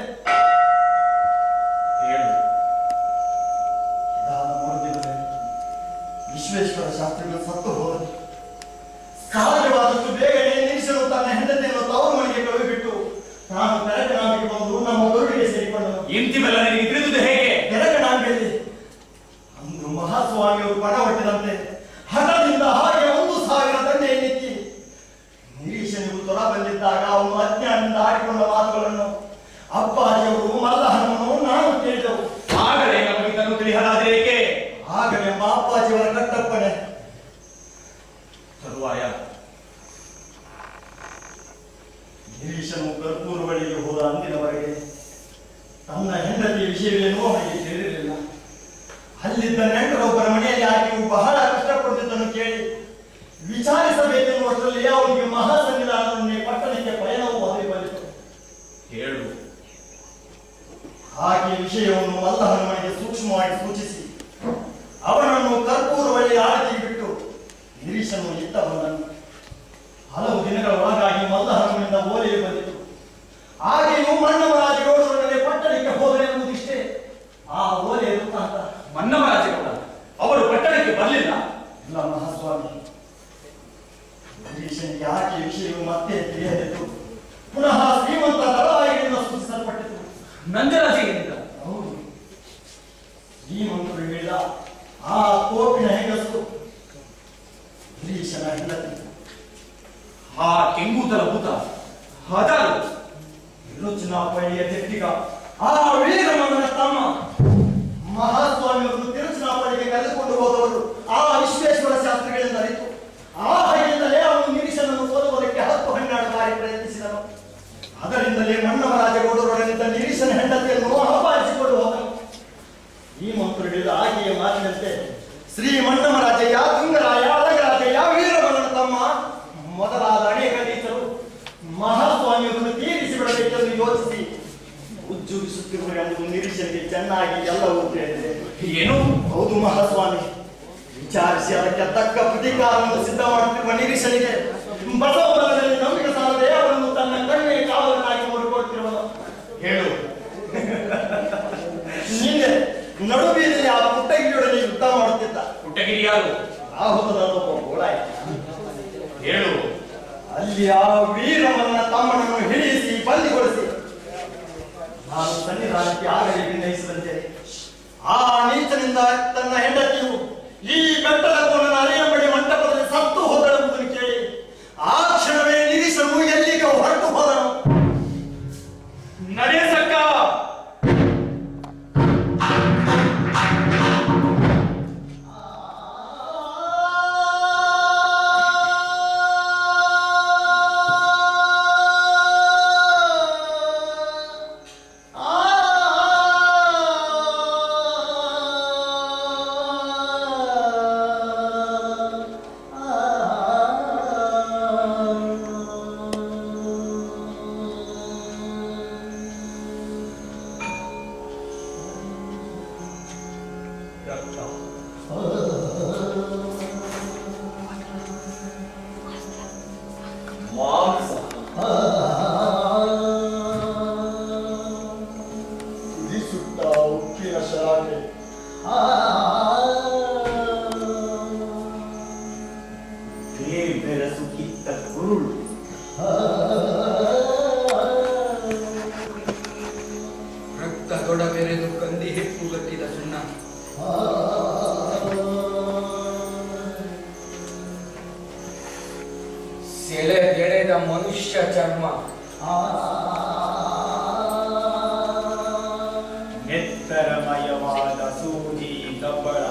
S11: ಹೇಳು
S3: ಇದಾದ ಮರುದಿನವೇ ವಿಶ್ವೇಶ್ವರ ಶಾಸ್ತ್ರಿಗಳು ಸತ್ತು ಹೋದರು ಸಹಜವಾದಷ್ಟು ಬೇಗನೆ ನಿರೀಶನು ತನ್ನ ಹೆಂಡತಿಯನ್ನು ತವರು ಮನೆಗೆ ಕಳುಹಿಬಿಟ್ಟು ನಾನು ತೆರಕನಾಂಬಿಗೆ ಬಂದು ನಮ್ಮ ಊರಿಗೆ ಸೇರಿಕೊಂಡನು
S11: ಇಂತಿವೆಲ್ಲ ನಿನಗೆ ತಿಳಿದುದು ಹೇಗೆ
S3: ತೆರಕನಾಂಬಿಯಲ್ಲಿ ಅಂದು ಮಹಾಸ್ವಾಮಿಯವರು ಪಣ ಹೊಟ್ಟಿದಂತೆ ಹಠದಿಂದ ಹಾಗೆ ಒಂದು ಸಾವಿರ ದಂಡೆಯನ್ನೆತ್ತಿ ನಿರೀಶನಿಗೂ ತೊರ ಬಂದಿದ್ದಾಗ ಅವನು ಅಜ್ಞಾನದಿಂದ ಆಡಿಕೊಂಡ ಮಾತುಗಳನ್ನು ಅಪ್ಪಾಜಿಯವರು ಮಲ್ಲಹನನ್ನು ನಾನು ಕೇಳಿದವು
S11: ಆಗಲೇ ನಮಗೆ ಇದನ್ನು ತಿಳಿಯಲಾದರೆ ಏಕೆ
S3: ಆಗಲೇ ಅಪ್ಪಾಜಿಯವರ ಕಟ್ಟಪ್ಪಣೆ
S11: ತರುವಾಯ
S3: ಗಿರೀಶನು ಕರ್ಪೂರ ಬಳಿಗೆ ಹೋದ ಅಂದಿನವರೆಗೆ ತನ್ನ ಹೆಂಡತಿಯ ವಿಷಯವೇನೋ ಅವನಿಗೆ ತಿಳಿದಿರಲಿಲ್ಲ ಅಲ್ಲಿದ್ದ ನೆಂಟರೊಬ್ಬರ ಮನೆಯಲ್ಲಿ ಆಕೆಯು ಬಹಳ ಕಷ್ಟಪಡುತ್ತಿದ್ದನ್ನು ಕೇಳಿ ವಿಚಾರಿಸಬೇಕೆನ್ನುವಷ್ಟರಲ್ಲಿ ಅವನಿಗೆ ಮಹಾಸನ್ನಿಧಾನವನ್ನೇ ಪಟ್ಟಣಕ್ಕೆ ಪಯಣವು ಒದಗಿ ಬಂದಿತು
S11: ಹೇಳು
S3: ಆಕೆಯ ವಿಷಯವನ್ನು ಮಲ್ಲಹನ ಮನೆಗೆ ಸೂಕ್ಷ್ಮವಾಗಿ ಸೂಚಿಸಿ ಅವನನ್ನು ಕರ್ಪೂರ ಬಳಿ ಆರತಿ ಬಿಟ್ಟು ಗಿರೀಶನು ಇತ್ತ ಬಂದನು ಹಲವು ದಿನಗಳ ಒಳಗಾಗಿ ಮಲ್ಲಹರಮನಿಂದ ಓಲೆಯು ಬಂದಿತು ಆಗೆಯೂ ಮಣ್ಣಮರಾಜಗೌಡರೊಡನೆ ಪಟ್ಟಣಕ್ಕೆ ಹೋದನೆಂಬುದಿಷ್ಟೇ ಆ ಓಲೆ ವೃತ್ತಾಂತ
S11: ಮನ್ನಮರಾಜಗೌಡ ಅವರು ಪಟ್ಟಣಕ್ಕೆ ಬರಲಿಲ್ಲ
S3: ಇಲ್ಲ ಮಹಾಸ್ವಾಮಿ ಗಿರೀಶನಿಗೆ ಆಕೆಯ ವಿಷಯವು ಮತ್ತೆ ತಿಳಿಯದಿತ್ತು ಪುನಃ ಶ್ರೀಮಂತ ದಳವಾಯಿಗಳಿಂದ ಸೂಚಿಸಲ್ಪಟ್ಟಿತು
S11: ನಂಜರಾಜಿಗಿಂತ
S3: ಹೌದು ಶ್ರೀಮಂತರು ಹೇಳಿದ ಆ ಕೋಪಿನ ಹೆಂಗಸು ಗಿರೀಶನ ಹೆಂಡತಿ
S11: ಆ ಕೆಂಗೂದಲ ಭೂತ ಹದಾರು
S3: ತಿರುಚುನಾಪಳ್ಳಿಯ ತೆಟ್ಟಿಗ ಆ ವೀರಮಗನ ತಮ್ಮ ಮಹಾಸ್ವಾಮಿಯವರು ತಿರುಚುನಾಪಳ್ಳಿಗೆ ಕರೆದುಕೊಂಡು ಹೋದವರು ಆ ವಿಶ್ವೇಶ್ವರ ಶಾಸ್ತ್ರಿಗಳಿಂದ ಅರಿತು ಆ ಹಾಗೆಯಿಂದಲೇ ಅವನು ನಿರೀಶನನ್ನು ಓದುವುದಕ್ಕೆ ಹತ್ತು ಹನ್ನೆರಡು ಬಾರಿ ಪ್ರಯತ್ನಿಸಿದನು ಅದರಿಂದಲೇ ಮಣ್ಣಮರಾಜಗೌಡರೊಡನಿದ್ದ ನಿರೀಶನ ಹೆಂಡತಿಯನ್ನು ಅಪಹರಿಸಿಕೊಂಡು ಹೋದನು ಈ ಮಂತ್ರಿಗಳಿದ ಆಕೆಯ ಮಾತಿನಂತೆ ಶ್ರೀ ಮಣ್ಣಮರಾಜಯ್ಯ ತುಂಗರಾಯ ಅಳಗರಾಜಯ್ಯ ವೀರಮಗನ ತಮ್ಮ ಮೊದಲಾದ ಅನೇಕ ನೀಚರು ಮಹಾಸ್ವಾಮಿಯವರನ್ನು ತೀರಿಸಿ ಬಿಡಬೇಕೆಂದು ಯೋಚಿಸಿ ಉಜ್ಜುಗಿಸುತ್ತಿರುವರು ಎಂಬುದು ನಿರೀಕ್ಷೆಗೆ ಚೆನ್ನಾಗಿ ಎಲ್ಲವೂ ತಿಳಿದಿದೆ
S11: ಏನು
S3: ಹೌದು ಮಹಾಸ್ವಾಮಿ ವಿಚಾರಿಸಿ ಅದಕ್ಕೆ ತಕ್ಕ ಪ್ರತಿಕಾರವನ್ನು ಸಿದ್ಧ ಮಾಡುತ್ತಿರುವ ನಿರೀಕ್ಷನಿಗೆ ಬಸವನಲ್ಲಿ ನಂಬಿಕೆ ಸಾಲದೆ ಅವರನ್ನು ತನ್ನ ಕಣ್ಣೆ ಕಾವಲನ್ನಾಗಿ ನೋಡಿಕೊಳ್ತಿರುವನು
S11: ಹೇಳು
S3: ನಿನ್ನೆ ನಡುಬೀದಿಯಲ್ಲಿ ಆ ಪುಟ್ಟಗಿರಿಯೊಡನೆ ಯುದ್ಧ ಮಾಡುತ್ತಿದ್ದ
S11: ಪುಟ್ಟಗಿರಿ ಯಾರು
S3: ರಾಹುತನೊಬ್ಬ ಗೋಳಾಯಿ
S11: ಹೇಳು
S3: ಅಲ್ಲಿ ಆ ವೀರಮನ್ನ ತಮ್ಮನನ್ನು ಹಿಡಿಸಿ ಬಂದಿಗೊಳಿಸಿ ನಾನು ಸನ್ನಿಧಾನಕ್ಕೆ ಆಗಲೇ ಭಿನ್ನಯಿಸಿದಂತೆ ಆ ನೀಚನಿಂದ ತನ್ನ ಹೆಂಡತಿಯು ಈ ಬೆಟ್ಟದ ಕೋಣನ ಅರಿಯಂಬಡಿ ಮಂಟಪದಲ್ಲಿ ಸತ್ತು ಹೋದಳೆಂಬುದನ್ನು ಕೇಳಿ ಆ ಕ್ಷಣವೇ ನಿರೀಶನು ಎಲ್ಲಿಗೆ ಹೊರಟು ಹೋದನು
S11: ನಡೆಯ ಸಕ್ಕ
S3: ಆ ಬೆರಸು ಕಿತ್ತ ಕುರುಳು
S7: ರಕ್ತ ದೊಡ ಬೆರೆದು ಕಂದಿ ಹೆಪ್ಪುಗಟ್ಟಿದ ಸುಣ್ಣ ಸೆಳೆ ಬೆಳೆದ ಮನುಷ್ಯ ಚರ್ಮ
S3: ನೆತ್ತರಮಯವಾದ ಸೂಜಿ ದಬ್ಬಳ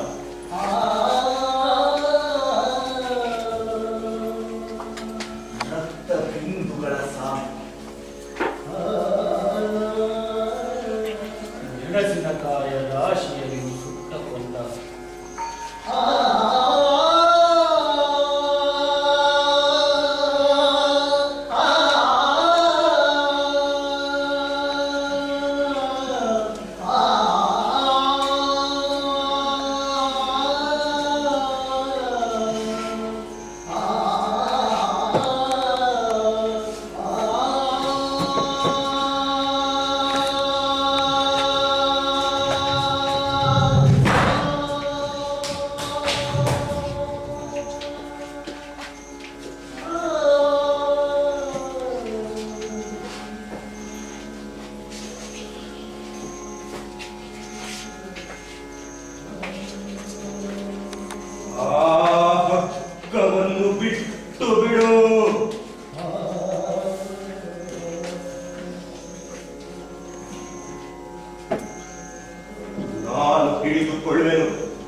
S3: ರಕ್ತ ಬಿಂದುಗಳ ಸಾಲು ಮೆಣಸಿನಕಾಯ ರಾಶಿಯಲ್ಲಿ ಸುಟ್ಟಕೊಂಡ ಆ ಹಗ್ಗವನ್ನು ಬಿಟ್ಟು ಬಿಡು ನಾನು ಹಿಡಿದುಕೊಳ್ಳುವೆನು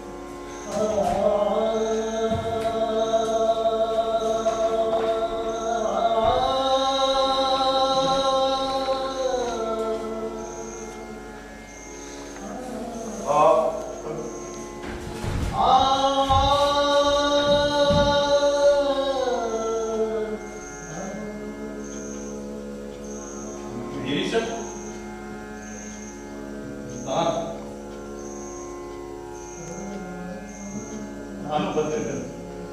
S3: ಆ
S11: ಗಿರೀಶ ನಾನು ನಾನು ಬಂದಿದ್ದೇನೆ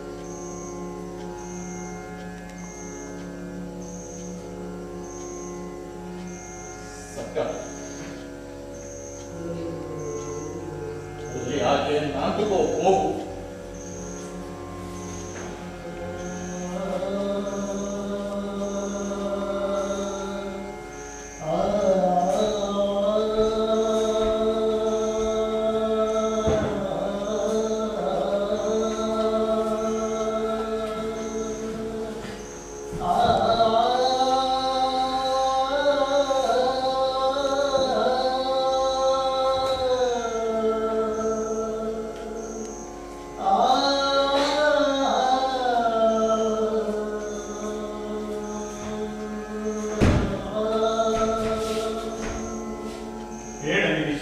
S11: ಸಕ್ಕ ಅಲ್ಲಿ ಹಾಗೆ ನಾಟಕೋ ಹೋಗು ಹೇಳ ಗಿರೀಶ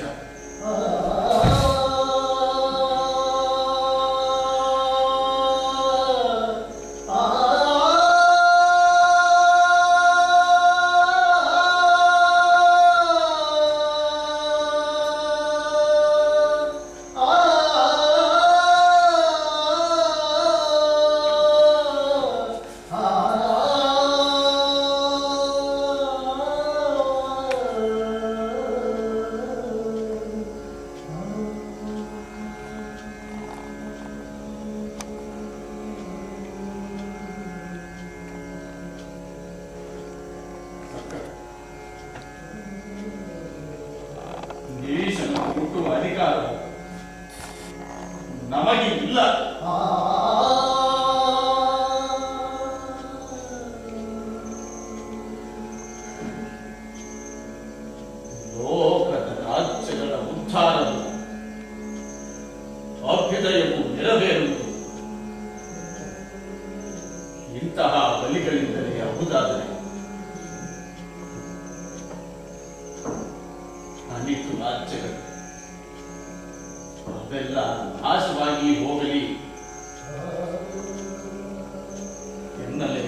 S11: ಗಿರೀಶನ ಹುಟ್ಟುವ ಅಧಿಕಾರ ನಮಗೆ ಇಲ್ಲ ಲೋಕದ ರಾಜ್ಯಗಳ ಉದ್ಧಾರವು ಅಭ್ಯುದಯವು ನೆರವೇರುವುದು ಇಂತಹ ಬಲಿಗಳಿಂದಲೇ ಅಹುದಾದರೆ ಅನೇಕ ರಾಜ್ಯಗಳು ಅವೆಲ್ಲ ನಾಶವಾಗಿ ಹೋಗಲಿ ಎನ್ನಲೇ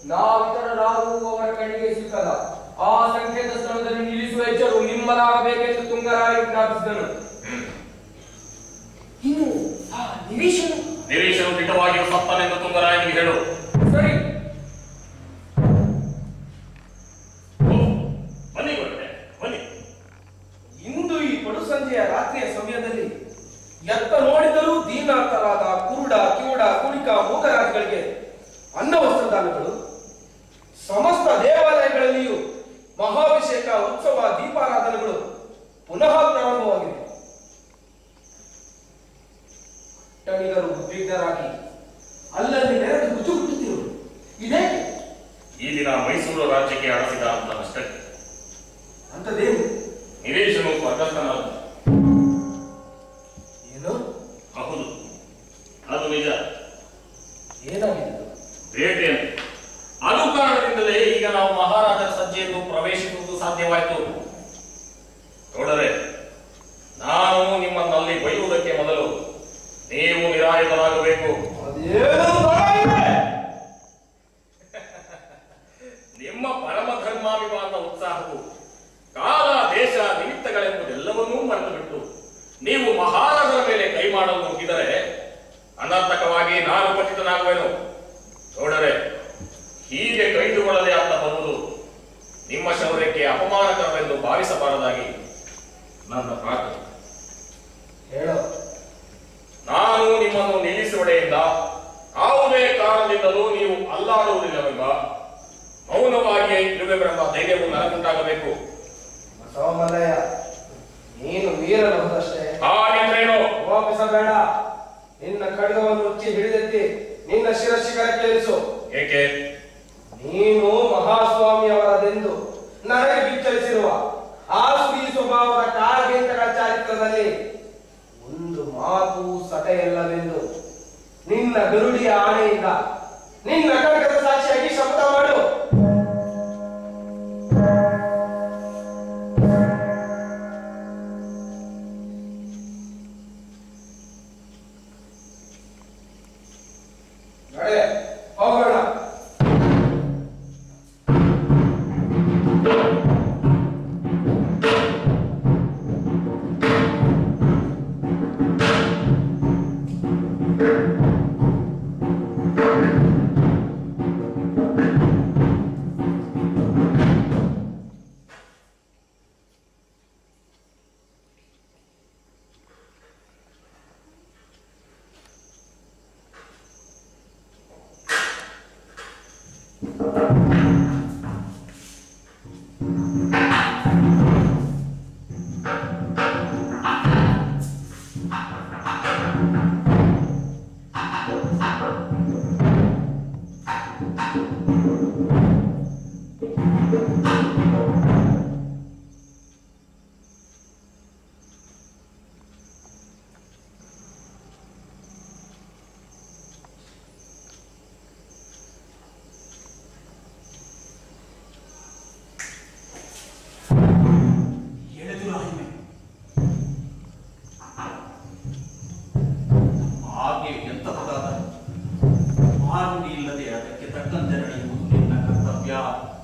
S7: ನಾವಿತರರಾಗುವ ಅವರ ಕಣ್ಣಿಗೆ ಸಿಕ್ಕದ ಆ ಸಂಕೇತ ಸ್ಥಳದಲ್ಲಿ ನಿಲ್ಲಿಸುವ ಎಚ್ಚರು ನಿಮ್ಮದಾಗಬೇಕೆಂದು ತುಂಗರಾಯ ವಿಜ್ಞಾಪಿಸಿದನು ಇನ್ನು ಆ ನಿರೀಶನು
S11: ನಿರೀಶನು ದಿಟವಾಗಿಯೂ ಸತ್ತನೆಂದು ತುಂಗರಾಯನಿಗೆ ಹೇಳು
S7: ಸರಿ
S11: ಬನ್ನಿ ಗುರುಗಳೇ ಬನ್ನಿ
S1: ಇಂದು ಈ ಪಡು ಸಂಜೆಯ ರಾತ್ರಿಯ ಸಮಯದಲ್ಲಿ ಎತ್ತ ನೋಡಿದರೂ ದೀನಾರ್ಥರಾದ ಕುರುಡ ಕಿವುಡ ಕುಣಿಕ ಮೂಕರಾದಿಗಳಿಗೆ ಅನ್ನ ವಸ್ತ್ರದಾನಗಳು ಸಮಸ್ತ ದೇವಾಲಯಗಳಲ್ಲಿಯೂ ಮಹಾಭಿಷೇಕ ಉತ್ಸವ ದೀಪಾರಾಧನೆಗಳು ಪುನಃ ಪ್ರಾರಂಭವಾಗಿವೆ ಟಣಿಗರು ಉದ್ವಿಗ್ನರಾಗಿ ಅಲ್ಲಲ್ಲಿ ನೆರೆದು ಗುಜುಗುಟ್ಟುತ್ತಿರುವರು ಇದೇಕೆ
S11: ಈ ದಿನ ಮೈಸೂರು ರಾಜ್ಯಕ್ಕೆ ಅರಸಿದ ಅಂತ ಅಷ್ಟೇ
S1: ಅಂತದೇನು
S11: ನಿರೀಶನು ಸ್ವರ್ಗಸ್ಥನಾದ
S1: ಏನು
S11: ಹೌದು ಅದು ನಿಜ
S1: ಏನಾಗಿದೆ
S11: ಬೇಟೆ ಅಂತ. ಅದು ಕಾರಣದಿಂದಲೇ ಈಗ ನಾವು ಮಹಾರಾಜರ ಸಜ್ಜೆಯನ್ನು ಪ್ರವೇಶಿಸುವುದು ಸಾಧ್ಯವಾಯಿತು ನೋಡರೆ ನಾನು ನಿಮ್ಮನ್ನಲ್ಲಿ ಬೈಯುವುದಕ್ಕೆ ಮೊದಲು ನೀವು ನಿರಾಯುಧರಾಗಬೇಕು ನಿಮ್ಮ ಪರಮ ಧರ್ಮಾಭಿಮಾನ ಉತ್ಸಾಹವು ಕಾಲ ದೇಶ ನಿಮಿತ್ತಗಳೆಂಬುದೆಲ್ಲವನ್ನೂ ಮರೆತು ಬಿಟ್ಟು ನೀವು ಮಹಾರಾಜರ ಮೇಲೆ ಕೈ ಮಾಡಲು ನುಗ್ಗಿದರೆ ಅನರ್ಥಕವಾಗಿ ನಾನು ಪತಿತನಾಗುವೆನು ನೋಡರೆ ಹೀಗೆ ಕೈದುಕೊಳ್ಳದೆ ಅಂತ ಬರುವುದು ನಿಮ್ಮ ಶೌರ್ಯಕ್ಕೆ ಅಪಮಾನಕರವೆಂದು ಭಾವಿಸಬಾರದಾಗಿ ನನ್ನ ಪ್ರಾರ್ಥನೆ
S1: ಹೇಳೋ
S11: ನಾನು ನಿಮ್ಮನ್ನು ನಿಲ್ಲಿಸುವಡೆಯಿಂದ ಯಾವುದೇ ಕಾರಣದಿಂದಲೂ ನೀವು ಅಲ್ಲಾಡುವುದಿಲ್ಲವೆಂಬ ಮೌನವಾಗಿಯೇ ಇರುವೆವೆಂಬ ಧೈರ್ಯವು ನನಗುಂಟಾಗಬೇಕು
S1: ಬಸವಮಲ್ಲಯ್ಯ ನೀನು ವೀರನಹುದಷ್ಟೇ
S11: ಹಾಗೆಂದ್ರೇನು
S1: ವಾಪಿಸಬೇಡ ನಿನ್ನ ಖಡ್ಗವನ್ನು ಉಚ್ಚಿ ಹಿಡಿದೆತ್ತಿ ನಿನ್ನ ಶಿರಶಿಖರಕ್ಕೆ ಇರಿಸು
S11: ಏಕೆ
S1: ನೀನು ಮಹಾಸ್ವಾಮಿಯವರದೆಂದು ನನಗೆ ಬಿಚ್ಚರಿಸಿರುವ ಆಸುರಿ ಸ್ವಭಾವದ ಕಾಳಗೇಂತಗಳ ಚಾರಿತ್ರದಲ್ಲಿ ಒಂದು ಮಾತು ಸಟೆಯಲ್ಲವೆಂದು ನಿನ್ನ ಗರುಡಿಯ ಆಣೆಯಿಂದ ನಿನ್ನ ಖಡ್ಗದ ಸಾಕ್ಷಿಯಾಗಿ ಶಬ್ದ ಮಾಡು ನಡೆ ಹೋಗೋಣ
S3: ಎಳೆದುರ ಹಿಮೆ ಆಜ್ಞೆ ಎಂತಹದಾದ ಮಾರುಣಿ ಇಲ್ಲದೆ ಅದಕ್ಕೆ ತಕ್ಕಂತೆ ನಡೆಯುವುದು ನಿನ್ನ ಕರ್ತವ್ಯ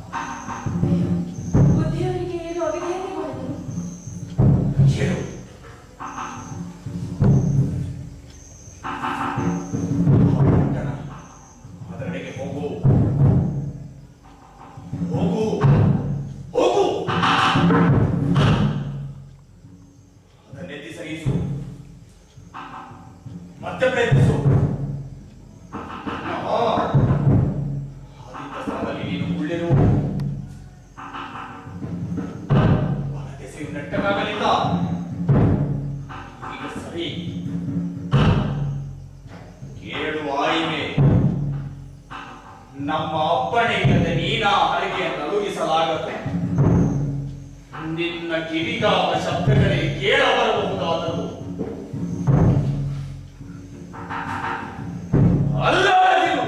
S8: ಬುದ್ಧಿಯವರಿಗೆ ಏನು ಅವಿಧೇಯತೆ ಮಾಡಿದರು
S3: ಹೇಳು ಪಟ್ಟಣ, ಅದರೆಡೆಗೆ ಹೋಗು ಹೋಗು ಹೋಗು ಅದನ್ನೆತ್ತಿ ಸರಿಸು ಮತ್ತೆ ಪ್ರಯತ್ನಿಸು ಆ, ಆದಿತ್ಯ ಸ್ಥಳದಲ್ಲಿ ನೀನು ಉಳ್ಳೆರು ಬಲದೆಸೆಯು ನೆಟ್ಟಗಾಗಲಿಲ್ಲ ಈಗ ಸರಿ ಕೇಳು ಆಯಿಮೆ ನಮ್ಮ ಅಪ್ಪಣೆಯಿಲ್ಲದೆ ನೀನ ಹರಿಗೆಯನ್ನು ಅಳುಗಿಸಲಾಗತ್ತೆ ನಿನ್ನ ಕಿವಿಗಾದ ಶಬ್ದಗಳೇ ಕೇಳಬರಬಹುದಾದದು ಅಲ್ಲಾಡಿರು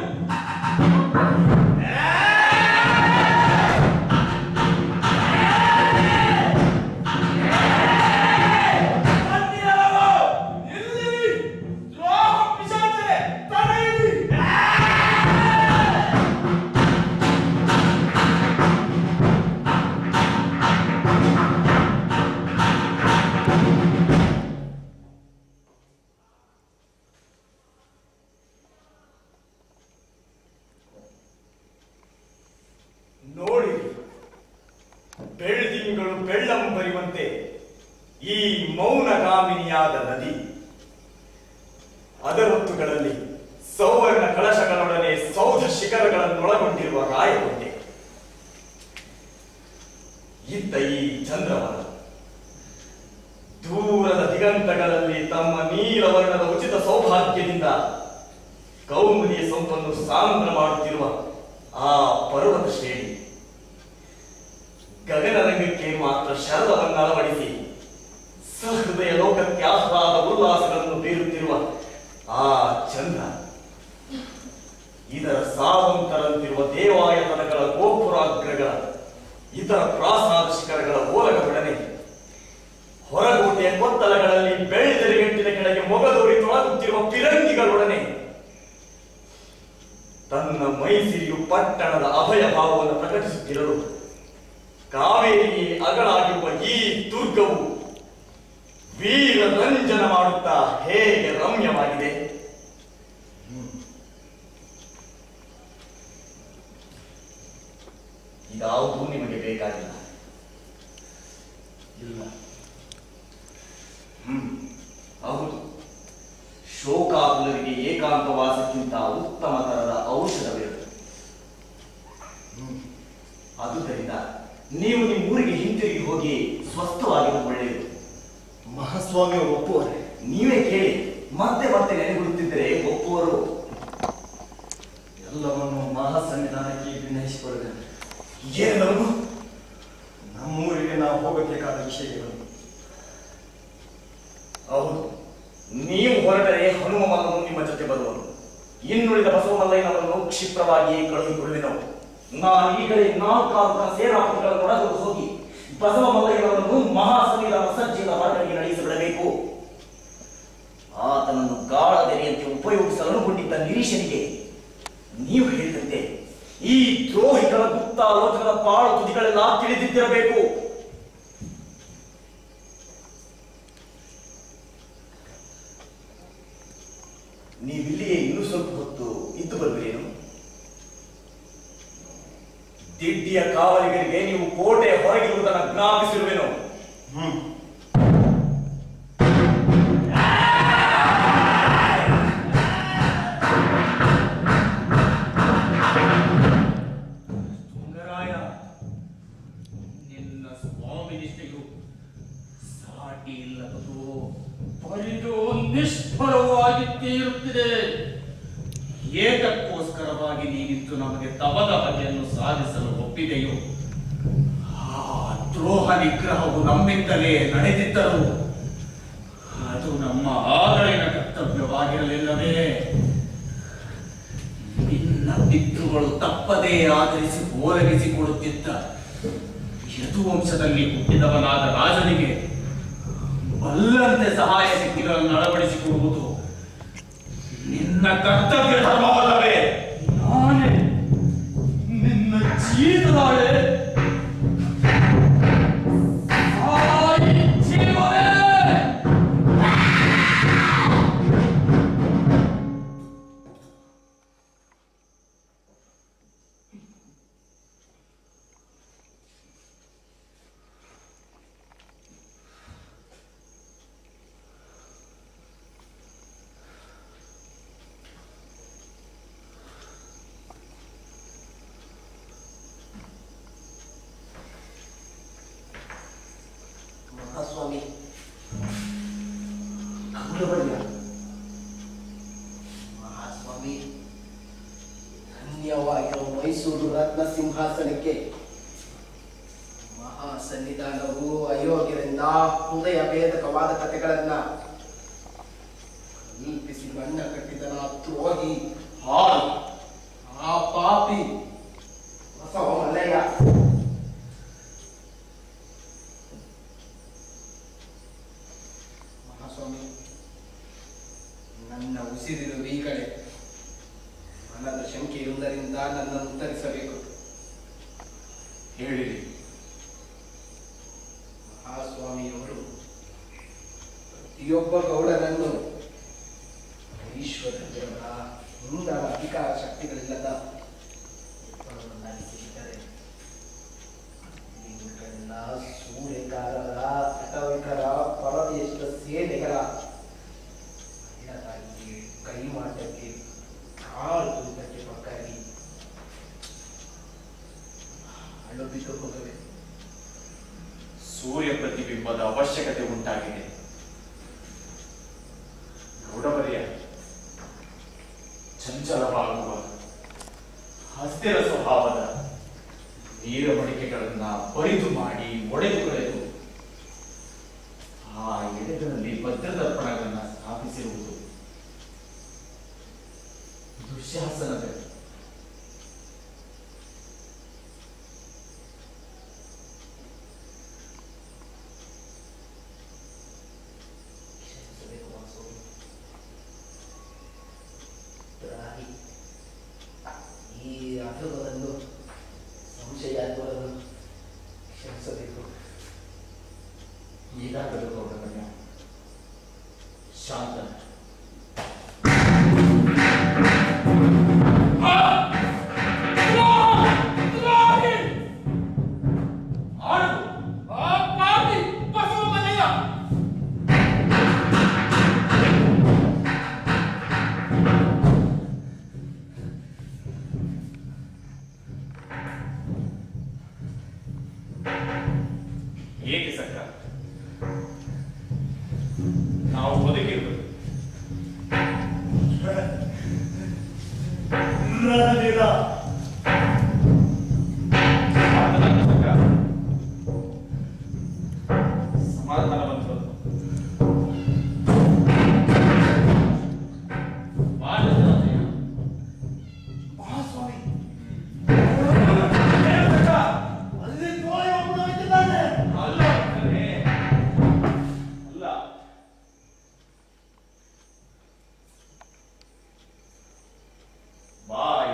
S13: ದ್ರೋಹ ಪಿಶಾಚೆ ತಡೆಯಿರಿ
S3: ನೋಡಿರಿ ಬೆಳ್ದಿಂಗಳು ಬೆಳ್ಳಂ ಬರಿವಂತೆ ಈ ಮೌನಗಾಮಿನಿಯಾದ ನದಿ ಅದರೊತ್ತುಗಳಲ್ಲಿ ಸೌವರ್ಣ ಕಳಶಗಳೊಡನೆ ಸೌಧ ಶಿಖರಗಳನ್ನೊಳಗೊಂಡಿರುವ ರಾಯಗೊಂಡೆ ಇದ್ದ ಈ ಚಂದ್ರವನ ದೂರದ ದಿಗಂತಗಳಲ್ಲಿ ತಮ್ಮ ನೀಲವರ್ಣದ ಉಚಿತ ಸೌಭಾಗ್ಯದಿಂದ ಕೌಮುದಿಯ ಸೊಂಪನ್ನು ಸಾಂದ್ರ ಮಾಡುತ್ತಿರುವ ಆ ಪರ್ವತ ಶ್ರೇಣಿ ಗಗನರಂಗಕ್ಕೆ ಮಾತ್ರ ಶರದವನ್ನು ಅಳವಡಿಸಿ ಸಹೃದಯ ಲೋಕಕ್ಕೆ ಆಹ್ಲಾದ ಉಲ್ಲಾಸಗಳನ್ನು ಬೀರುತ್ತಿರುವ ಆ ಚಂದ್ರ ಇದರ ಸಾವಂತರಂತಿರುವ ದೇವಾಯತನಗಳ ಗೋಪುರಾಗ್ರಗಳ ಇತರ ಪ್ರಾಸಾದ ಶಿಖರಗಳ ಓಲಗಬಿಡನೆ ಹೊರಗೋಟೆಯ ಕೊತ್ತಲಗಳಲ್ಲಿ ಬೆಳ್ಳಿದರಿಗಂಟಿನ ಕೆಳಗೆ ಮೊಗದೋರಿ ತೊಳಗುತ್ತಿರುವ ಪಿರಂಗಿಗಳೊಡನೆ ತನ್ನ ಮೈಸಿರಿಯು ಪಟ್ಟಣದ ಅಭಯ ಭಾವವನ್ನು ಪ್ರಕಟಿಸುತ್ತಿರಲು ಕಾವೇರಿಯೇ ಅಗಳಾಗಿರುವ ಈ ದುರ್ಗವು ವೀರ ರಂಜನ ಮಾಡುತ್ತಾ ಹೇಗೆ ರಮ್ಯವಾಗಿದೆ ಇದಾವುದೂ ನಿಮಗೆ ಬೇಕಾಗಿಲ್ಲ ಇಲ್ಲ ಹ್ಮ್ ಹೌದು ಶೋಕಾಕುಲರಿಗೆ ಏಕಾಂತವಾಸಕ್ಕಿಂತ ಉತ್ತಮ ತರದ ಔಷಧವಿರುತ್ತದೆ ಹ್ಮ್. ಆದುದರಿಂದ ನೀವು ನಿಮ್ಮ ಊರಿಗೆ ಹಿಂತಿರುಗಿ ಹೋಗಿ ಸ್ವಸ್ಥವಾಗಿರೋದು ಒಳ್ಳೆಯದು
S5: ಮಹಾಸ್ವಾಮಿ ಅವರು ಒಪ್ಪುವರೆ
S3: ನೀವೇ ಕೇಳಿ ಮತ್ತೆ ಮತ್ತೆ ನೆನೆಗುಡುತ್ತಿದ್ದರೆ ಒಪ್ಪುವರು
S5: ಎಲ್ಲವನ್ನು ಮಹಾಸನ್ನಿಧಾನಕ್ಕೆ ವಿನಯಿಸಿಕೊಳ್ಳಬೇಕು
S3: ಏನವು
S5: ನಮ್ಮೂರಿಗೆ ನಾವು ಹೋಗಬೇಕಾದ ವಿಷಯಗಳು
S3: ಹೌದು ನೀವು ಹೊರಟರೆ ಹನುಮ ಮಲ್ಲನು ನಿಮ್ಮ ಜೊತೆ ಬರುವನು ಇನ್ನುಳಿದ ಬಸವ ಮಲ್ಲಯ್ಯನವರನ್ನು ಕ್ಷಿಪ್ರವಾಗಿ ಕಳುಹಿಕೊಡುವೆನು ನಾನು ಈಗಲೇ ನಾಲ್ಕಾರು ಸೇನಾಪತಿಗಳನ್ನು ಒಳಗೆ ಹೋಗಿ ಬಸವ ಮಲ್ಲಯ್ಯನವರನ್ನು ಮಹಾಸನ್ನಿಧಾನ ಸಜ್ಜಿನ ಹೊರಗಡೆಗೆ ನಡೆಸಿಬಿಡಬೇಕು ಆತನನ್ನು ಗಾಳದೆರೆಯಂತೆ ಉಪಯೋಗಿಸಲು ಅನುಗೊಂಡಿದ್ದ ನಿರೀಶನಿಗೆ ನೀವು ಹೇಳಿದಂತೆ ಈ ದ್ರೋಹಿಗಳ ಗುಪ್ತಾಲೋಚನದ ಪಾಳು ತುದಿಗಳೆಲ್ಲ ತಿಳಿದಿದ್ದಿರಬೇಕು ನೀವಿಲ್ಲಿಯೇ ಇನ್ನೂ ಸ್ವಲ್ಪ ಹೊತ್ತು ಇದ್ದು ಬರುವಿರೇನು ದಿಡ್ಡಿಯ ಕಾವಲಿಗರಿಗೆ ನೀವು ಕೋಟೆ ಹೊರಗಿರುವುದನ್ನು ಜ್ಞಾಪಿಸಿರುವೆನು
S11: ತುಂಗರಾಯ ನಿನ್ನ ಸ್ವಾಮಿ ನಿಷ್ಠೆಯು ಸಾಟಿ ಇಲ್ಲದದು ಬರಿದು ನಿಷ್ಫಲವಾಗಿ ತೀರುತ್ತಿದೆ ಏತಕ್ಕೋಸ್ಕರವಾಗಿ ನೀನಿದ್ದು ನಮಗೆ ತವದ ಬಗೆಯನ್ನು ಸಾಧಿಸಲು ಒಪ್ಪಿದೆಯೋ ಆ ದ್ರೋಹ ನಿಗ್ರಹವು ನಮ್ಮಿಂದಲೇ ನಡೆದಿದ್ದರು ಅದು ನಮ್ಮ ಆದಳಿನ ಕರ್ತವ್ಯವಾಗಿರಲಿಲ್ಲವೇ ನಿನ್ನ ಪಿತೃಗಳು ತಪ್ಪದೇ ಆಧರಿಸಿ ಓಲಗಿಸಿಕೊಡುತ್ತಿದ್ದ ಯದುವಂಶದಲ್ಲಿ ಹುಟ್ಟಿದವನಾದ ರಾಜನಿಗೆ ಬಲ್ಲಂತೆ ಸಹಾಯ ಶಕ್ತಿಗಳನ್ನು ಅಳವಡಿಸಿಕೊಡುವುದು ನಿನ್ನ ಕರ್ತವ್ಯ ಧರ್ಮವಲ್ಲವೇ ನಾನೇ ನಿನ್ನ ಜೀತದಾಳೆ ಸಾಯಿ ಜೀವವೇ
S15: ಮಹಾಸ್ವಾಮಿ ಗೌರವಯ್ಯ ಮಹಾಸ್ವಾಮಿ ಧನ್ಯವಾಗಿರೋ ಮೈಸೂರು ರತ್ನ ಸಿಂಹಾಸನಕ್ಕೆ ಮಹಾ ಸನ್ನಿಧಾನವು ಅಯೋಗ್ಯರಿಂದ ಹೃದಯ ಭೇದಕವಾದ ಕಥೆಗಳನ್ನ ಕಲ್ಪಿಸಿ ಬಣ್ಣ ಕಟ್ಟಿದನ ದ್ರೋಹಿ ಹಾಳು ಆ ಪಾಪಿ ಬಸವ ಮಲ್ಲಯ್ಯ ಮಹಾಸ್ವಾಮಿ ನನ್ನ ಉಸಿರಿರುವುದು ಈ ಕಡೆ ಮನದ ಶಂಕೆ ಇರುವುದರಿಂದ ನನ್ನನ್ನು ಉತ್ತರಿಸಬೇಕು
S11: ಹೇಳಿರಿ
S15: ಮಹಾಸ್ವಾಮಿಯವರು ಪ್ರತಿಯೊಬ್ಬ ಗೌಡನನ್ನು ಈಶ್ವರ ದೇವರ ಮುಂದರ ಅಧಿಕಾರ ಶಕ್ತಿಗಳಿಲ್ಲದ ಒಬ್ಬರನ್ನಾಗಿಸಿದ್ದಾರೆ
S12: ಎಲ್ಲೋ ಬಿದ್ದು ಹೋಗವೆ
S11: ಸೂರ್ಯ ಪ್ರತಿಬಿಂಬದ ಅವಶ್ಯಕತೆ ಉಂಟಾಗಿದೆ ಗೌಡವರಿಯ ಚಂಚಲವಾಗುವ ಹಸ್ತಿರ ಸ್ವಭಾವದ ನೀರ ಮಡಿಕೆಗಳನ್ನ ಬರಿದು ಮಾಡಿ ಒಡೆದು ಕಳೆದು ಆ ಎಡೆಗಳಲ್ಲಿ ಭದ್ರದರ್ಪಣಗಳನ್ನ ಸ್ಥಾಪಿಸಿರುವುದು ದುಶ್ಯಾಸನವೇ
S12: ಕ್ಷಮಿಸಬೇಕು ವಾಸು ರಾಗಿ ಈ ಅಧರ್ಮವನ್ನು ಸಂಶಯಾತ್ಮವನ್ನು ಕ್ಷಮಿಸಬೇಕು
S11: ಈಗಾಗಲೂ ಗೌಡವರ್ಯ ಶಾಂತ ಏಕೆ ಸಕ್ಕ ನಾವು ಬದುಕಿರುವುದು
S3: ರಣವೀರ
S11: ಸಮಾಧಾನವಂತರು
S3: ಮಹಾಸ್ವಾಮಿ ಅಲ್ಲಿ ತೋಯ ಒಬ್ಬನು ಇದ್ದಾನೆ
S11: ಅಲ್ಲ ಕಣೆ. ಅಲ್ಲ ಬಾಯ್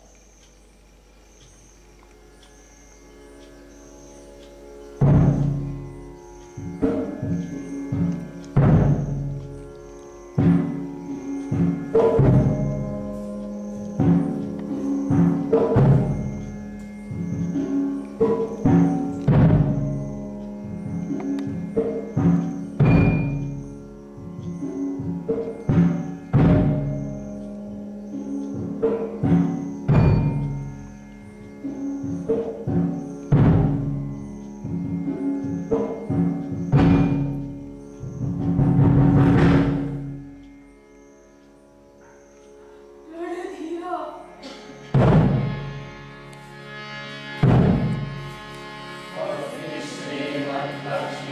S8: ನಡೆದೀಯಾ
S12: ಶ್ರೀಮದ್ ಲಕ್ಷ್ಮೀ